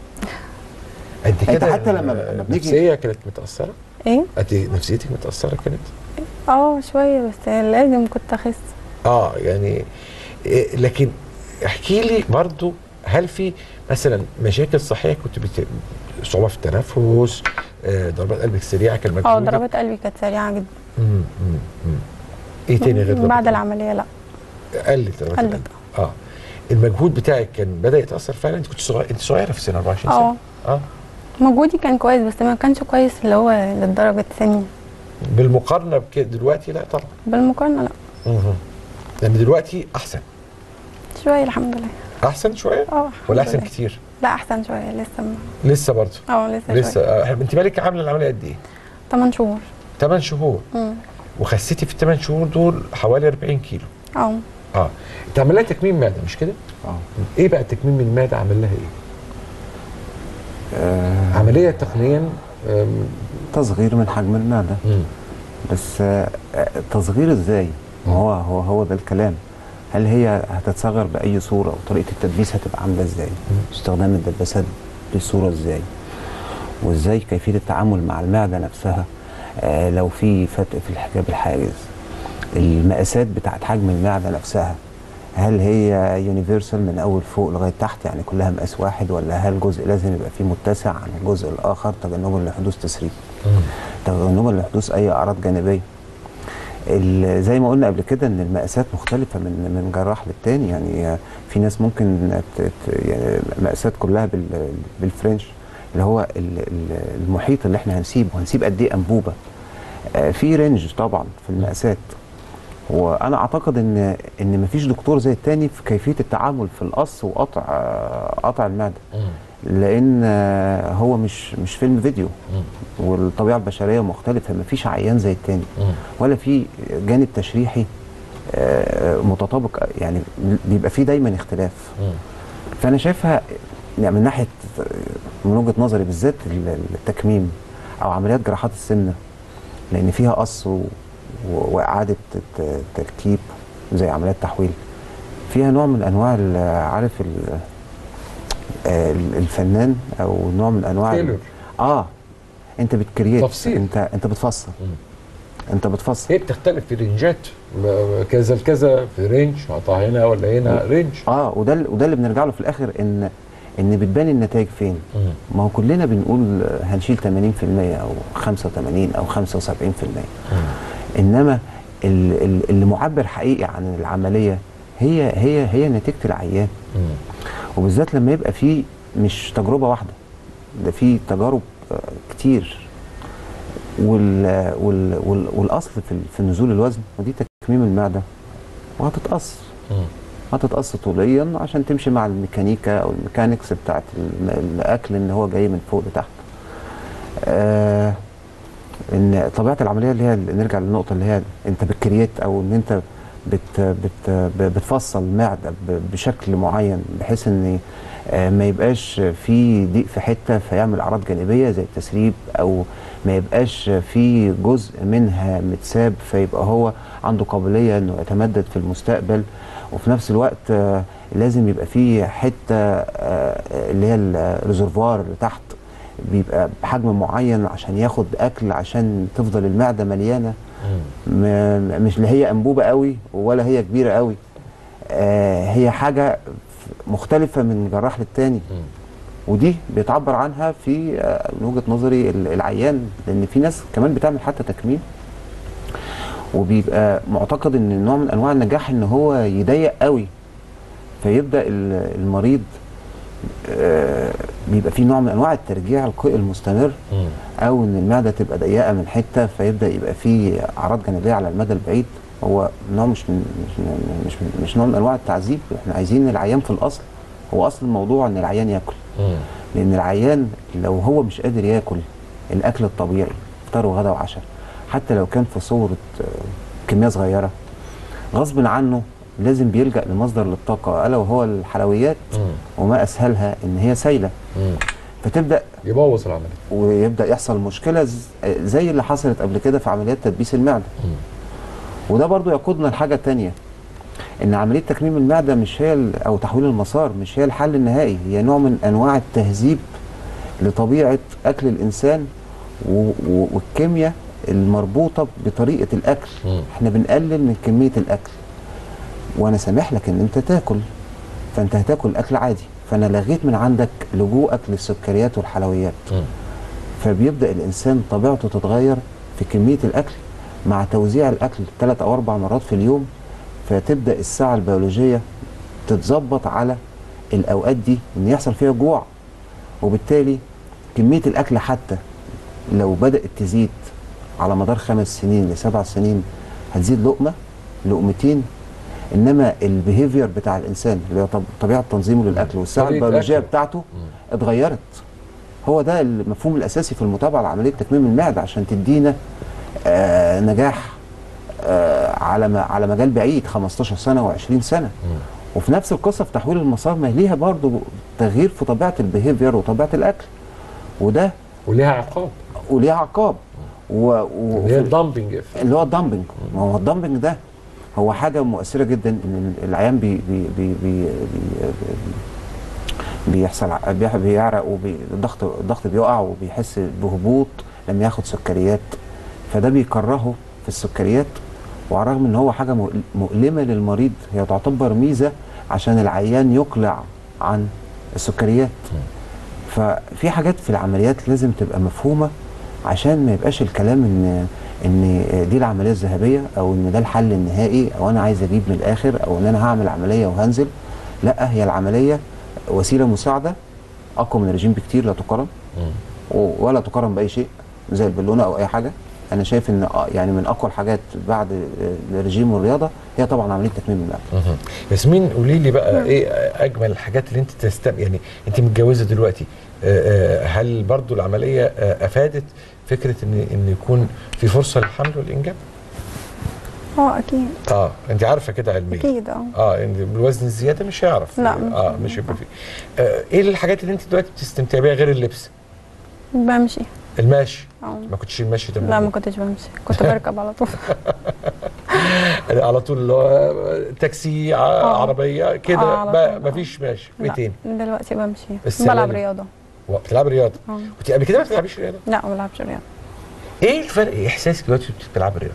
انت انت كده حتى لما- لما بنيجي- نفسيه كانت متاثره ايه انت نفسيتك متاثره كانت اه شويه بس لازم كنت اخس اه يعني إيه لكن احكي لي برضو هل في مثلا مشاكل صحيه كنت بت... صعوبه في التنفس آه، ضربات قلبك سريعه كان اه مجهودك ضربات قلبي كانت سريعه جدا مم، مم، مم. ايه تاني غير بعد ضربات العمليه لا قلت ضربات قلت. القلب اه المجهود بتاعك كان بدا يتاثر فعلا انت كنت صغير انت صغيره في سن 24 سنه اه اه مجهودي كان كويس بس ما كانش كويس اللي هو للدرجه الثانيه بالمقارنه بكده دلوقتي لا طبعا بالمقارنه لا مهم. لان دلوقتي احسن شويه الحمد لله احسن شويه اه الحمد ولا احسن لله. كتير لا احسن شويه لسه ما لسه برضه اه لسه, لسه شويه آه. انت بالك عامله العمليه قد ايه 8 شهور 8 شهور امم وخسيتي في الثمان شهور دول حوالي 40 كيلو اه اه انت عامل لها تكميم معده مش كده اه ايه بقى تكميم المعده عامل لها ايه آه. عمليه تقنيا أم، تصغير من حجم المعده مم. بس آه، آه، تصغير ازاي ما هو هو هو ده الكلام هل هي هتتصغر باي صوره وطريقه التدبيس هتبقى عامله ازاي استخدام الدباسات بالصوره ازاي وازاي كيفيه التعامل مع المعده نفسها آه لو في فتق في الحجاب الحاجز المقاسات بتاعت حجم المعده نفسها هل هي يونيفرسال من اول فوق لغايه تحت يعني كلها مقاس واحد ولا هل جزء لازم يبقى فيه متسع عن الجزء الاخر تجنبا لحدوث تسريب تجنبا لحدوث اي اعراض جانبيه ال- زي ما قلنا قبل كده ان المقاسات مختلفه من من جراح للتاني يعني في ناس ممكن ت- ت- يعني مقاسات كلها بال- بالفرنش اللي هو ال- ال- المحيط اللي احنا هنسيبه هنسيب قد ايه انبوبه آه، في رينج طبعا في المقاسات وانا اعتقد ان ان مفيش دكتور زي التاني في كيفيه التعامل في القص وقطع آه، قطع المعده لان آه، هو مش مش فيلم فيديو والطبيعه البشريه مختلفه مفيش عيان زي التاني ولا في جانب تشريحي آه، متطابق يعني بيبقى فيه دايما اختلاف فانا شايفها يعني من ناحيه من وجهه نظري بالذات ال- التكميم او عمليات جراحات السمنه لان فيها قص و- و- واعاده ت- تركيب زي عمليات تحويل فيها نوع من انواع ال- عارف ال- آه، ال- الفنان او نوع من انواع ال- تيلور. اه انت بتكريت تفصيل. انت انت بتفصل انت بتفصل هي بتختلف في رينجات م- كذا لكذا في رينج قطع هنا ولا هنا رينج اه وده ال- وده اللي بنرجع له في الاخر ان ان بتبان النتائج فين ما هو كلنا بنقول هنشيل 80% او 85 او 75% انما ال- ال- اللي معبر حقيقي عن العمليه هي هي هي نتيجه العيان وبالذات لما يبقى في مش تجربه واحده ده في تجارب آه، كتير وال وال وال والاصل في ال- في نزول الوزن ودي تكميم المعده وهتتقص هتتقص طوليا عشان تمشي مع الميكانيكا او الميكانيكس بتاعت الم- الاكل ان هو جاي من فوق لتحت آه ان طبيعه العمليه اللي هي نرجع للنقطه اللي هي انت بتكريت او ان انت بت بت ب- بتفصل المعده ب- بشكل معين بحيث ان آه، ما يبقاش في ضيق في حته فيعمل اعراض جانبيه زي التسريب او ما يبقاش في جزء منها متساب فيبقى هو عنده قابليه انه يتمدد في المستقبل وفي نفس الوقت آه، لازم يبقى في حته آه، اللي هي الريزرفوار اللي تحت بيبقى بحجم معين عشان ياخد اكل عشان تفضل المعده مليانه م- مش لا هي انبوبه قوي ولا هي كبيره قوي آه هي حاجه ف- مختلفه من جراح للتاني ودي بيتعبر عنها في آه، من وجهه نظري ال- العيان لان في ناس كمان بتعمل حتى تكميم وبيبقى معتقد ان نوع من انواع النجاح ان هو يضيق قوي فيبدا ال- المريض آه، بيبقى في نوع من انواع الترجيع القيء المستمر او ان المعده تبقى ضيقه من حته فيبدا يبقى في اعراض جانبيه على المدى البعيد هو نوع مش من مش من مش, من مش نوع من انواع التعذيب احنا عايزين العيان في الاصل هو اصل الموضوع ان العيان ياكل لان العيان لو هو مش قادر ياكل الاكل الطبيعي فطار وغدا وعشاء حتى لو كان في صوره آه، كميه صغيره غصب عنه لازم بيلجا لمصدر للطاقه الا وهو الحلويات وما اسهلها ان هي سايله فتبدا يبوظ العمليه ويبدا يحصل مشكله ز- زي اللي حصلت قبل كده في عمليات تدبيس المعده وده برضو يقودنا لحاجه تانية ان عمليه تكميم المعده مش هي ال- او تحويل المسار مش هي الحل النهائي هي نوع من انواع التهذيب لطبيعه اكل الانسان و- و- والكيمياء المربوطه بطريقه الاكل احنا بنقلل من كميه الاكل وانا سامح لك ان انت تاكل فانت هتاكل اكل عادي فانا لغيت من عندك لجوءك للسكريات والحلويات فبيبدا الانسان طبيعته تتغير في كميه الاكل مع توزيع الاكل ثلاث او اربع مرات في اليوم فتبدا الساعه البيولوجيه تتظبط على الاوقات دي ان يحصل فيها جوع وبالتالي كميه الاكل حتى لو بدات تزيد على مدار خمس سنين لسبع سنين هتزيد لقمه لقمتين انما البيهيفير بتاع الانسان اللي هو طب- طبيعه تنظيمه للاكل والساعه طريقة البيولوجيه أكله. بتاعته اتغيرت هو ده المفهوم الاساسي في المتابعه لعمليه تكميم المعده عشان تدينا آه نجاح آه على ما على مجال بعيد 15 سنه و20 سنه وفي نفس القصه في تحويل المسار ما ليها برضو تغيير في طبيعه البيهيفير وطبيعه الاكل وده وليها عقاب وليها عقاب و... و... اللي هي الدامبنج اللي هو الدامبنج ما هو الدامبنج ده هو حاجه مؤثره جدا ان العيان بي بي بي بي بي بيحصل ع- بيح- بيعرق والضغط الضغط بيقع وبيحس بهبوط لما ياخد سكريات فده بيكرهه في السكريات وعلى الرغم ان هو حاجه مؤل- مؤلمه للمريض هي تعتبر ميزه عشان العيان يقلع عن السكريات ففي حاجات في العمليات لازم تبقى مفهومه عشان ما يبقاش الكلام ان ان دي العمليه الذهبيه او ان ده الحل النهائي او انا عايز اجيب من الاخر او ان انا هعمل عمليه وهنزل لا هي العمليه وسيله مساعده اقوى من الرجيم بكتير لا تقارن و- ولا تقارن باي شيء زي البالونه او اي حاجه انا شايف ان آه يعني من اقوى الحاجات بعد آه، الرجيم والرياضه هي طبعا عمليه تكميم المعده مهم. ياسمين قولي لي بقى ايه اجمل الحاجات اللي انت تستم يعني انت متجوزه دلوقتي آه، آه، هل برضو العمليه آه، افادت فكره ان ان يكون في فرصه للحمل والانجاب؟ اه اكيد اه انت عارفه كده علميا اكيد اه اه ان الوزن الزياده مش هيعرف لا، مش اه مش هيبقى فيه آه ايه الحاجات اللي انت دلوقتي بتستمتعي بيها غير اللبس؟ بمشي المشي اه ما كنتش المشي ده لا ما كنتش بمشي كنت بركب على طول على طول اللي هو تاكسي ع- آه. عربيه آه، كده على ما طول، ما فيش ماشي ايه لا تاني؟ دلوقتي بمشي السلالم. بلعب رياضه و- بتلعب رياضه اه كنت قبل كده ما بتلعبيش رياضه؟ لا ما بلعبش رياضه ايه الفرق احساسك دلوقتي وانت بتلعب رياضه؟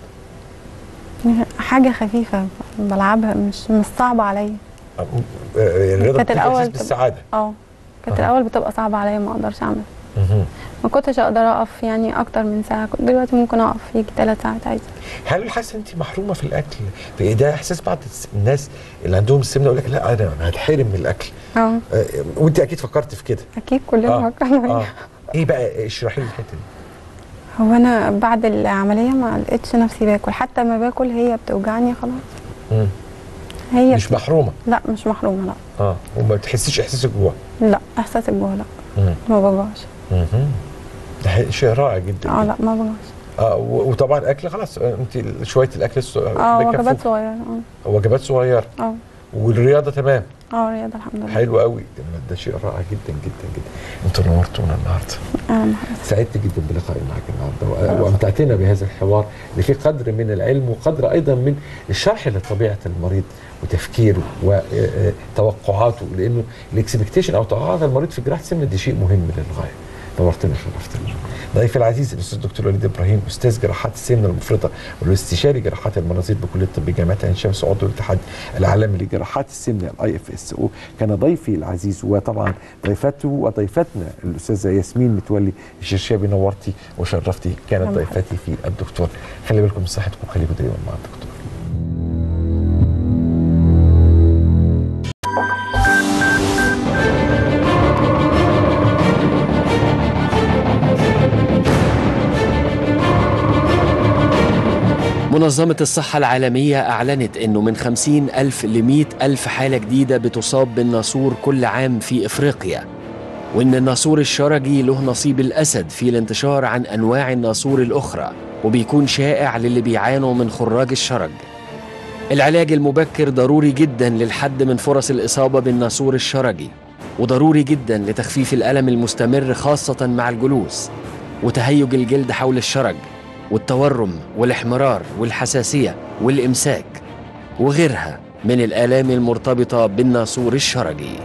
حاجه خفيفه بلعبها مش مش صعبه عليا آه، آه، الرياضه كانت بتديك الأول احساس تبقى- بالسعاده اه كانت آه. الاول بتبقى صعبه عليا ما اقدرش اعمل مهم. ما كنتش اقدر اقف يعني اكتر من ساعه كنت دلوقتي ممكن اقف يجي ثلاث ساعات عادي هل حاسه انت محرومه في الاكل؟ في ده احساس بعض الس- الناس اللي عندهم السمنه يقول لك لا انا أنا هتحرم من الاكل اه آه، وانت اكيد فكرت في كده اكيد كلنا آه. فكرنا اه فيها. ايه بقى اشرحي لي الحته دي هو انا بعد العمليه ما لقيتش نفسي باكل حتى ما باكل هي بتوجعني خلاص مم. هي مش محرومه لا مش محرومه لا اه وما بتحسيش احساس الجوع لا احساس الجوع لا مم. ما بجوعش مهم. ده ح- شيء رائع جدا اه لا ما بجوعش اه و- وطبعا الاكل خلاص آه، انت شويه الاكل الص- اه بيكفوك. وجبات صغيره اه وجبات صغيره اه والرياضه تمام اه رياضه الحمد لله حلو قوي ده- ده شيء رائع جدا جدا جدا انتوا نورتونا النهارده آه. سعدت جدا بلقائي معك النهارده و- وامتعتنا بهذا الحوار اللي فيه قدر من العلم وقدر ايضا من الشرح لطبيعه المريض وتفكيره وتوقعاته لانه الاكسبكتيشن او توقعات المريض في جراحه السمنه دي شيء مهم للغايه نورتنا شرفتنا ضيفي العزيز الاستاذ الدكتور وليد ابراهيم استاذ جراحات السمنه المفرطه والاستشاري جراحات المناظير بكليه الطب جامعه عين شمس وعضو الاتحاد العالمي لجراحات السمنه الاي اف اس كان ضيفي العزيز وطبعا ضيفته وضيفتنا الاستاذه ياسمين متولي الشرشابي نورتي وشرفتي كانت نعم. ضيفتي في الدكتور خلي بالكم من صحتكم خليكم دايما مع الدكتور منظمة الصحة العالمية أعلنت أنه من 50 ألف ل 100 ألف حالة جديدة بتصاب بالناسور كل عام في إفريقيا وأن الناسور الشرجي له نصيب الأسد في الانتشار عن أنواع الناسور الأخرى وبيكون شائع للي بيعانوا من خراج الشرج العلاج المبكر ضروري جدا للحد من فرص الإصابة بالناسور الشرجي وضروري جدا لتخفيف الألم المستمر خاصة مع الجلوس وتهيج الجلد حول الشرج والتورم والاحمرار والحساسية والإمساك وغيرها من الآلام المرتبطة بالناسور الشرجي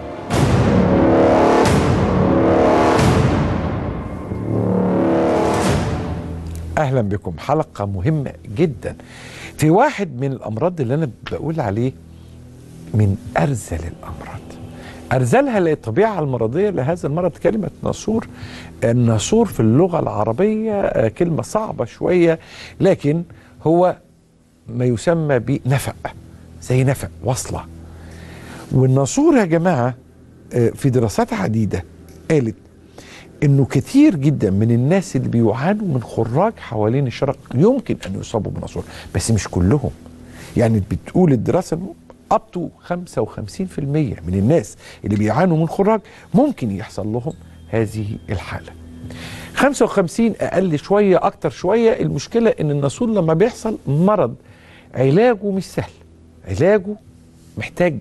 اهلا بكم حلقه مهمه جدا في واحد من الامراض اللي انا بقول عليه من ارذل الامراض ارذلها للطبيعه المرضيه لهذا المرض كلمه ناسور الناسور في اللغه العربيه آه، كلمه صعبه شويه لكن هو ما يسمى بنفق زي نفق وصله والناسور يا جماعه آه، في دراسات عديده قالت انه كتير جدا من الناس اللي بيعانوا من خراج حوالين الشرق يمكن ان يصابوا بناسور بس مش كلهم يعني بتقول الدراسه اب تو 55% من الناس اللي بيعانوا من خراج ممكن يحصل لهم هذه الحاله 55 اقل شويه اكتر شويه المشكله ان الناسور لما بيحصل مرض علاجه مش سهل علاجه محتاج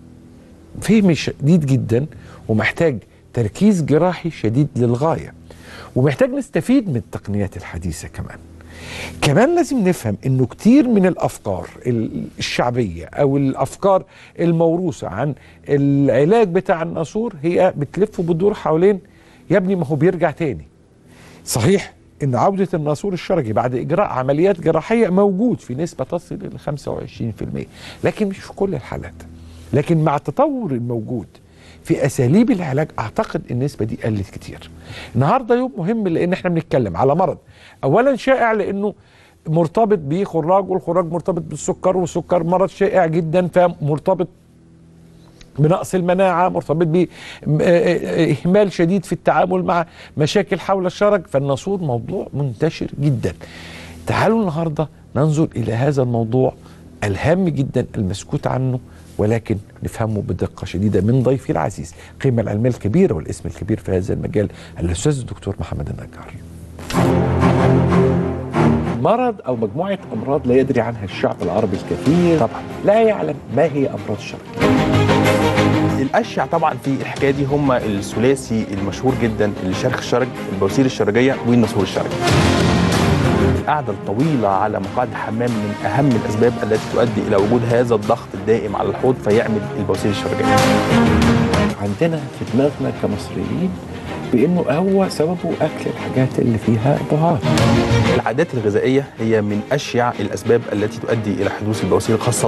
فهم شديد جدا ومحتاج تركيز جراحي شديد للغايه ومحتاج نستفيد من التقنيات الحديثه كمان كمان لازم نفهم انه كتير من الافكار ال- الشعبيه او الافكار الموروثه عن العلاج بتاع الناسور هي بتلف وبتدور حوالين يا ابني ما هو بيرجع تاني صحيح ان عوده الناسور الشرجي بعد اجراء عمليات جراحيه موجود في نسبه تصل الى 25% لكن مش في كل الحالات لكن مع التطور الموجود في اساليب العلاج اعتقد النسبه دي قلت كتير النهارده يوم مهم لان احنا بنتكلم على مرض اولا شائع لانه مرتبط بخراج والخراج مرتبط بالسكر والسكر مرض شائع جدا فمرتبط بنقص المناعة مرتبط بإهمال شديد في التعامل مع مشاكل حول الشرج فالناسور موضوع منتشر جدا تعالوا النهاردة ننظر إلى هذا الموضوع الهام جدا المسكوت عنه ولكن نفهمه بدقة شديدة من ضيفي العزيز القيمة العلمية الكبيرة والاسم الكبير في هذا المجال الأستاذ الدكتور محمد النجار مرض أو مجموعة أمراض لا يدري عنها الشعب العربي الكثير طبعا لا يعلم ما هي أمراض الشرج الاشيع طبعا في الحكايه دي هم الثلاثي المشهور جدا الشرخ الشرج البواسير الشرجيه والنسور الشرجي القعدة الطويلة على مقعد الحمام من أهم الأسباب التي تؤدي إلى وجود هذا الضغط الدائم على الحوض فيعمل البواسير الشرجية. عندنا في دماغنا كمصريين بأنه هو سببه أكل الحاجات اللي فيها بهار العادات الغذائية هي من أشيع الأسباب التي تؤدي إلى حدوث البواسير خاصة.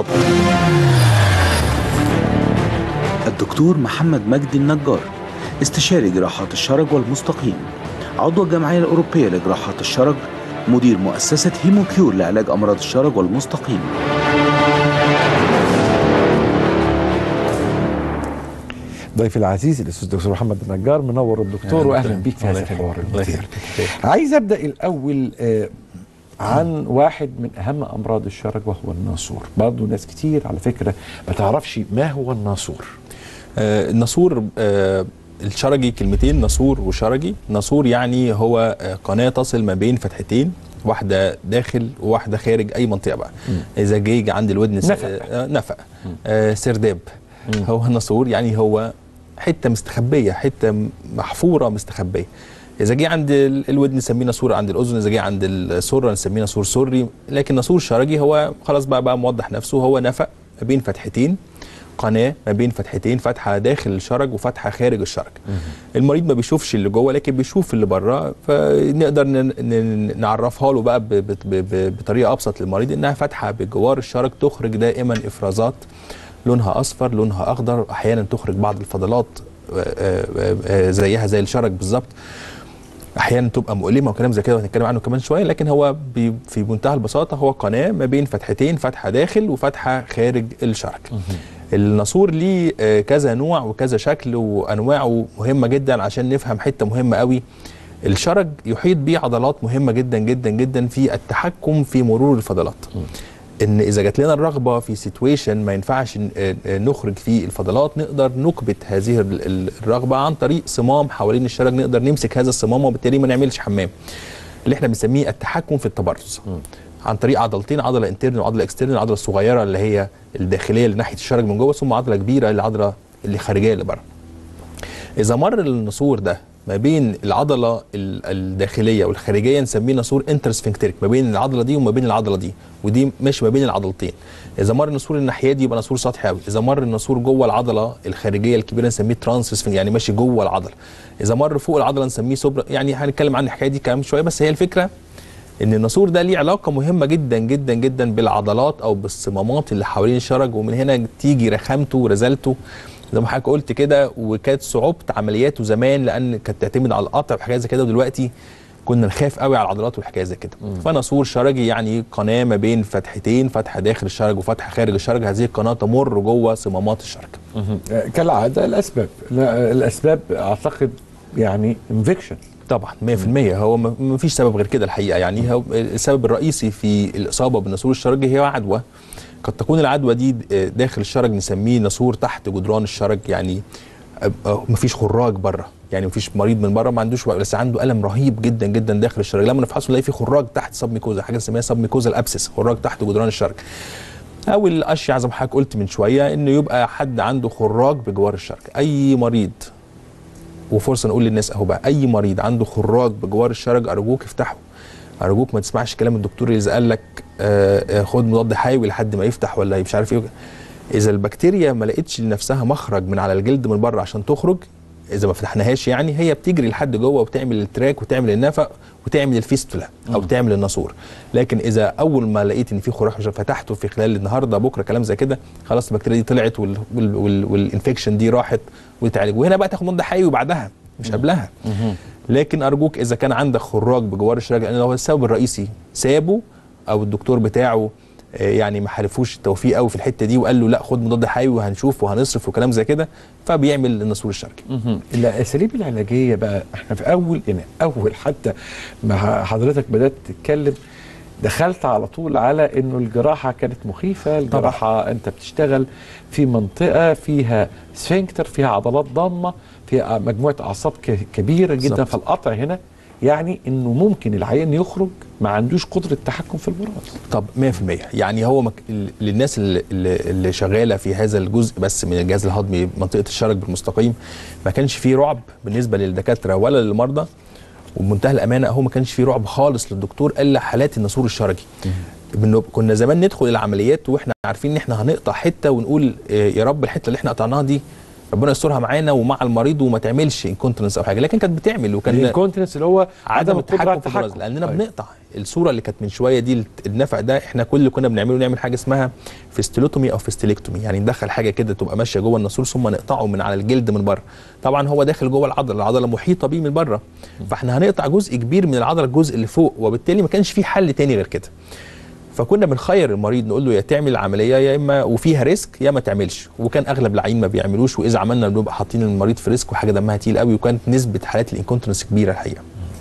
الدكتور محمد مجدي النجار استشاري جراحات الشرج والمستقيم عضو الجمعية الأوروبية لجراحات الشرج مدير مؤسسة هيموكيور لعلاج أمراض الشرج والمستقيم ضيفي العزيز الاستاذ الدكتور محمد النجار منور الدكتور أهلا واهلا وسهلا. بيك في الله هذا يخليك. الحوار الله المثير يخليك. عايز ابدا الاول آه، عن واحد من اهم امراض الشرج وهو الناسور برضه ناس كتير على فكره ما تعرفش ما هو الناسور آه، الناسور آه، الشرجي كلمتين ناسور وشرجي ناسور يعني هو آه، قناة تصل ما بين فتحتين واحدة داخل وواحدة خارج أي منطقة بقى إذا جه عند الودن س- نفق. آه، نفق آه، سرداب هو ناسور يعني هو حتة مستخبية حتة محفورة مستخبية إذا جه عند ال- الودن نسميه ناسور عند الأذن إذا جه عند السرة نسميه ناسور سري لكن ناسور شرجي هو خلاص بقى بقى موضح نفسه هو نفق ما بين فتحتين قناه ما بين فتحتين فتحه داخل الشرج وفتحه خارج الشرج المريض ما بيشوفش اللي جوه لكن بيشوف اللي بره فنقدر ن- ن- نعرفها له بقى ب- ب- ب- بطريقه ابسط للمريض انها فتحه بجوار الشرج تخرج دائما افرازات لونها اصفر لونها اخضر احيانا تخرج بعض الفضلات آه، آه، آه، زيها زي الشرج بالظبط احيانا تبقى مؤلمه وكلام زي كده وهنتكلم عنه كمان شويه لكن هو بي في منتهى البساطه هو قناه ما بين فتحتين فتحه داخل وفتحه خارج الشرج الناسور ليه آه، كذا نوع وكذا شكل وانواعه مهمه جدا عشان نفهم حته مهمه قوي الشرج يحيط بيه عضلات مهمه جدا جدا جدا في التحكم في مرور الفضلات ان اذا جات لنا الرغبه في سيتويشن ما ينفعش ن- آه، آه، نخرج فيه الفضلات نقدر نكبت هذه ال- ال- الرغبه عن طريق صمام حوالين الشرج نقدر نمسك هذا الصمام وبالتالي ما نعملش حمام اللي احنا بنسميه التحكم في التبرز عن طريق عضلتين عضله انترن وعضله اكسترن العضله الصغيره اللي هي الداخليه اللي ناحيه الشرج من جوه ثم عضله كبيره العضله اللي خارجيه اللي بره اذا مر النسور ده ما بين العضله ال- الداخليه والخارجيه نسميه نسور انترسفنكتريك ما بين العضله دي وما بين العضله دي ودي ماشي ما بين العضلتين اذا مر النسور الناحيه دي يبقى نسور سطحي قوي اذا مر النسور جوه العضله الخارجيه الكبيره نسميه ترانس يعني ماشي جوه العضله اذا مر فوق العضله نسميه سوبرا يعني هنتكلم عن الحكايه دي كمان شويه بس هي الفكره ان الناسور ده ليه علاقه مهمه جدا جدا جدا بالعضلات او بالصمامات اللي حوالين الشرج ومن هنا تيجي رخامته ورزالته زي ما حضرتك قلت كده وكانت صعوبه عملياته زمان لان كانت تعتمد على القطع وحاجات زي كده ودلوقتي كنا نخاف قوي على العضلات والحكايه زي كده فناسور شرجي يعني قناه ما بين فتحتين فتحه داخل الشرج وفتحه خارج الشرج هذه القناه تمر جوه صمامات الشرج آه، كالعاده الاسباب لا الاسباب اعتقد يعني انفكشن طبعا 100% هو ما ما فيش سبب غير كده الحقيقه يعني هو السبب الرئيسي في الاصابه بالنسور الشرجي هي عدوى قد تكون العدوى دي داخل الشرج نسميه نسور تحت جدران الشرج يعني ما فيش خراج بره يعني ما فيش مريض من بره ما عندوش بس عنده الم رهيب جدا جدا داخل الشرج لما نفحصه نلاقي في خراج تحت سب ميكوزا حاجه اسمها سب ميكوزا الابسس خراج تحت جدران الشرج او الاشيع زي ما حضرتك قلت من شويه انه يبقى حد عنده خراج بجوار الشرج اي مريض وفرصه نقول للناس اهو بقى اي مريض عنده خراج بجوار الشرج ارجوك افتحه ارجوك ما تسمعش كلام الدكتور اللي قال لك آه، آه، خد مضاد حيوي لحد ما يفتح ولا مش عارف ايه اذا البكتيريا ما لقتش لنفسها مخرج من على الجلد من بره عشان تخرج اذا ما فتحناهاش يعني هي بتجري لحد جوه وبتعمل التراك وتعمل النفق وتعمل الفيستولا او تعمل الناسور لكن اذا اول ما لقيت ان في خراج مش فتحته في خلال النهارده بكره كلام زي كده خلاص البكتيريا دي طلعت وال وال وال والانفكشن دي راحت وتعالج وهنا بقى تاخد مضاد حيوي بعدها مش قبلها لكن ارجوك اذا كان عندك خراج بجوار الشرج لان هو السبب الرئيسي سابه او الدكتور بتاعه آه، يعني ما حالفوش التوفيق قوي في الحته دي وقال له لا خد مضاد حيوي وهنشوف وهنصرف وكلام زي كده فبيعمل الناسور الشرجي مهم. الاساليب العلاجيه بقى احنا في اول يعني اول حتى ما حضرتك بدات تتكلم دخلت على طول على انه الجراحه كانت مخيفه الجراحه طبعا. انت بتشتغل في منطقه فيها سفنكتر فيها عضلات ضامه فيها مجموعه اعصاب ك- كبيره جدا بالظبط. فالقطع هنا يعني انه ممكن العيان يخرج ما عندوش قدره تحكم في البراز طب 100% يعني هو مك... ال- للناس اللي, اللي اللي شغاله في هذا الجزء بس من الجهاز الهضمي منطقه الشرج بالمستقيم ما كانش فيه رعب بالنسبه للدكاتره ولا للمرضى وبمنتهى الامانه هو ما كانش فيه رعب خالص للدكتور الا حالات الناسور الشرجي بإنه كنا زمان ندخل العمليات واحنا عارفين ان احنا هنقطع حته ونقول آه، يا رب الحته اللي احنا قطعناها دي ربنا يسترها معانا ومع المريض وما تعملش انكونتنس او حاجه لكن كانت بتعمل وكان الانكونتنس اللي هو عدم القدرة على التحكم في البراز التحكم. لاننا طيب. بنقطع الصوره اللي كانت من شويه دي الت- النفق ده احنا كل اللي كنا بنعمله نعمل حاجه اسمها فيستيلوتومي او فيستيلكتومي يعني ندخل حاجه كده تبقى ماشيه جوه الناسور ثم نقطعه من على الجلد من بره طبعا هو داخل جوه العضله العضله محيطه بيه من بره فاحنا هنقطع جزء كبير من العضله الجزء اللي فوق وبالتالي ما كانش في حل تاني غير كده فكنا بنخير المريض نقول له يا تعمل العمليه يا اما وفيها ريسك يا ما تعملش وكان اغلب العيان ما بيعملوش واذا عملنا بنبقى حاطين المريض في ريسك وحاجه دمها تقيل قوي وكانت نسبه حالات الانكونتنس كبيره الحقيقه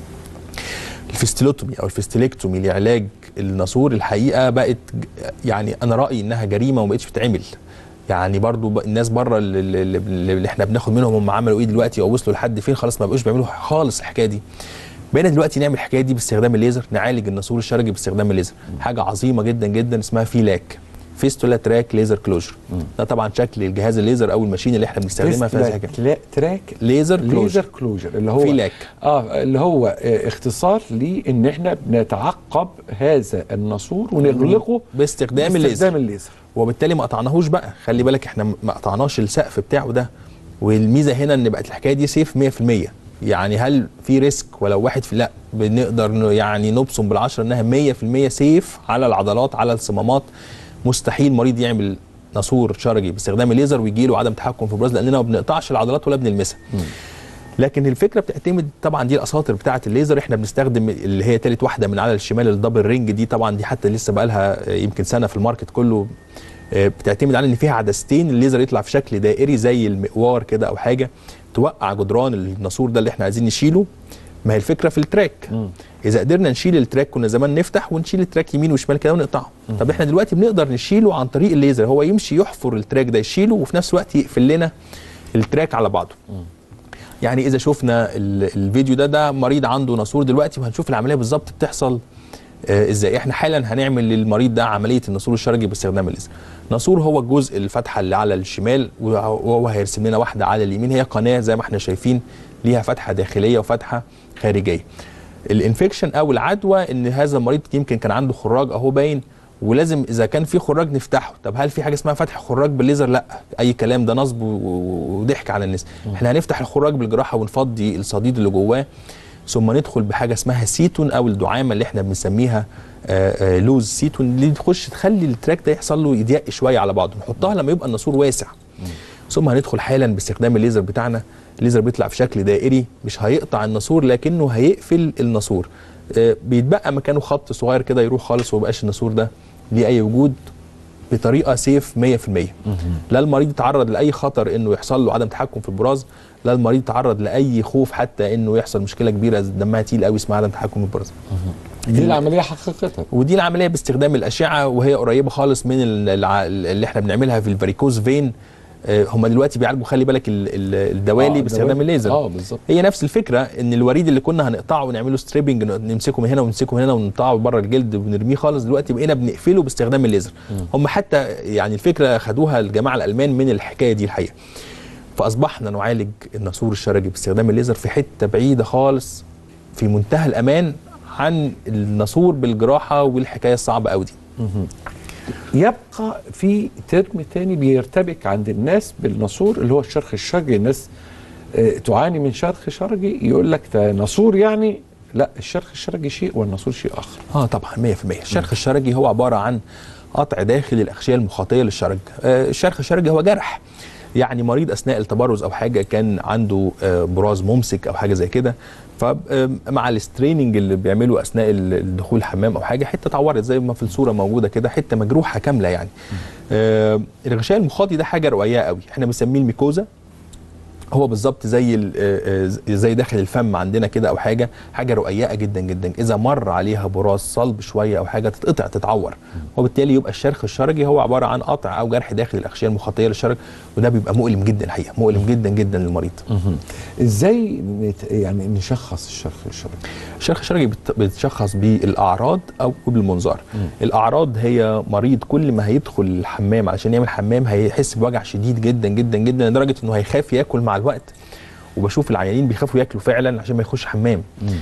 الفيستيلوتومي او الفيستيلكتومي لعلاج الناسور الحقيقه بقت ج- يعني انا رايي انها جريمه وما بقتش بتتعمل يعني برضو ب- الناس بره اللي, اللي, اللي احنا بناخد منهم هم عملوا ايه دلوقتي او وصلوا لحد فين خلاص ما بقوش بيعملوا خالص الحكايه دي بقينا دلوقتي نعمل الحكايه دي باستخدام الليزر نعالج الناسور الشرجي باستخدام الليزر حاجه عظيمه جدا جدا اسمها فيلاك فيستولا تراك ليزر كلوجر ده طبعا شكل الجهاز الليزر او الماشين اللي احنا بنستخدمها في هذه فيستولا الحاجه تلا- تراك ليزر كلوجر ليزر كلوجر اللي هو فيلاك. اه اللي هو آه اختصار لان احنا بنتعقب هذا الناسور ونغلقه باستخدام الليزر باستخدام الليزر وبالتالي ما قطعناهوش بقى خلي بالك احنا ما قطعناش السقف بتاعه ده والميزه هنا ان بقت الحكايه دي سيف 100% يعني هل في ريسك ولو واحد في لا بنقدر ن- يعني نبصم بالعشرة انها 100% سيف على العضلات على الصمامات مستحيل مريض يعمل ناسور شرجي باستخدام الليزر ويجي له عدم تحكم في البراز لاننا ما بنقطعش العضلات ولا بنلمسها لكن الفكره بتعتمد طبعا دي الاساطر بتاعه الليزر احنا بنستخدم اللي هي تالت واحده من على الشمال الدبل رينج دي طبعا دي حتى لسه بقى لها يمكن سنه في الماركت كله آه، بتعتمد على ان فيها عدستين الليزر يطلع في شكل دائري زي المقوار كده او حاجه توقع جدران الناسور ده اللي احنا عايزين نشيله ما هي الفكره في التراك اذا قدرنا نشيل التراك كنا زمان نفتح ونشيل التراك يمين وشمال كده ونقطعه طب احنا دلوقتي بنقدر نشيله عن طريق الليزر هو يمشي يحفر التراك ده يشيله وفي نفس الوقت يقفل لنا التراك على بعضه يعني اذا شفنا ال- الفيديو ده ده مريض عنده ناسور دلوقتي وهنشوف العمليه بالظبط بتحصل آه، ازاي احنا حالا هنعمل للمريض ده عمليه الناسور الشرجي باستخدام الليزر ناسور هو الجزء الفتحه اللي على الشمال وهو وهو هيرسم لنا واحده على اليمين هي قناه زي ما احنا شايفين ليها فتحه داخليه وفتحه خارجيه الانفكشن او العدوى ان هذا المريض يمكن كان عنده خراج اهو باين ولازم اذا كان في خراج نفتحه طب هل في حاجه اسمها فتح خراج بالليزر لا اي كلام ده نصب و- و- وضحك على الناس احنا هنفتح الخراج بالجراحه ونفضي الصديد اللي جواه ثم ندخل بحاجه اسمها سيتون او الدعامه اللي احنا بنسميها آه، آه، لوز سيتون اللي تخش تخلي التراك ده يحصل له يضيق شويه على بعضه نحطها لما يبقى الناسور واسع ثم هندخل حالا باستخدام الليزر بتاعنا الليزر بيطلع في شكل دائري مش هيقطع الناسور لكنه هيقفل الناسور آه، بيتبقى مكانه خط صغير كده يروح خالص ومبقاش الناسور ده ليه اي وجود بطريقه سيف 100% لا المريض يتعرض لاي خطر انه يحصل له عدم تحكم في البراز لا المريض يتعرض لاي خوف حتى انه يحصل مشكله كبيره دمها تقيل قوي اسمها عدم تحكم في البراز دي العمليه حقيقتها ودي العمليه باستخدام الاشعه وهي قريبه خالص من ال- الع- اللي احنا بنعملها في الفاريكوز فين آه، هم دلوقتي بيعالجوا خلي بالك ال- ال- الدوالي آه، باستخدام الدوالي. الليزر اه بالظبط هي نفس الفكره ان الوريد اللي كنا هنقطعه ونعمله ستريبنج نمسكه من هنا ونمسكه من هنا ونقطعه بره الجلد ونرميه خالص دلوقتي بقينا بنقفله باستخدام الليزر هم حتى يعني الفكره خدوها الجماعه الالمان من الحكايه دي الحقيقه فاصبحنا نعالج الناسور الشرجي باستخدام الليزر في حته بعيده خالص في منتهى الامان عن الناسور بالجراحه والحكايه الصعبه قوي دي يبقى في ترم تاني بيرتبك عند الناس بالناسور اللي هو الشرخ الشرجي الناس آه، تعاني من شرخ شرجي يقول لك ده ناسور يعني لا الشرخ الشرجي شيء والناسور شيء اخر اه طبعا 100% الشرخ الشرجي هو عباره عن قطع داخل الاغشيه المخاطيه للشرج آه الشرخ الشرجي هو جرح يعني مريض اثناء التبرز او حاجه كان عنده آه براز ممسك او حاجه زي كده فمع الستريننج اللي بيعمله اثناء ال- الدخول الحمام او حاجه حته اتعورت زي ما في الصوره موجوده كده حته مجروحه كامله يعني آه الغشاء المخاطي ده حاجه رقيقه قوي احنا بنسميه الميكوزا هو بالظبط زي ال- آه، آه، زي داخل الفم عندنا كده او حاجه حاجه رقيقه جدا جدا اذا مر عليها براز صلب شويه او حاجه تتقطع تتعور وبالتالي يبقى الشرخ الشرجي هو عباره عن قطع او جرح داخل الاغشيه المخاطيه للشرج وده بيبقى مؤلم جدا الحقيقه مؤلم جدا جدا للمريض ازاي نت- يعني نشخص الشرخ الشرجي الشرخ الشرجي بت- بتشخص بالاعراض او بالمنظار الاعراض هي مريض كل ما هيدخل الحمام علشان يعمل حمام هيحس بوجع شديد جدا جدا جدا لدرجه انه هيخاف ياكل مع الوقت وبشوف العيانين بيخافوا ياكلوا فعلا عشان ما يخش حمام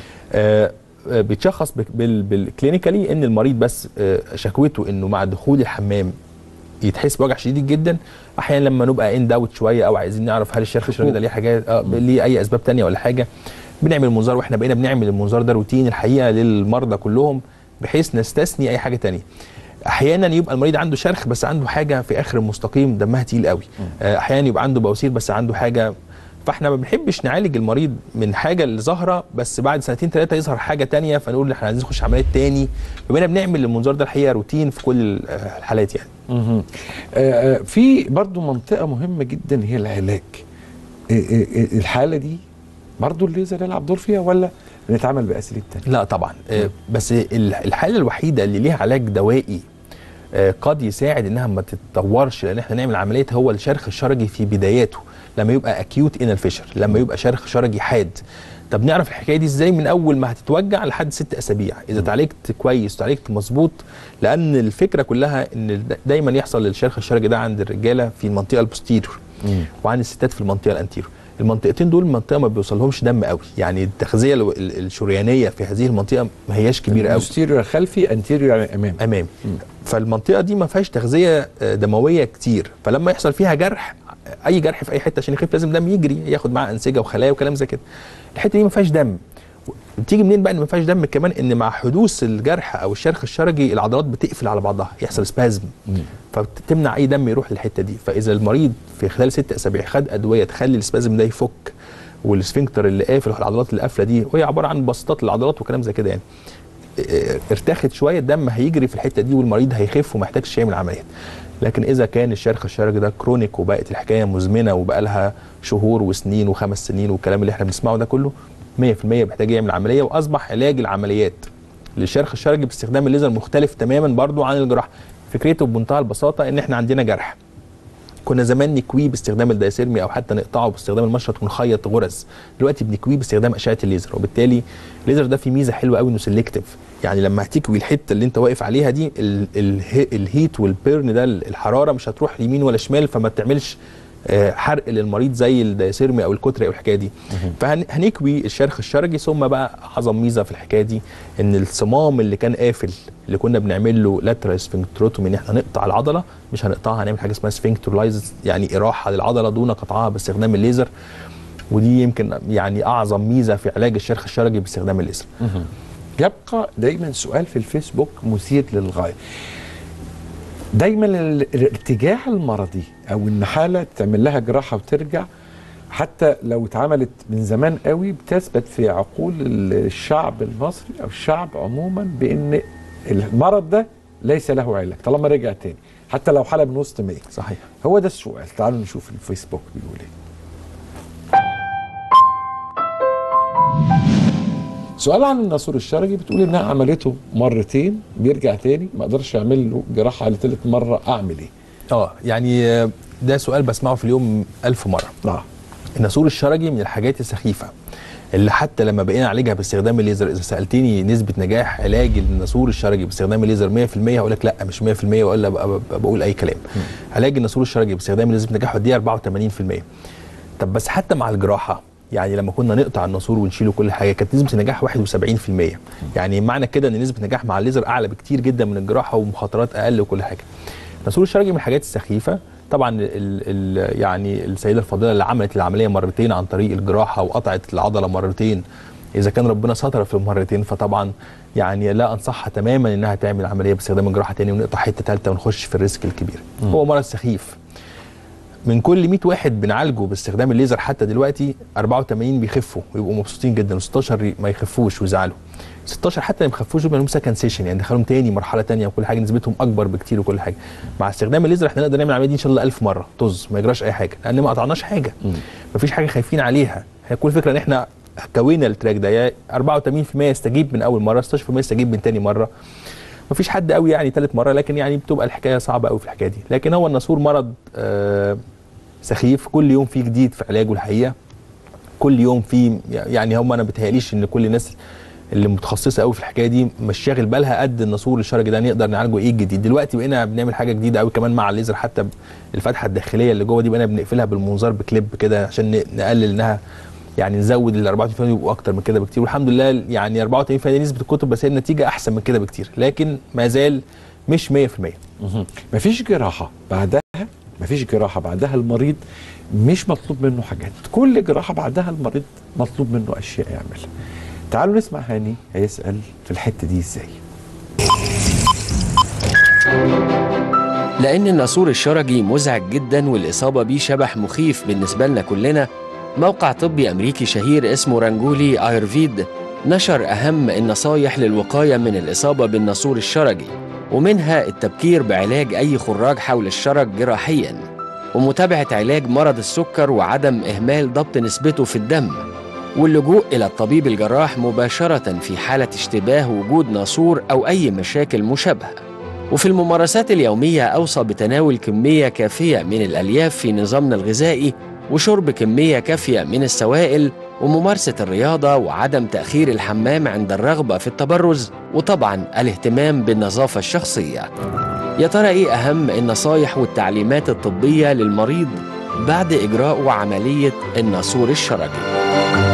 آه آه، بيتشخص بك- بال- بالكلينيكالي ان المريض بس آه، شكوته انه مع دخول الحمام يتحس بوجع شديد جدا احيانا لما نبقى ان داوت شويه او عايزين نعرف هل الشرخ الشرجي ده ليه حاجات آه ليه اي اسباب تانية ولا حاجه بنعمل منظار واحنا بقينا بنعمل المنظار ده روتين الحقيقه للمرضى كلهم بحيث نستثني اي حاجه تانية احيانا يبقى المريض عنده شرخ بس عنده حاجه في اخر المستقيم دمها تقيل قوي آه، احيانا يبقى عنده بواسير بس عنده حاجه فاحنا ما بنحبش نعالج المريض من حاجه اللي ظاهره بس بعد سنتين ثلاثه يظهر حاجه تانية فنقول احنا عايزين نخش عمليه تاني فبقينا بنعمل المنظار ده الحقيقه روتين في كل آه، الحالات يعني مهم. آه، آه، في برضو منطقة مهمة جدا هي العلاج آه، آه، آه، الحالة دي برضو الليزر يلعب دور فيها ولا بنتعامل بأساليب تانية؟ لا طبعا آه، بس ال- الحاله الوحيده اللي ليها علاج دوائي آه، قد يساعد انها ما تتطورش لان احنا نعمل عمليه هو الشرخ الشرجي في بداياته لما يبقى اكيوت انال فيشر لما يبقى شرخ شرجي حاد طب نعرف الحكايه دي ازاي من اول ما هتتوجع لحد ست اسابيع اذا اتعالجت كويس وتعالجت مظبوط لان الفكره كلها ان دا- دايما يحصل الشرخ الشرجي ده عند الرجاله في المنطقه البوستيريور وعند الستات في المنطقه الانتيريور المنطقتين دول منطقه ما بيوصلهمش دم قوي يعني التغذيه الو- ال- الشريانيه في هذه المنطقه ما هياش كبيره قوي بوستيريور خلفي انتيريور يعني امام امام فالمنطقه دي ما فيهاش تغذيه آه، دمويه كتير فلما يحصل فيها جرح اي جرح في اي حته عشان يخف لازم دم يجري ياخد معاه انسجه وخلايا وكلام زي كده الحته دي ما فيهاش دم بتيجي منين بقى ان ما فيهاش دم كمان ان مع حدوث الجرح او الشرخ الشرجي العضلات بتقفل على بعضها يحصل سبازم فبتمنع اي دم يروح للحته دي فاذا المريض في خلال ست اسابيع خد ادويه تخلي السبازم ده يفك والسفنكتر اللي قافل العضلات اللي قافله دي وهي عباره عن بسطات العضلات وكلام زي كده يعني اه، ارتخت شويه الدم هيجري في الحته دي والمريض هيخف وما يحتاجش يعمل عمليات لكن اذا كان الشرخ الشرجي ده كرونيك وبقت الحكايه مزمنه وبقى لها شهور وسنين وخمس سنين والكلام اللي احنا بنسمعه ده كله 100% محتاج يعمل عمليه واصبح علاج العمليات للشرخ الشرجي باستخدام الليزر مختلف تماما برضو عن الجراحه فكرته بمنتهى البساطه ان احنا عندنا جرح كنا زمان نكويه باستخدام الدايسيرمي او حتى نقطعه باستخدام المشرط ونخيط غرز دلوقتي بنكويه باستخدام اشعه الليزر وبالتالي الليزر ده فيه ميزه حلوه قوي انه سيلكتيف يعني لما هتكوي الحته اللي انت واقف عليها دي ال ال الهيت والبيرن ده الحراره مش هتروح يمين ولا شمال فما تعملش آه، حرق للمريض زي الدايسيرمي او الكتري او الحكايه دي فهنكوي الشرخ الشرجي ثم بقى اعظم ميزه في الحكايه دي ان الصمام اللي كان قافل اللي كنا بنعمل له لاترال سفنكتروتومي ان احنا نقطع العضله مش هنقطعها هنعمل حاجه اسمها سفنكترولايز يعني اراحه للعضله دون قطعها باستخدام الليزر ودي يمكن يعني اعظم ميزه في علاج الشرخ الشرجي باستخدام الليزر يبقى دايما سؤال في الفيسبوك مثير للغايه دايما ال- الارتجاع المرضي او ان حاله تعمل لها جراحه وترجع حتى لو اتعملت من زمان قوي بتثبت في عقول الشعب المصري او الشعب عموما بان المرض ده ليس له علاج طالما رجع تاني حتى لو حاله من وسط 100 صحيح هو ده السؤال تعالوا نشوف الفيسبوك بيقول ايه سؤال عن الناسور الشرجي بتقول انها عملته مرتين بيرجع تاني ما اقدرش اعمل له جراحه على ثالث مره اعمل ايه؟ اه يعني آه، ده سؤال بسمعه في اليوم ألف مره اه الناسور الشرجي من الحاجات السخيفه اللي حتى لما بقينا نعالجها باستخدام الليزر اذا سالتني نسبه نجاح علاج الناسور الشرجي باستخدام الليزر 100% هقول لك لا مش 100% والا بقى- بقى بقول اي كلام علاج الناسور الشرجي باستخدام الليزر نجاحه دي 84% طب بس حتى مع الجراحه يعني لما كنا نقطع الناسور ونشيله كل حاجه كانت نسبه النجاح 71% يعني معنى كده ان نسبه النجاح مع الليزر اعلى بكتير جدا من الجراحه ومخاطرات اقل وكل حاجه الناسور الشرجي من الحاجات السخيفه طبعا ال ال يعني السيده الفاضله اللي عملت العمليه مرتين عن طريق الجراحه وقطعت العضله مرتين اذا كان ربنا ستر في المرتين فطبعا يعني لا انصحها تماما انها تعمل عمليه باستخدام الجراحه تاني ونقطع حته ثالثه ونخش في الريسك الكبير مم. هو مرض سخيف من كل 100 واحد بنعالجه باستخدام الليزر حتى دلوقتي 84 بيخفوا ويبقوا مبسوطين جدا و16 ما يخفوش ويزعلوا 16 حتى اللي ما يخفوش دول لهم سكند سيشن يعني دخلهم تاني مرحله تانية وكل حاجه نسبتهم اكبر بكتير وكل حاجه مع استخدام الليزر احنا نقدر نعمل العمليه دي ان شاء الله 1000 مره طز ما يجراش اي حاجه لان ما قطعناش حاجه مفيش حاجه خايفين عليها هي كل فكره ان احنا كوينا التراك ده يا 84% يستجيب من اول مره 16% يستجيب من تاني مره مفيش حد قوي يعني ثالث مره لكن يعني بتبقى الحكايه صعبه قوي في الحكايه دي لكن هو الناسور مرض آه سخيف كل يوم فيه جديد في علاجه الحقيقه كل يوم في يعني هم انا بتهيأليش ان كل الناس اللي متخصصه قوي في الحكايه دي مش شاغل بالها قد الناسور الشرجي ده نقدر نعالجه ايه الجديد دلوقتي بقينا بنعمل حاجه جديده قوي كمان مع الليزر حتى الفتحه الداخليه اللي جوه دي بقينا بنقفلها بالمنظار بكليب كده عشان ن- نقلل انها يعني نزود ال 84 يبقوا اكتر من كده بكتير والحمد لله يعني 84 دي نسبه الكتب بس هي النتيجه احسن من كده بكتير لكن ما زال مش 100% مفيش جراحه بعدها مفيش جراحه بعدها المريض مش مطلوب منه حاجات كل جراحه بعدها المريض مطلوب منه اشياء يعملها تعالوا نسمع هاني هيسال في الحته دي ازاي لأن الناسور الشرجي مزعج جدا والإصابة بيه شبح مخيف بالنسبة لنا كلنا موقع طبي أمريكي شهير اسمه رانجولي آيرفيد نشر أهم النصايح للوقاية من الإصابة بالناسور الشرجي ومنها التبكير بعلاج أي خراج حول الشرج جراحيا ومتابعة علاج مرض السكر وعدم إهمال ضبط نسبته في الدم واللجوء إلى الطبيب الجراح مباشرة في حالة اشتباه وجود ناسور أو أي مشاكل مشابهة وفي الممارسات اليومية أوصى بتناول كمية كافية من الألياف في نظامنا الغذائي وشرب كمية كافية من السوائل وممارسة الرياضة وعدم تأخير الحمام عند الرغبة في التبرز وطبعا الاهتمام بالنظافة الشخصية يا ترى إيه أهم النصايح والتعليمات الطبية للمريض بعد إجراء عملية الناسور الشرجي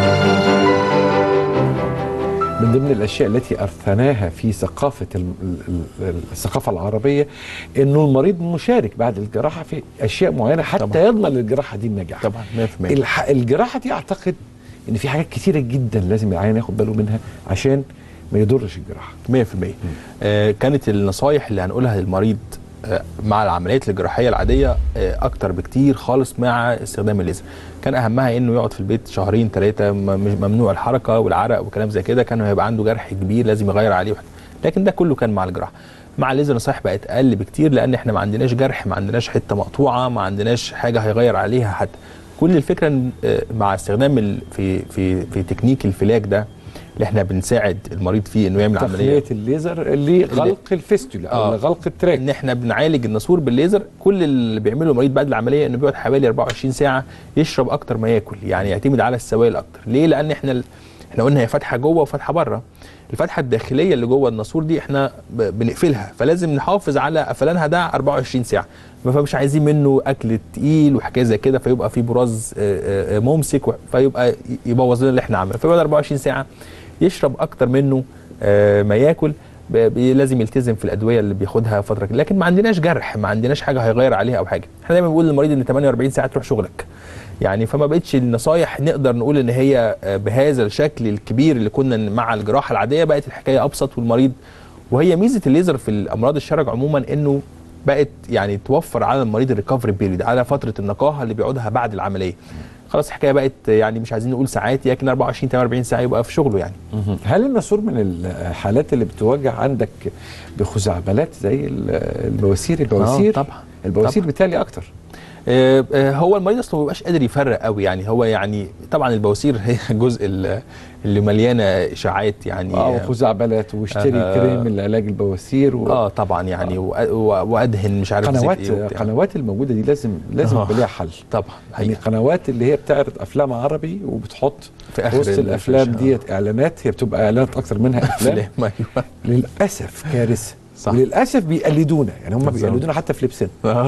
من ضمن الاشياء التي ارثناها في ثقافه الم- ال- ال- الثقافه العربيه انه المريض مشارك بعد الجراحه في اشياء معينه حتى طبعا. يضمن للجراحه دي النجاح طبعا 100% الح... الجراحه دي اعتقد ان في حاجات كتيره جدا لازم العيان ياخد باله منها عشان ما يضرش الجراحه 100% آه كانت النصايح اللي هنقولها للمريض آه مع العمليات الجراحيه العاديه آه اكتر بكتير خالص مع استخدام الليزر كان اهمها انه يقعد في البيت شهرين ثلاثه ممنوع الحركه والعرق وكلام زي كده كان هيبقى عنده جرح كبير لازم يغير عليه وحد. لكن ده كله كان مع الجراحه مع الليزر النصايح بقت اقل بكتير لان احنا ما عندناش جرح ما عندناش حته مقطوعه ما عندناش حاجه هيغير عليها حد كل الفكره إن، آه، مع استخدام ال- في في في تكنيك الفلاك ده اللي احنا بنساعد المريض فيه انه يعمل عمليه تقنيه الليزر لغلق الفيستولا او آه. لغلق التراك ان احنا بنعالج الناسور بالليزر كل اللي بيعمله المريض بعد العمليه انه بيقعد حوالي 24 ساعه يشرب اكتر ما ياكل يعني يعتمد على السوائل اكتر ليه لان احنا ال- احنا قلنا هي فتحه جوه وفتحه بره الفتحه الداخليه اللي جوه الناسور دي احنا ب- بنقفلها فلازم نحافظ على قفلانها ده 24 ساعه فمش عايزين منه اكل تقيل وحكايه زي كده فيبقى في براز آه، آه، ممسك و- فيبقى ي- يبوظ لنا اللي احنا عملناه فيقعد 24 ساعه يشرب اكتر منه آه، ما ياكل ب- ب- لازم يلتزم في الادويه اللي بياخدها فتره كده. لكن ما عندناش جرح ما عندناش حاجه هيغير عليها او حاجه احنا دايما بنقول للمريض ان 48 ساعه تروح شغلك يعني فما بقتش النصايح نقدر نقول ان هي آه، بهذا الشكل الكبير اللي كنا مع الجراحه العاديه بقت الحكايه ابسط والمريض وهي ميزه الليزر في الامراض الشرج عموما انه بقت يعني توفر على المريض الريكفري بيريد على فتره النقاهه اللي بيقعدها بعد العمليه خلاص الحكايه بقت يعني مش عايزين نقول ساعات لكن 24 48 ساعه يبقى في شغله يعني هل الناسور من الحالات اللي بتواجه عندك بخزعبلات زي ال- البواسير البواسير آه، طبعا. البواسير طبعا. بالتالي اكتر آه، آه، هو المريض اصلا ما بيبقاش قادر يفرق قوي يعني هو يعني طبعا البواسير هي الجزء ال- اللي مليانه اشاعات يعني اه وخزعبلات واشتري آه، كريم لعلاج البواسير و... اه طبعا يعني وأ- و- وادهن مش عارف زيت قنوات إيه وبتاع. قنوات الموجوده دي لازم لازم آه. يبقى ليها حل طبعا يعني قنوات اللي هي بتعرض افلام عربي وبتحط في آخر وسط الافلام الشاشة. ديت اعلانات هي بتبقى اعلانات اكتر منها افلام أفلام، أيوة. للاسف كارثه صح. وللاسف بيقلدونا يعني هم بالظبط. بيقلدونا حتى في لبسنا آه.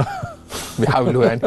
بيحاولوا يعني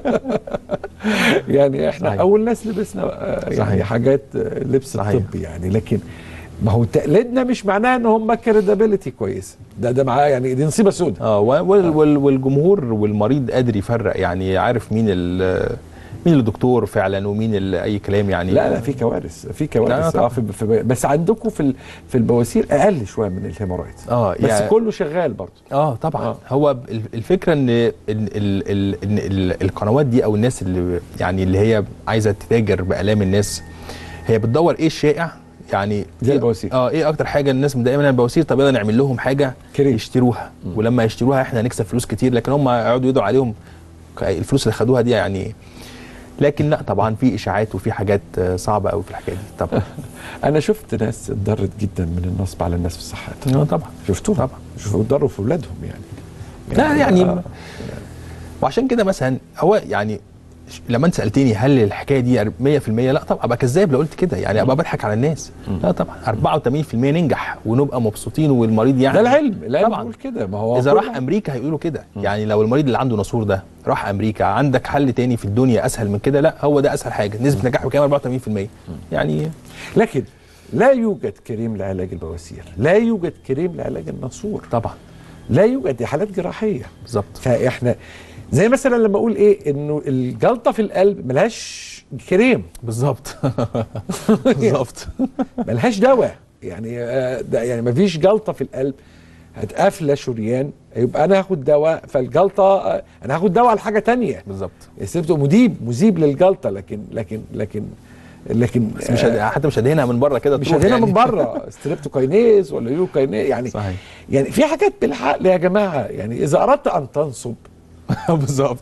يعني احنا صحيح. اول ناس لبسنا آه، يعني صحيح. حاجات آه، لبس صحيح. الطبي يعني لكن ما هو تقليدنا مش معناه ان هم كريدابيلتي كويسه ده ده معاه يعني دي نصيبه سوداء اه وال وال والجمهور والمريض قادر يفرق يعني عارف مين ال مين الدكتور فعلا ومين اللي اي كلام يعني لا لا في كوارث في لا، كوارث طبعا. اه في في بس عندكم في ال- في البواسير اقل شويه من الهيمورايد اه بس يعني- كله شغال برضه اه طبعا آه. هو ال- الفكره ان ان ال ال ان ال القنوات دي او الناس اللي يعني اللي هي عايزه تتاجر بالام الناس هي بتدور ايه الشائع يعني زي إيه- البواسير. اه ايه اكتر حاجه الناس متضايقه منها البواسير طب يلا نعمل لهم حاجه كريم. يشتروها ولما يشتروها احنا هنكسب فلوس كتير لكن هم يقعدوا يدعوا عليهم ك- الفلوس اللي خدوها دي يعني لكن لا طبعا في اشاعات وفي حاجات آه، صعبه قوي في الحكايه دي طبعا انا شفت ناس اتضرت جدا من النصب على الناس في الصحه اه طبعا شفتوهم طبعا شوفوا اتضروا في اولادهم يعني لا يعني آه. وعشان كده مثلا هو يعني ش- لما انت سالتني هل الحكايه دي 100% لا طبعا ابقى كذاب لو قلت كده يعني ابقى بضحك على الناس لا طبعا 84% ننجح ونبقى مبسوطين والمريض يعني ده العلم العلم طبعا بيقول كده ما هو اذا كل- راح امريكا هيقولوا كده يعني لو المريض اللي عنده ناسور ده راح امريكا عندك حل تاني في الدنيا اسهل من كده لا هو ده اسهل حاجه نسبه نجاحه كام 84% يعني لكن لا يوجد كريم لعلاج البواسير لا يوجد كريم لعلاج الناسور طبعا لا يوجد دي حالات جراحيه بالظبط فاحنا زي مثلا لما اقول ايه انه الجلطه في القلب ملهاش كريم بالظبط بالظبط ملهاش دواء يعني آه، ده يعني مفيش جلطه في القلب هتقفله شريان يبقى انا هاخد دواء فالجلطه آه، انا هاخد دواء لحاجه تانية بالظبط السيبتو مذيب مذيب للجلطه لكن لكن لكن لكن بس مش هد... حتى مش هدهنها من بره كده مش تروح هدينا يعني. من بره ستريبتوكاينيز ولا يوكاينيز يعني صحيح يعني في حاجات بالعقل يا جماعه يعني اذا اردت ان تنصب بالظبط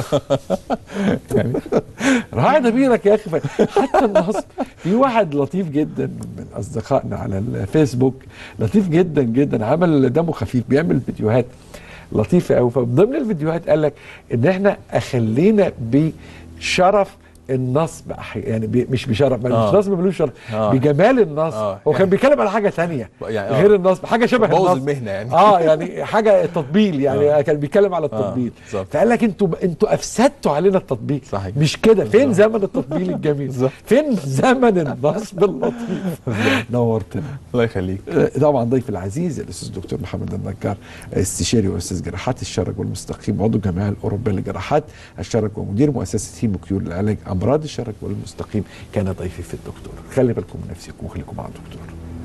يعني راعي ضميرك يا اخي حتى النصب في واحد لطيف جدا من اصدقائنا على الفيسبوك لطيف جدا جدا عمل دمه خفيف بيعمل فيديوهات لطيفه قوي فضمن الفيديوهات قال لك ان احنا اخلينا بشرف النصب أحي- يعني بي مش بشرف ما آه. مش نصب ملوش شرف آه. بجمال النصب آه. هو كان يعني- بيتكلم على حاجه تانية يعني آه. غير النصب حاجه شبه بوظ النصب المهنة يعني. اه يعني حاجه تطبيل يعني آه. كان بيتكلم على التطبيل بالظبط. فقال لك انتوا انتوا افسدتوا علينا التطبيل صحيح. مش كده فين زمن التطبيل الجميل فين زمن النصب اللطيف نورتنا الله يخليك آه، طبعا ضيف العزيز الاستاذ الدكتور محمد النجار استشاري واستاذ جراحات الشرج والمستقيم عضو الجمعيه الاوروبيه لجراحات الشرج ومدير مؤسسه هيموكيور لعلاج امراض الشرج والمستقيم كان ضيفي في الدكتور خلي بالكم من نفسكم وخليكم مع الدكتور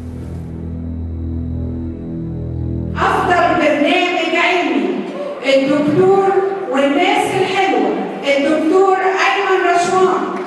أفضل برنامج علمي الدكتور والناس الحلوة الدكتور أيمن رشوان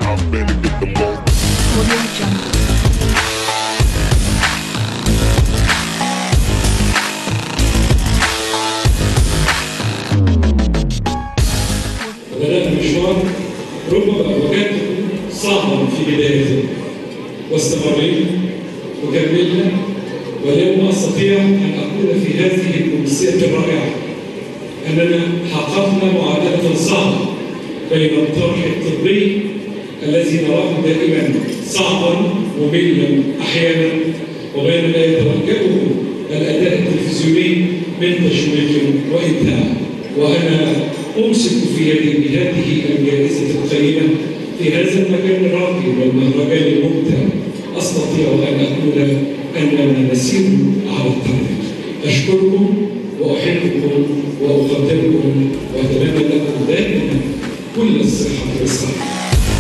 بدأت مشوار ربما وكان صعبا في بدايته واستمرينا وكملنا واليوم أستطيع أن أقول في هذه الأمسية الرائعة أننا حققنا معادلة صعبة بين الطرح الطبي الذي نراه دائما صعبا مملا أحيانا وبين ما يتوجهه الأداء التلفزيوني من تشويق وإبداع وأنا أمسك في يدي بهذه الجائزة القيمة في هذا المكان الراقي والمهرجان الممتع أستطيع أن أقول أننا نسير على الطريق أشكركم وأحبكم وأقدركم وأتمنى لكم دائما كل الصحة والسعادة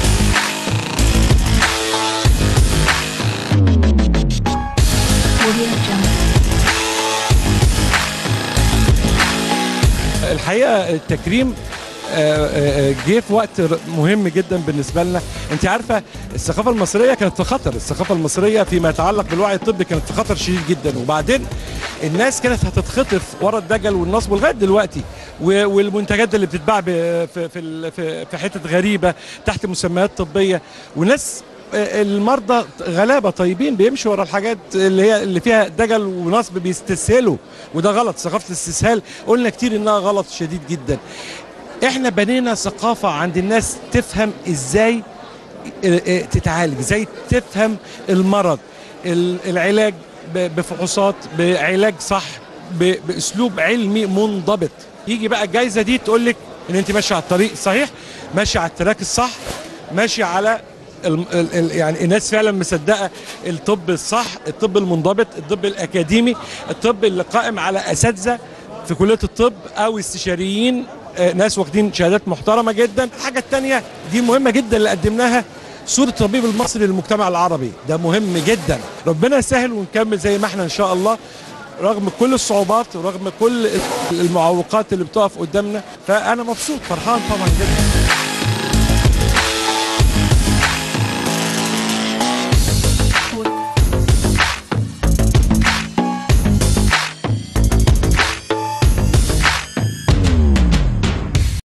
الحقيقه التكريم آه، آه، جه في وقت ر- مهم جدا بالنسبه لنا انت عارفه الثقافه المصريه كانت في خطر الثقافه المصريه فيما يتعلق بالوعي الطبي كانت في خطر شديد جدا وبعدين الناس كانت هتتخطف ورا الدجل والنصب ولغايه دلوقتي و- والمنتجات اللي بتتباع ب- في في ال- في في حتت غريبه تحت مسميات طبيه وناس آه، المرضى غلابه طيبين بيمشوا ورا الحاجات اللي هي اللي فيها دجل ونصب بيستسهلوا وده غلط ثقافه الاستسهال قلنا كتير انها غلط شديد جدا احنا بنينا ثقافه عند الناس تفهم ازاي اه، اه، تتعالج ازاي تفهم المرض ال- العلاج ب- بفحوصات بعلاج صح ب- باسلوب علمي منضبط يجي بقى الجائزه دي تقول لك ان انت ماشيه على الطريق الصحيح ماشيه على التراك الصح ماشيه على ال ال ال يعني الناس فعلا مصدقه الطب الصح الطب المنضبط الطب الاكاديمي الطب اللي قائم على اساتذه في كليه الطب او استشاريين آه، ناس واخدين شهادات محترمه جدا الحاجه الثانيه دي مهمه جدا اللي قدمناها صورة الطبيب المصري للمجتمع العربي ده مهم جدا ربنا يسهل ونكمل زي ما احنا ان شاء الله رغم كل الصعوبات ورغم كل المعوقات اللي بتقف قدامنا فانا مبسوط فرحان طبعا جدا